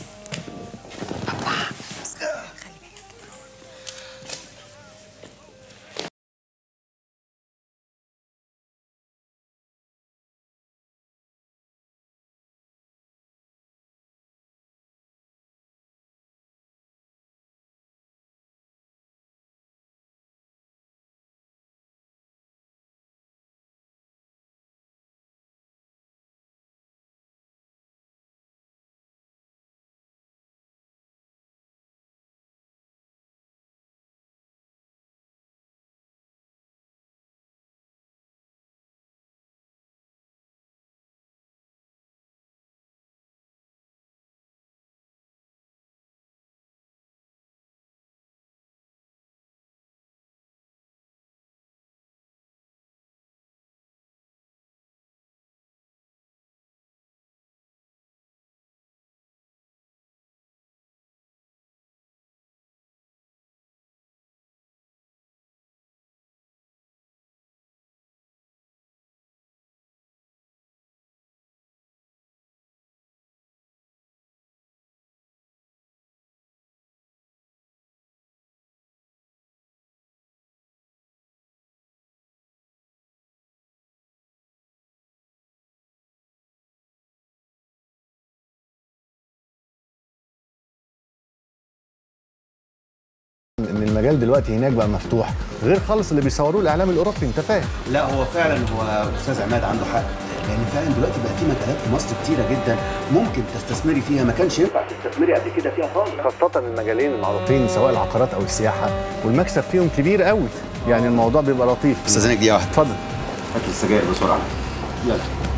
ان المجال دلوقتي هناك بقى مفتوح غير خالص اللي بيصوروه الاعلام الاوروبي انت فاهم لا هو فعلا هو استاذ عماد عنده حق لان فعلا دلوقتي بقى في مجالات في مصر كتيره جدا ممكن تستثمري فيها ما كانش ينفع تستثمري قبل كده فيها خالص خاصة المجالين المعروفين سواء العقارات او السياحة والمكسب فيهم كبير قوي يعني الموضوع بيبقى لطيف استاذنك دقيقه واحده اتفضل هات لي السجاير بسرعه يلا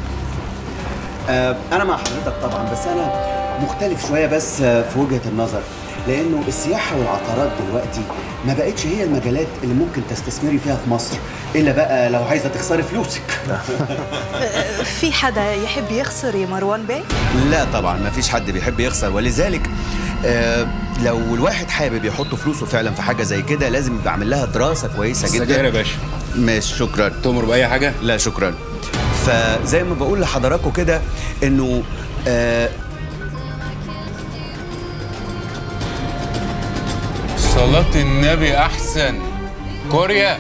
آه انا مع حضرتك طبعا بس انا مختلف شويه بس آه، في وجهه النظر لانه السياحه والعقارات دلوقتي ما بقتش هي المجالات اللي ممكن تستثمري فيها في مصر الا بقى لو عايزه تخسري فلوسك في حدا يحب يخسر يا مروان بيه؟ لا طبعا ما فيش حد بيحب يخسر ولذلك آه لو الواحد حابب يحط فلوسه فعلا في حاجه زي كده لازم يبقى عامل لها دراسه كويسه جدا السجاير يا باشا. ماشي شكرا تؤمر باي حاجه لا شكرا فزي ما بقول لحضراتكم كده انه آه صلاة النبي أحسن كوريا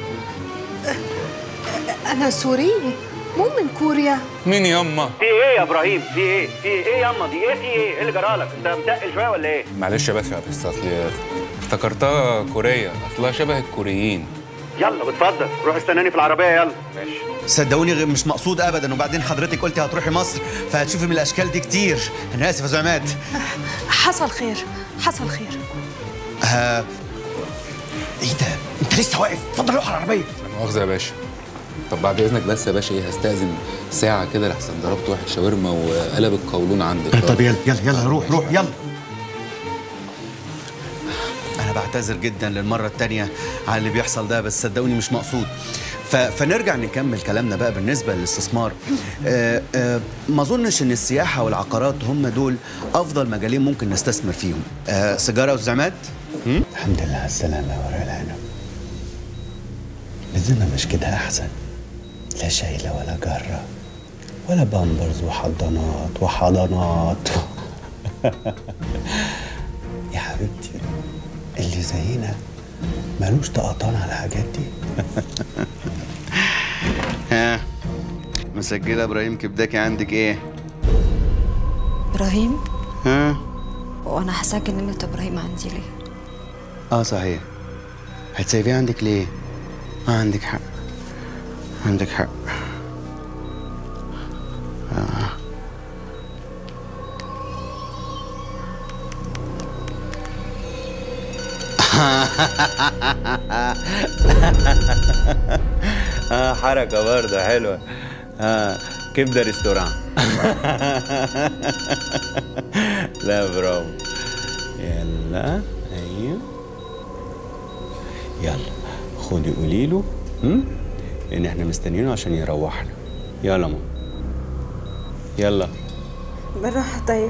أنا سورية مو من كوريا مين يما في ايه يا ابراهيم في ايه في ايه ياما دي ايه في ايه ايه اللي جرالك انت متقل شويه ولا ايه معلش يا باشا بس أصل افتكرتها كورية أصلها شبه الكوريين يلا بتفضل روح استناني في العربيه يلا ماشي صدقوني غ- مش مقصود ابدا وبعدين حضرتك قلتي هتروحي مصر فهتشوفي من الاشكال دي كتير انا اسف يا زعمات حصل خير حصل خير ها ايه ده انت لسه واقف اتفضل روح على العربيه لا مؤاخذة يا باشا طب بعد إذنك بس يا باشا إيه هستأذن ساعة كده لحسن ضربت واحد شاورما وقلب القولون عندك طب يلا يلا يلا روح روح يلا انا بعتذر جدا للمره التانية على اللي بيحصل ده بس صدقوني مش مقصود ف... فنرجع نكمل كلامنا بقى بالنسبه للاستثمار آه آه ما اظنش ان السياحه والعقارات هم دول افضل مجالين ممكن نستثمر فيهم آه سيجاره يا استاذ عماد الحمد لله على السلامة يا ورق العنب الزمن مش كده أحسن لا شايلة ولا جرة ولا بامبرز وحضانات وحضانات يا حبيبتي اللي زينا ملوش طقطان على الحاجات دي ها مسجله ابراهيم كبداكي عندك ايه ابراهيم ها وانا هسجل نمرة ابراهيم عندي ليه اه صحيح هتسيبيه عندك ليه؟ ما عندك حق عندك حق آه. اه حركة برضه حلوة اه كبدة ريستوران لا برافو يلا ايوه يلا خدي قولي له هم؟ ان احنا مستنيينه عشان يروحنا يلا ماما يلا بالراحة طيب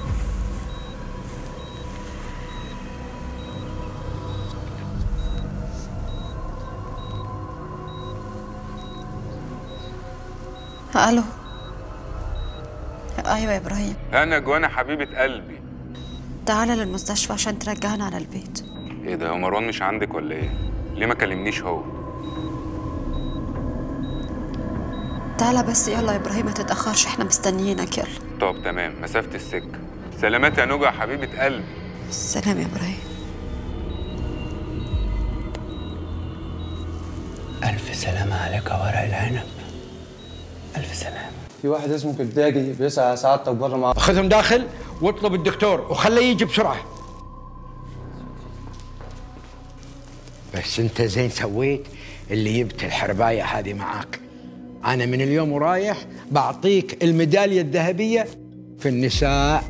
الو ايوه يا ابراهيم انا جوانا حبيبه قلبي تعالى للمستشفى عشان ترجعنا على البيت ايه ده هو مروان مش عندك ولا ايه ليه ما كلمنيش هو تعالى بس يلا يا ابراهيم ما تتاخرش احنا مستنيينك يلا طب تمام مسافه السكه سلامات يا نوجة حبيبه قلبي سلام يا ابراهيم ألف سلامة عليك يا ورق العنب ألف سلامة في واحد اسمه كنتاجي بيسعى سعادتك بره مع خذهم داخل واطلب الدكتور وخليه يجي بسرعه بس انت زين سويت اللي جبت الحربايه هذه معاك انا من اليوم ورايح بعطيك الميداليه الذهبيه في النساء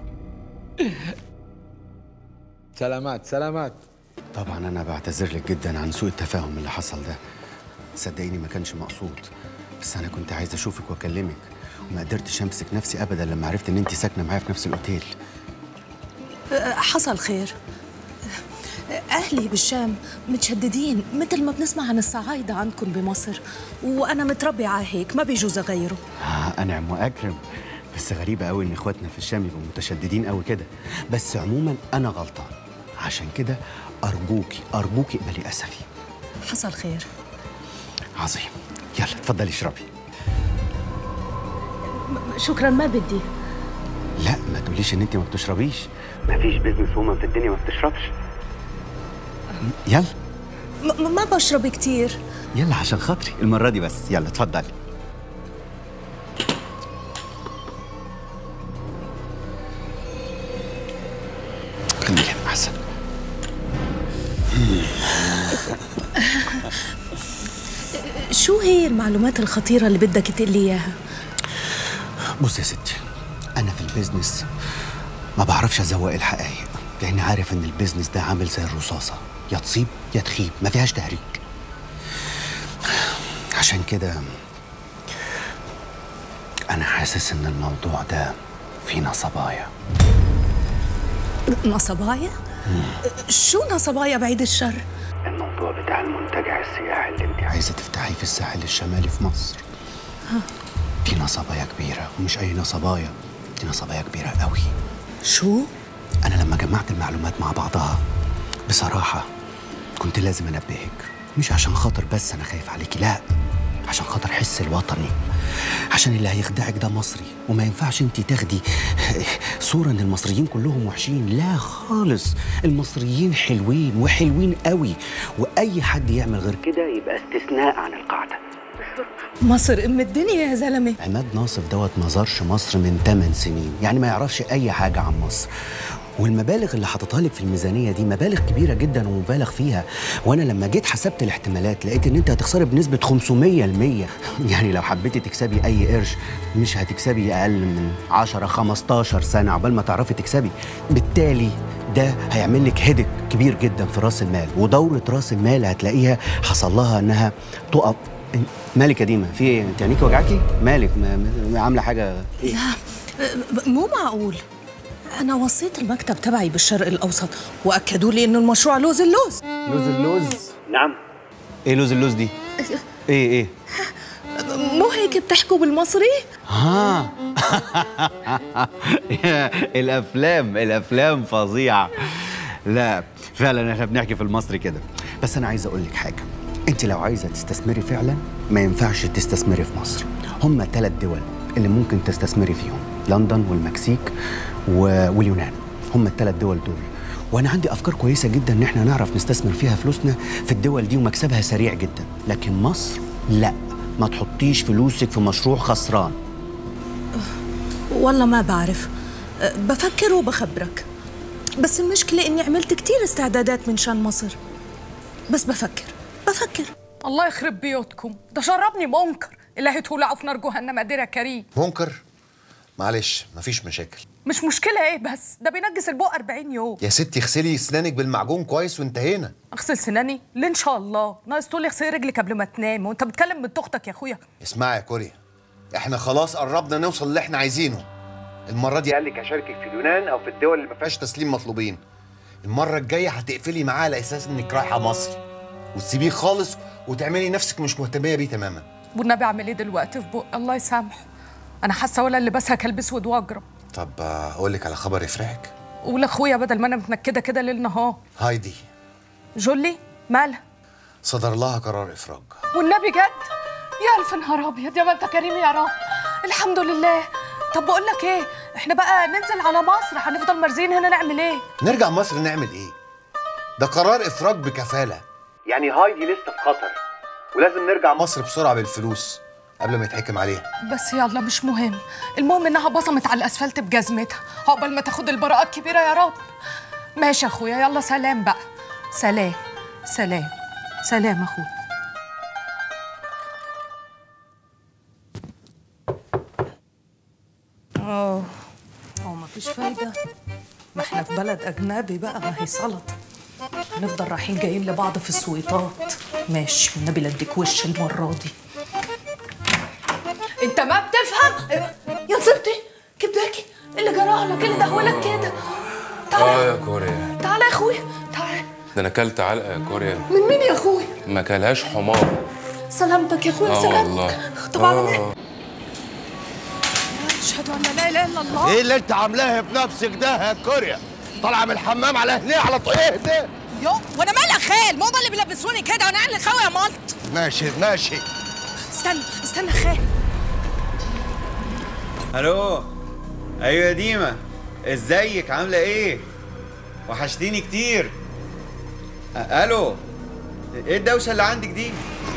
سلامات سلامات طبعا انا بعتذر لك جدا عن سوء التفاهم اللي حصل ده صدقيني ما كانش مقصود بس انا كنت عايز اشوفك واكلمك وما قدرتش امسك نفسي ابدا لما عرفت ان انت ساكنه معايا في نفس الاوتيل أه، حصل خير أه، أهلي بالشام متشددين مثل ما بنسمع عن الصعايدة عندكم بمصر وأنا متربية على هيك ما بيجوز أغيره آه انعم واكرم بس غريبه قوي ان اخواتنا في الشام يبقوا متشددين قوي كده بس عموما انا غلطان عشان كده ارجوكي ارجوكي اقبلي اسفي حصل خير عظيم يلا اتفضلي اشربي م- شكرا ما بدي لا ما تقوليش ان انت ما بتشربيش مفيش بيزنس وومن في الدنيا ما بتشربش يلا م- م- ما بشرب كتير يلا عشان خاطري المره دي بس يلا اتفضلي كملي احسن شو هي المعلومات الخطيرة اللي بدك تقلي إياها؟ بص يا ستي انا في البيزنس ما بعرفش ازوق الحقائق لاني عارف ان البيزنس ده عامل زي الرصاصه يا تصيب يا تخيب ما فيهاش تهريج عشان كده انا حاسس ان الموضوع ده فيه نصبايا نصبايا؟ شو نصبايا بعيد الشر؟ الموضوع بتاع المنتجع السياحي اللي انت عايزه تفتحيه في الساحل الشمالي في مصر ها. في نصبايا كبيره ومش اي نصبايا دي نصبايا كبيره قوي شو؟ انا لما جمعت المعلومات مع بعضها بصراحه كنت لازم انبهك مش عشان خاطر بس انا خايف عليكي لا عشان خاطر حس الوطني عشان اللي هيخدعك ده مصري وما ينفعش انت تاخدي صوره ان المصريين كلهم وحشين لا خالص المصريين حلوين وحلوين قوي واي حد يعمل غير كده كده يبقى استثناء عن القاعدة مصر أم الدنيا يا زلمة عماد ناصف دوت ما زارش مصر من 8 سنين يعني ما يعرفش اي حاجه عن مصر والمبالغ اللي حاططها لك في الميزانيه دي مبالغ كبيره جدا ومبالغ فيها وانا لما جيت حسبت الاحتمالات لقيت ان انت هتخسري بنسبه 500% يعني لو حبيتي تكسبي اي قرش مش هتكسبي اقل من 10 15 سنه عقبال ما تعرفي تكسبي بالتالي ده هيعمل لك هدك كبير جدا في راس المال ودوره راس المال هتلاقيها حصل لها انها تقف مالك يا ديما في ايه انت عينيكي وجعاكي مالك ما- ما- عامله حاجه لا أه، مو معقول أنا وصيت المكتب تبعي بالشرق الأوسط وأكدوا لي إنه المشروع لوز اللوز لوز اللوز نعم ايه لوز اللوز دي ايه ايه مو هيك بتحكوا بالمصري؟ ها الافلام الافلام فظيعه لا فعلا احنا بنحكي في المصري كده بس انا عايز اقول لك حاجه انت لو عايزه تستثمري فعلا ما ينفعش تستثمري في مصر هم ثلاث دول اللي ممكن تستثمري فيهم لندن والمكسيك و... واليونان هم الثلاث دول دول وانا عندي افكار كويسه جدا ان احنا نعرف نستثمر فيها فلوسنا في الدول دي ومكسبها سريع جدا لكن مصر لا ما تحطيش فلوسك في مشروع خسران والله ما بعرف أه، بفكر وبخبرك بس المشكلة إني عملت كتير استعدادات من شان مصر بس بفكر بفكر الله يخرب بيوتكم ده شربني منكر اللي تولعوا في نار جهنم قادر يا كريم منكر معلش مفيش مشاكل مش مشكلة ايه بس ده بينجس البق 40 يوم يا ستي اغسلي اسنانك بالمعجون كويس وانتهينا اغسل سناني ليه ان شاء الله ناقص تقولي اغسلي رجلك قبل ما تنام وانت بتكلم بنت اختك يا اخويا اسمعي يا كوريا احنا خلاص قربنا نوصل اللي احنا عايزينه المره دي قال لك اشاركك في اليونان او في الدول اللي ما فيهاش تسليم مطلوبين المره الجايه هتقفلي معاه على اساس انك رايحه مصر وتسيبيه خالص وتعملي نفسك مش مهتميه بيه تماما والنبي اعمل ايه دلوقتي في بق الله يسامحه انا حاسه ولا اللي بسها كلب اسود واجرب طب آه، اقول لك على خبر يفرحك قول اخويا بدل ما انا متنكده كده ليل نهار هايدي جولي مالها صدر لها قرار افراج والنبي جد يا الف نهار ابيض يا ما انت كريم يا رب الحمد لله طب بقول لك ايه احنا بقى ننزل على مصر هنفضل مرزين هنا نعمل ايه نرجع مصر نعمل ايه ده قرار افراج بكفاله يعني هايدي لسه في خطر ولازم نرجع مصر بسرعه بالفلوس قبل ما يتحكم عليها بس يلا مش مهم المهم انها بصمت على الاسفلت بجزمتها عقبال ما تاخد البراءات كبيره يا رب ماشي يا اخويا يلا سلام بقى سلام سلام سلام اخويا اه هو مفيش فايدة ما احنا في بلد أجنبي بقى ما هي سلطة نفضل رايحين جايين لبعض في السويطات ماشي والنبي لا اديك وش المرة دي انت ما بتفهم يا نصيبتي كبداكي اللي جرالك اللي دهولك كده اه يا كوريا تعالى يا اخويا تعالى ده انا اكلت علقه يا كوريا من مين يا اخويا ما كلهاش حمار سلامتك يا اخويا اه سلامتك والله طبعا آه. اشهد ان لا اله الا الله ايه اللي انت عاملاه بنفسك ده يا كوريا طالعه من الحمام على هنا على طول ايه ده يو وانا مالي يا خال ماما اللي بيلبسوني كده وانا قاعد خاوي يا مالط ماشي ماشي استنى استنى يا خال الو ايوه يا ديما ازيك عامله ايه وحشتيني كتير أ- الو ايه الدوشه اللي عندك دي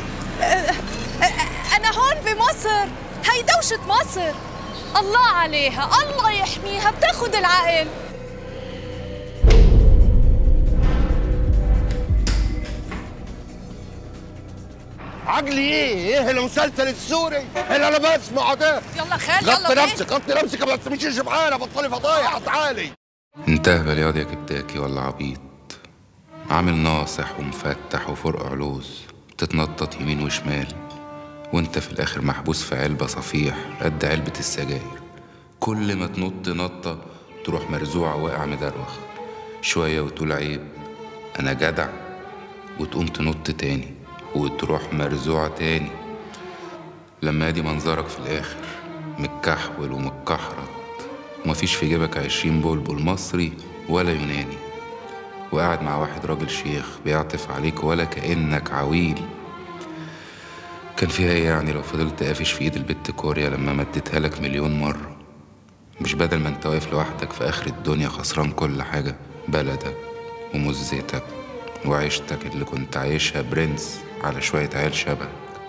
انا هون بمصر هي دوشة مصر الله عليها الله يحميها بتاخد العقل عجلي ايه ايه المسلسل السوري اللي انا بسمعه ده يلا خال غطي يلا نفسك غطي نفسك ما تسميش شبعانه بطلي فضايح تعالي انت اهبل ياض يا كبداكي ولا عبيط عامل ناصح ومفتح وفرق علوز بتتنطط يمين وشمال وانت في الاخر محبوس في علبة صفيح قد علبة السجاير كل ما تنط نطة تروح مرزوع واقع مدروخ شوية وتقول عيب انا جدع وتقوم تنط تاني وتروح مرزوع تاني لما ادي منظرك في الاخر متكحول ومتكحرت ومفيش في جيبك عشرين بلبل مصري ولا يوناني وقاعد مع واحد راجل شيخ بيعطف عليك ولا كأنك عويل كان فيها ايه يعني لو فضلت قافش في ايد البت كوريا لما مديتها لك مليون مرة مش بدل ما انت واقف لوحدك في اخر الدنيا خسران كل حاجة بلدك ومزتك وعيشتك اللي كنت عايشها برنس على شوية عيال شبهك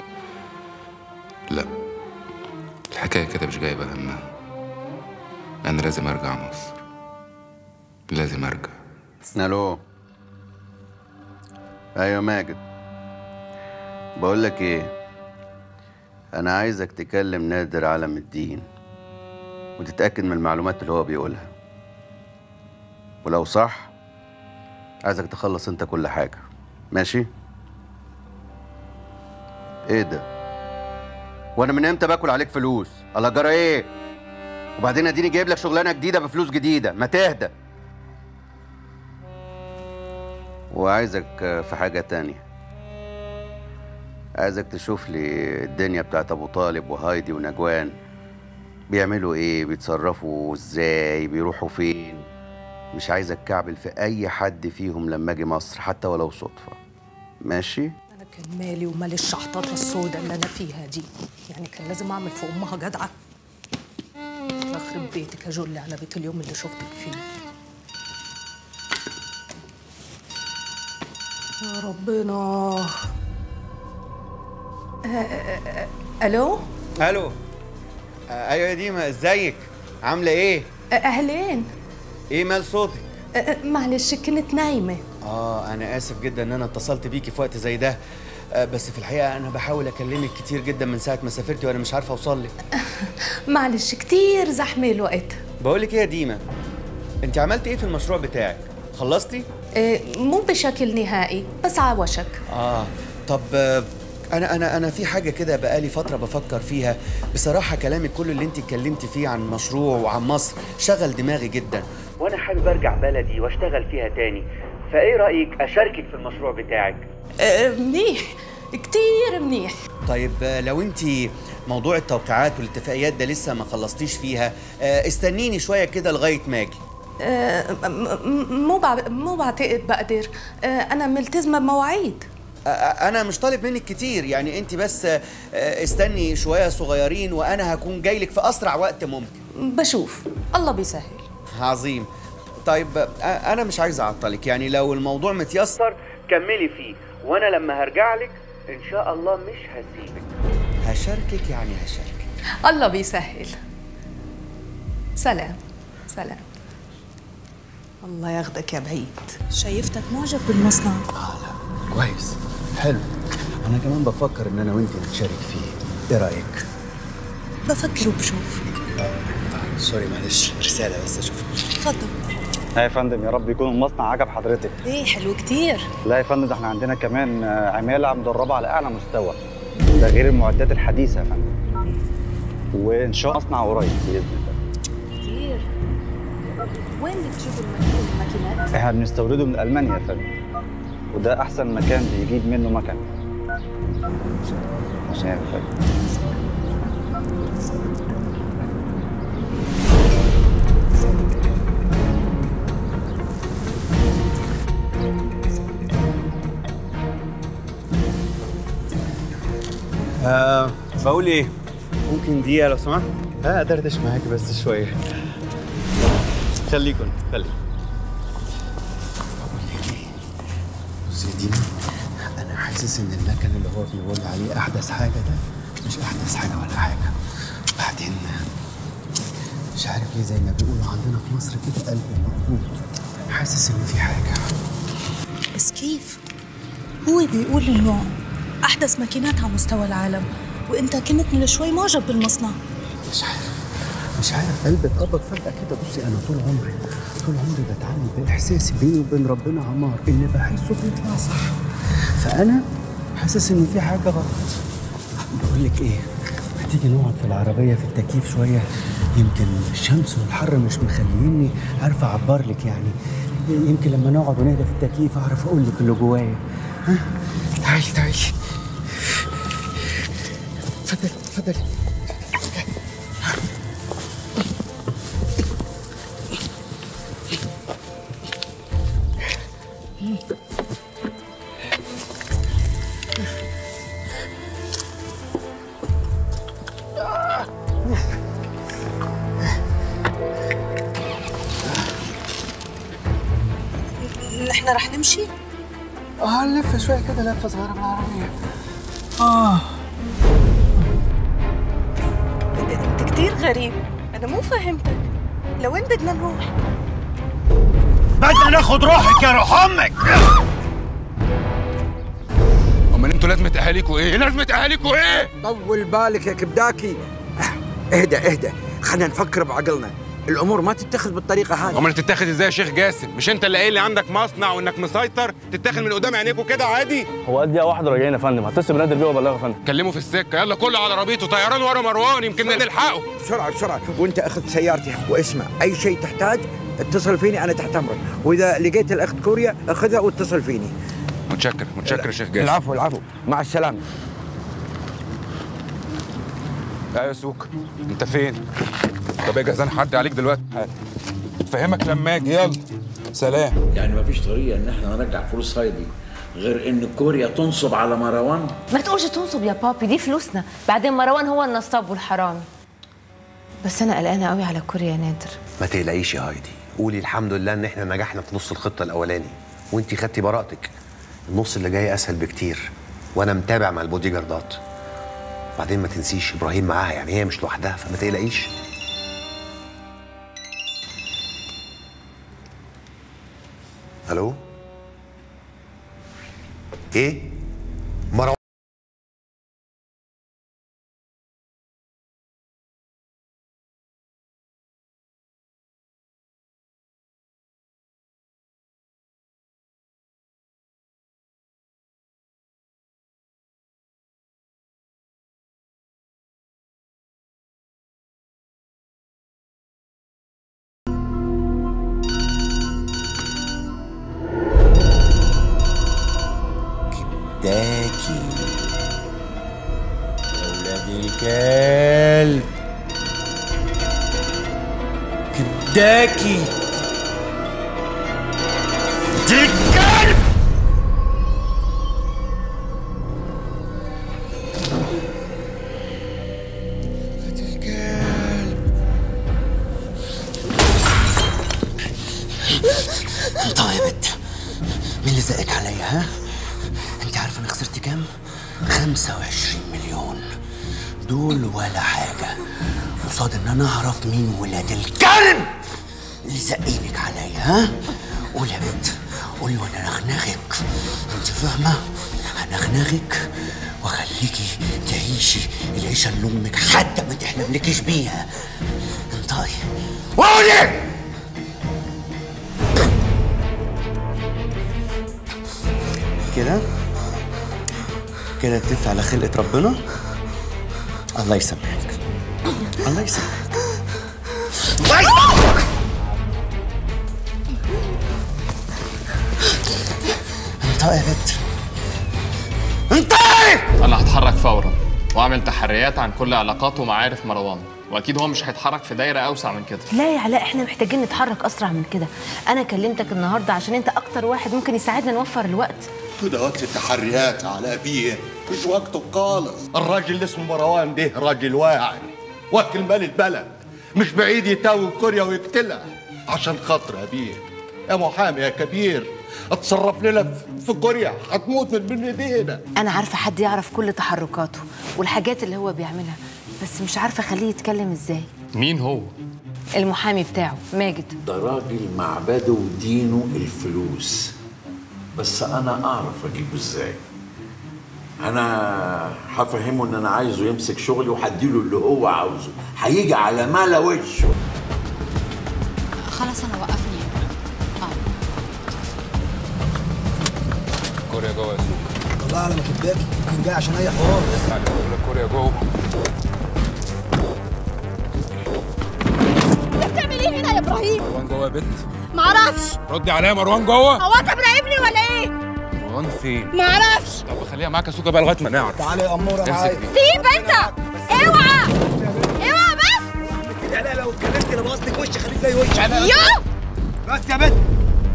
لا الحكاية كده مش جايبة همها أنا لازم أرجع مصر لازم أرجع الو ايوه ماجد بقول لك ايه انا عايزك تكلم نادر علم الدين وتتاكد من المعلومات اللي هو بيقولها ولو صح عايزك تخلص انت كل حاجه ماشي ايه ده وانا من امتى باكل عليك فلوس الله جرى ايه وبعدين اديني جايب لك شغلانه جديده بفلوس جديده ما تهدى وعايزك في حاجة تانية عايزك تشوف لي الدنيا بتاعت أبو طالب وهايدي ونجوان بيعملوا إيه بيتصرفوا إزاي بيروحوا فين مش عايز أتكعبل في أي حد فيهم لما أجي مصر حتى ولو صدفة ماشي؟ أنا كان مالي ومال الشحطاطة السوداء اللي أنا فيها دي يعني كان لازم أعمل في أمها جدعة يخرب بيتك يا جولي على بيت اليوم اللي شفتك فيه يا ربنا آه، آه، آه، الو الو آه، ايوه يا ديما ازيك عامله ايه آه، اهلين ايه مال صوتك آه، آه، معلش كنت نايمه اه انا اسف جدا ان انا اتصلت بيكي في وقت زي ده آه، بس في الحقيقه انا بحاول اكلمك كتير جدا من ساعه ما سافرتي وانا مش عارفه اوصل لك معلش كتير زحمه الوقت بقول لك ايه يا ديما انت عملتي ايه في المشروع بتاعك خلصتي آه، مو بشكل نهائي بس عوشك اه طب آه، انا انا انا في حاجه كده بقالي فتره بفكر فيها بصراحه كلامك كل اللي انت اتكلمتي فيه عن مشروع وعن مصر شغل دماغي جدا وانا حابب ارجع بلدي واشتغل فيها تاني فايه رايك اشاركك في المشروع بتاعك آه، منيح كتير منيح طيب آه، لو انت موضوع التوقيعات والاتفاقيات ده لسه ما خلصتيش فيها آه، استنيني شويه كده لغايه ما اجي آه، م- م- مو بع- مو بعتقد بقدر آه، انا ملتزمه بمواعيد آه، انا مش طالب منك كتير يعني انت بس آه، آه، استني شويه صغيرين وانا هكون جاي لك في اسرع وقت ممكن بشوف الله بيسهل عظيم طيب آه، انا مش عايز اعطلك يعني لو الموضوع متيسر كملي فيه وانا لما هرجع لك ان شاء الله مش هسيبك هشاركك يعني هشاركك الله بيسهل سلام سلام الله ياخدك يا بعيد شايفتك معجب بالمصنع كويس حلو انا كمان بفكر ان انا وانت نتشارك فيه ايه رايك بفكر وبشوف سوري معلش رساله بس اشوفها اتفضل لا يا فندم يا رب يكون المصنع عجب حضرتك ايه حلو كتير لا يا فندم ده احنا عندنا كمان آه، عماله مدربه على اعلى مستوى ده غير المعدات الحديثه يا فندم وان شاء الله مصنع قريب باذن الله كتير وين بتجيبوا الماكينات؟ احنا بنستورده من المانيا يا فندم وده احسن مكان بيجيب منه مكن عشان يا فندم آه بقول ايه ممكن دقيقه لو سمحت ها ادردش معاك بس شويه خليكم خليكم بص يا دينا انا حاسس ان المكن اللي هو بيقول عليه احدث حاجه ده مش احدث حاجه ولا حاجه بعدين مش عارف ليه زي ما بيقولوا عندنا في مصر كده قلب مربوط حاسس ان في حاجه بس كيف؟ هو بيقول انه احدث ماكينات على مستوى العالم وانت كنت من شوي معجب بالمصنع مش عارف مش عارف قلبي اتقبض فجأة كده بصي أنا طول عمري طول عمري بتعامل بإحساسي بيني وبين ربنا عمار اللي بحسه بيطلع صح فأنا حاسس إن في حاجة غلط بقول لك إيه ما تيجي نقعد في العربية في التكييف شوية يمكن الشمس والحر مش مخليني عارف أعبر لك يعني يمكن لما نقعد ونهدى في التكييف أعرف أقول لك اللي جوايا ها تعالي تعالي اتفضلي اتفضلي نحن رح نمشي؟ اه نلف شوية كده لفة صغيرة بالعربية اه انت كتير غريب انا مو فاهمتك لوين بدنا نروح؟ بدنا ناخد روحك يا روح امك امال انتوا لازمه اهاليكوا ايه؟ لازمه اهاليكوا ايه؟ طول بالك يا كبداكي اهدى اهدى خلينا نفكر بعقلنا الامور ما تتخذ بالطريقه هذه امال تتاخد ازاي يا شيخ جاسم؟ مش انت اللي قايل لي عندك مصنع وانك مسيطر تتاخد من قدام عينيكوا كده عادي؟ هو قد دقيقه واحده راجعين يا فندم هتصل بنادر بيه وابلغه يا فندم كلمه في السكه يلا كله على عربيته طيران ورا مروان يمكن نلحقه بسرعه بسرعه وانت اخذ سيارتي واسمع اي شيء تحتاج اتصل فيني انا تحت امرك واذا لقيت الاخت كوريا اخذها واتصل فيني متشكر متشكر يا شيخ جاسم العفو العفو مع السلامه لا يا سوق انت فين؟ طب اجهز انا حد عليك دلوقتي فهمك لما اجي يلا سلام يعني مفيش طريقه ان احنا نرجع فلوس هايدي غير ان كوريا تنصب على مروان ما تقولش تنصب يا بابي دي فلوسنا بعدين مروان هو النصاب والحرامي بس انا قلقانه قوي على كوريا يا نادر ما تقلقيش يا هايدي قولي الحمد لله ان احنا نجحنا في نص الخطه الاولاني وانت خدتي براءتك النص اللي جاي اسهل بكتير وانا متابع مع البودي جاردات بعدين ما تنسيش ابراهيم معاها يعني هي مش لوحدها فما تقلقيش الو ايه مروان داكي يا ولاد الكلب كبداكي دي الكلب طيب يا بت مين اللي زقك عليا ها؟ انت عارفه انا خسرت كام؟ 25 مليون دول ولا حاجة قصاد ان انا اعرف مين ولاد الكلب اللي زقينك عليا ها؟ قول يا بنت قولي وانا نغنغك انت فاهمة؟ هنغنغك واخليكي تعيشي العيشة اللي امك حتى ما تحلملكيش بيها انطقي قولي كده كده تلف على خلقة ربنا الله يسامحك الله يسامحك الله يسامحك انت يا بت انت انا هتحرك فورا واعمل تحريات عن كل علاقاته ومعارف مروان واكيد هو مش هيتحرك في دايره اوسع من كده لا يا علاء احنا محتاجين نتحرك اسرع من كده انا كلمتك النهارده عشان انت اكتر واحد ممكن يساعدنا نوفر الوقت ده وقت التحريات على أبيه مش وقته خالص الراجل اللي اسمه مروان ده راجل واعي واكل مال البلد مش بعيد يتاوي كوريا ويقتلها عشان خاطر أبيه يا محامي يا كبير اتصرف لنا في- في كوريا هتموت من بين ايدينا انا عارفه حد يعرف كل تحركاته والحاجات اللي هو بيعملها بس مش عارفه اخليه يتكلم ازاي مين هو المحامي بتاعه ماجد ده راجل معبده ودينه الفلوس بس انا اعرف اجيبه ازاي انا هفهمه ان انا عايزه يمسك شغلي وهديله اللي هو عاوزه هيجي على ملا وشه خلاص انا وقفني كوريا جوه يا سوق والله على ما كدابي كان جاي عشان اي حوار اسمع اللي بقول لك كوريا جوه بتعمل ايه هنا يا ابراهيم؟ مروان جوه يا بت معرفش ردي عليا يا مروان جوه هو انت مراقبني ولا ايه؟ مروان فين معرفش طب خليها معاك يا سوكا بقى لغايه ما نعرف تعالى يا اموره امسك دي سيب انت اوعى اوعى بس يا لا لو اتكلمت انا بقصدك وشي خليك زي وشي يا بس يا بنت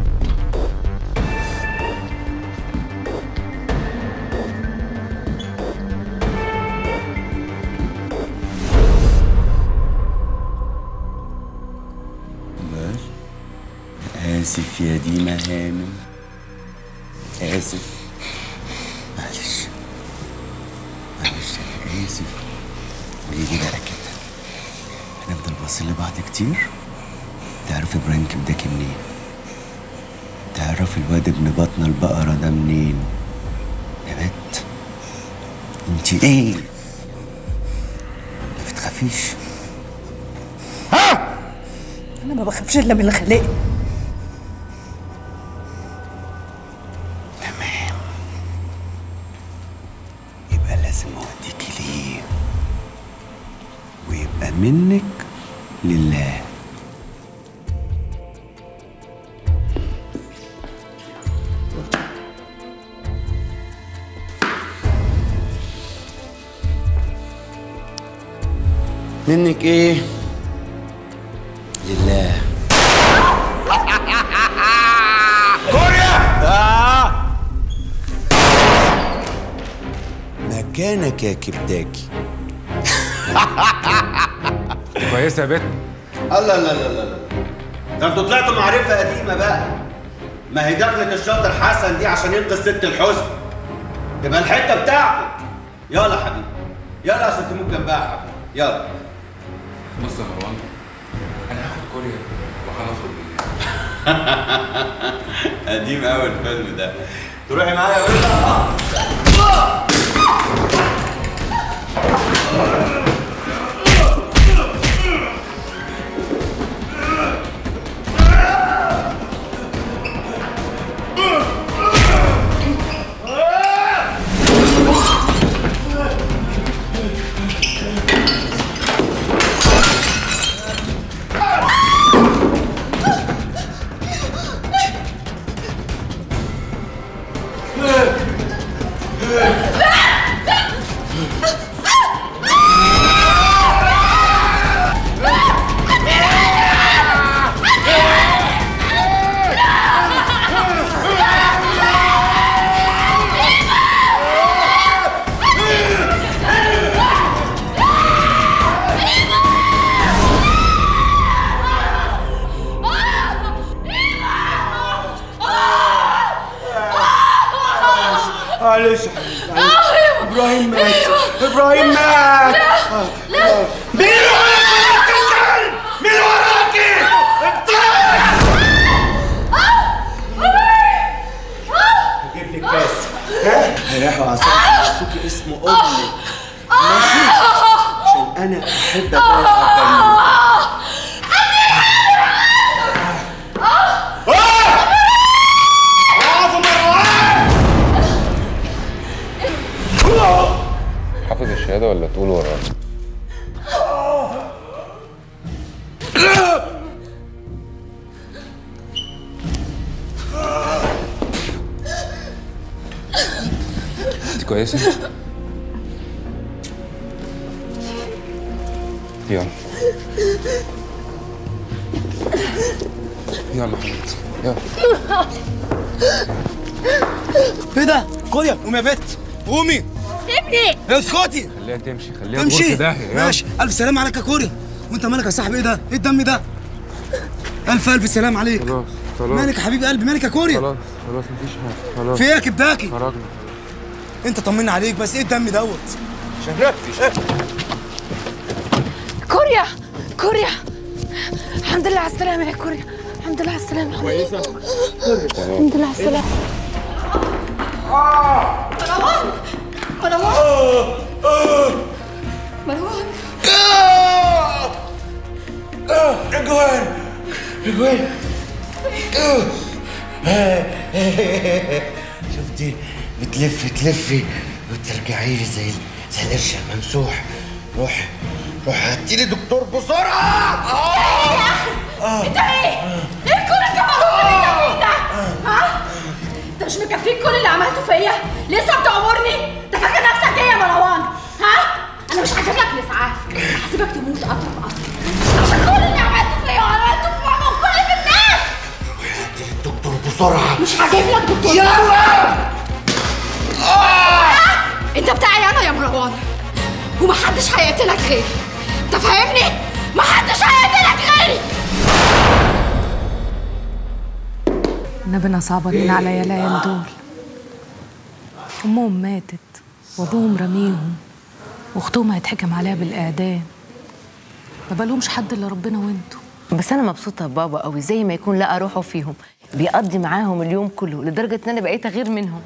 بس آسف يا ديما هانم آسف معلش معلش أنا آسف قولي لي بقى كده هنفضل باصين لبعض كتير تعرف إبراهيم كبداكي منين تعرف الواد ابن بطن البقرة ده منين يا بت انت ايه ما بتخافيش انا ما بخافش الا من اللي خلقني يبقى لازم اوديكي ليه ويبقى منك لله منك ايه لله كوريا آه. مكانك يا كبداكي كويسه يا بت الله لا لا لا لا ده انتوا طلعتوا معرفة قديمة بقى ما هي دخلة الشاطر حسن دي عشان ينقذ ست الحزن تبقى الحته بتاعته يلا يا حبيبي يلا عشان تموت جنبها يا حبيبي يلا بص يا مروان انا هاخد كوريا وهنخرج بالله قديم قوي الفيلم ده تروحي معايا يا بنت معلش يا حبيبي معلش. ابراهيم مات ابراهيم مات لا مين اللي وراكي يا الكلب؟ مين اللي وراكي؟ هجيب لك كاس ها ريحوا عصام سوقي اسمه امك ماشي عشان انا احب ابقى حافظ الشهاده ولا تقول ورايا انت كويسه يلا يلا حبيبتي يلا ايه ده؟ كوريا قومي يا بت قومي سيبني اسكتي خليها تمشي خليها تغور امشي في داهيه يلا. ماشي الف سلام عليك يا كوريا وانت مالك يا صاحبي ايه ده؟ ايه الدم ده؟ الف الف سلام عليك خلاص خلاص مالك يا حبيب قلبي مالك يا كوريا خلاص خلاص مفيش حاجه خلاص في ايه يا كبداكي؟ خرجنا انت طمنا عليك بس ايه الدم دوت؟ كوريا كوريا الحمد لله على السلامة يا كوريا الحمد لله على السلامة كويسة الحمد لله على السلامة مروان مروان مروان اجوان اجوان شفتي بتلفي تلفي وترجعي لي زي زي القرش الممسوح روحي روحي هاتي لي دكتور بسرعه انت ايه؟ ايه كل الجمهور اللي انت فيه ده؟ ها؟ انت مش مكفيك كل اللي عملته فيا؟ لسه بتأمرني؟ انت فاكر نفسك ايه يا مروان؟ ها؟ انا مش هجيب لك الاسعاف هسيبك تموت قطر بقطر عشان كل اللي عملته فيا وعملته في ماما وكل في الناس دكتور بسرعه مش هجيب لك دكتور يلا! انت بتاعي انا يا مروان ومحدش هيقتلك غيري انت فاهمني؟ محدش هيقتلك غيري نبنا صعبانين عليا العيال دول أمهم ماتت وأبوهم رميهم وأختهم هيتحكم عليها بالإعدام ما بقالهمش حد إلا ربنا وأنتوا بس انا مبسوطه ببابا قوي زي ما يكون لقى روحه فيهم بيقضي معاهم اليوم كله لدرجه ان انا بقيت اغير منهم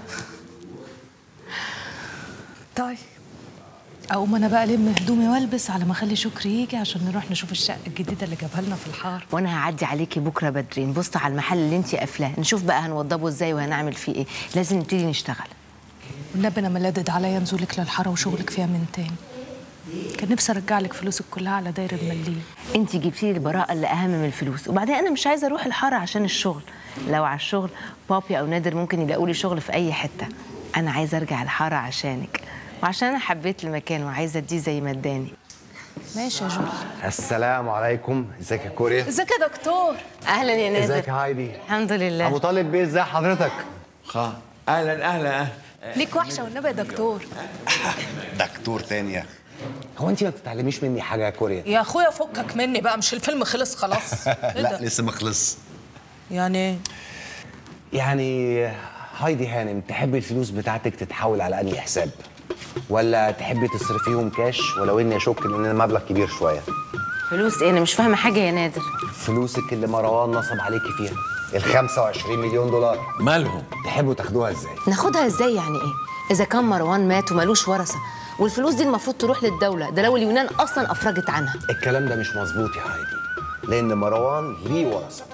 طيب أقوم أنا بقى ألم هدومي وألبس على ما أخلي شكري يجي عشان نروح نشوف الشقة الجديدة اللي جابها لنا في الحار وانا هعدي عليكي بكره بدري نبص على المحل اللي انت قافلاه نشوف بقى هنوضبه ازاي وهنعمل فيه ايه لازم نبتدي نشتغل والنبي أنا ملادد عليا نزولك للحارة وشغلك فيها من تاني كان نفسي أرجع لك فلوسك كلها على داير المليم انت جبتي لي البراءه اللي اهم من الفلوس وبعدين انا مش عايزه اروح الحاره عشان الشغل لو على الشغل بابي او نادر ممكن يلاقوا لي شغل في اي حته انا عايزه ارجع الحاره عشانك وعشان انا حبيت المكان وعايزه اديه زي ما اداني ماشي يا جول السلام عليكم ازيك يا كوريا ازيك يا دكتور اهلا يا نادر ازيك يا هايدي الحمد لله ابو طالب بيه ازي حضرتك خا اهلا اهلا أهلا. ليك وحشة والنبي يا دكتور دكتور تانية هو انت ما بتتعلميش مني حاجه يا كوريا يا أخويا فكك مني بقى مش الفيلم خلص خلاص إيه لا ده؟ لسه ما خلص يعني إيه؟ يعني هايدي هانم تحبي الفلوس بتاعتك تتحول على انهي حساب ولا تحبي تصرفيهم كاش ولو اني اشك ان المبلغ كبير شويه فلوس ايه انا مش فاهمه حاجه يا نادر فلوسك اللي مروان نصب عليكي فيها ال 25 مليون دولار مالهم تحبوا تاخدوها ازاي ناخدها ازاي يعني ايه اذا كان مروان مات ومالوش ورثه والفلوس دي المفروض تروح للدوله ده لو اليونان اصلا افرجت عنها الكلام ده مش مظبوط يا هايدي لان مروان ليه ورثه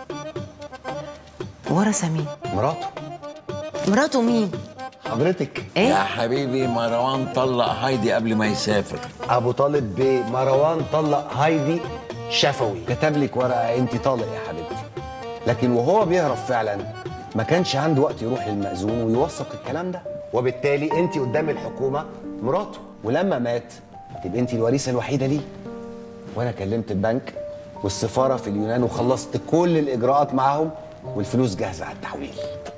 ورثه مين مراته مراته مين حضرتك يا حبيبي مروان طلق هايدي قبل ما يسافر ابو طالب بيه مروان طلق هايدي شفوي كتب لك ورقه انت طالق يا حبيبتي لكن وهو بيهرب فعلا ما كانش عنده وقت يروح للمأذون ويوثق الكلام ده وبالتالي انت قدام الحكومه مراته ولما مات تبقى انت الوريثه الوحيده ليه وانا كلمت البنك والسفاره في اليونان وخلصت كل الاجراءات معاهم والفلوس جاهزه على التحويل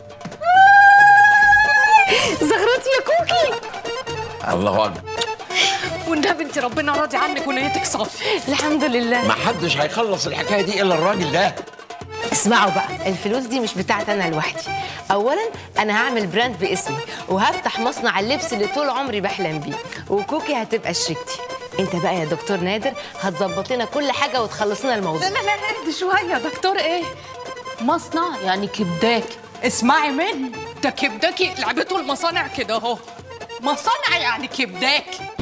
زغرتي يا كوكي الله اكبر والنبي انت ربنا راضي عنك ونيتك صافي الحمد لله ما حدش هيخلص الحكايه دي الا الراجل ده اسمعوا بقى الفلوس دي مش بتاعتي انا لوحدي اولا انا هعمل براند باسمي وهفتح مصنع اللبس اللي طول عمري بحلم بيه وكوكي هتبقى شريكتي انت بقى يا دكتور نادر هتظبط لنا كل حاجه وتخلص لنا الموضوع لا لا لا اهدي شويه دكتور ايه مصنع يعني كبداك اسمعي مني ده كبداكي لعبته المصانع كده اهو مصانع يعني كبداك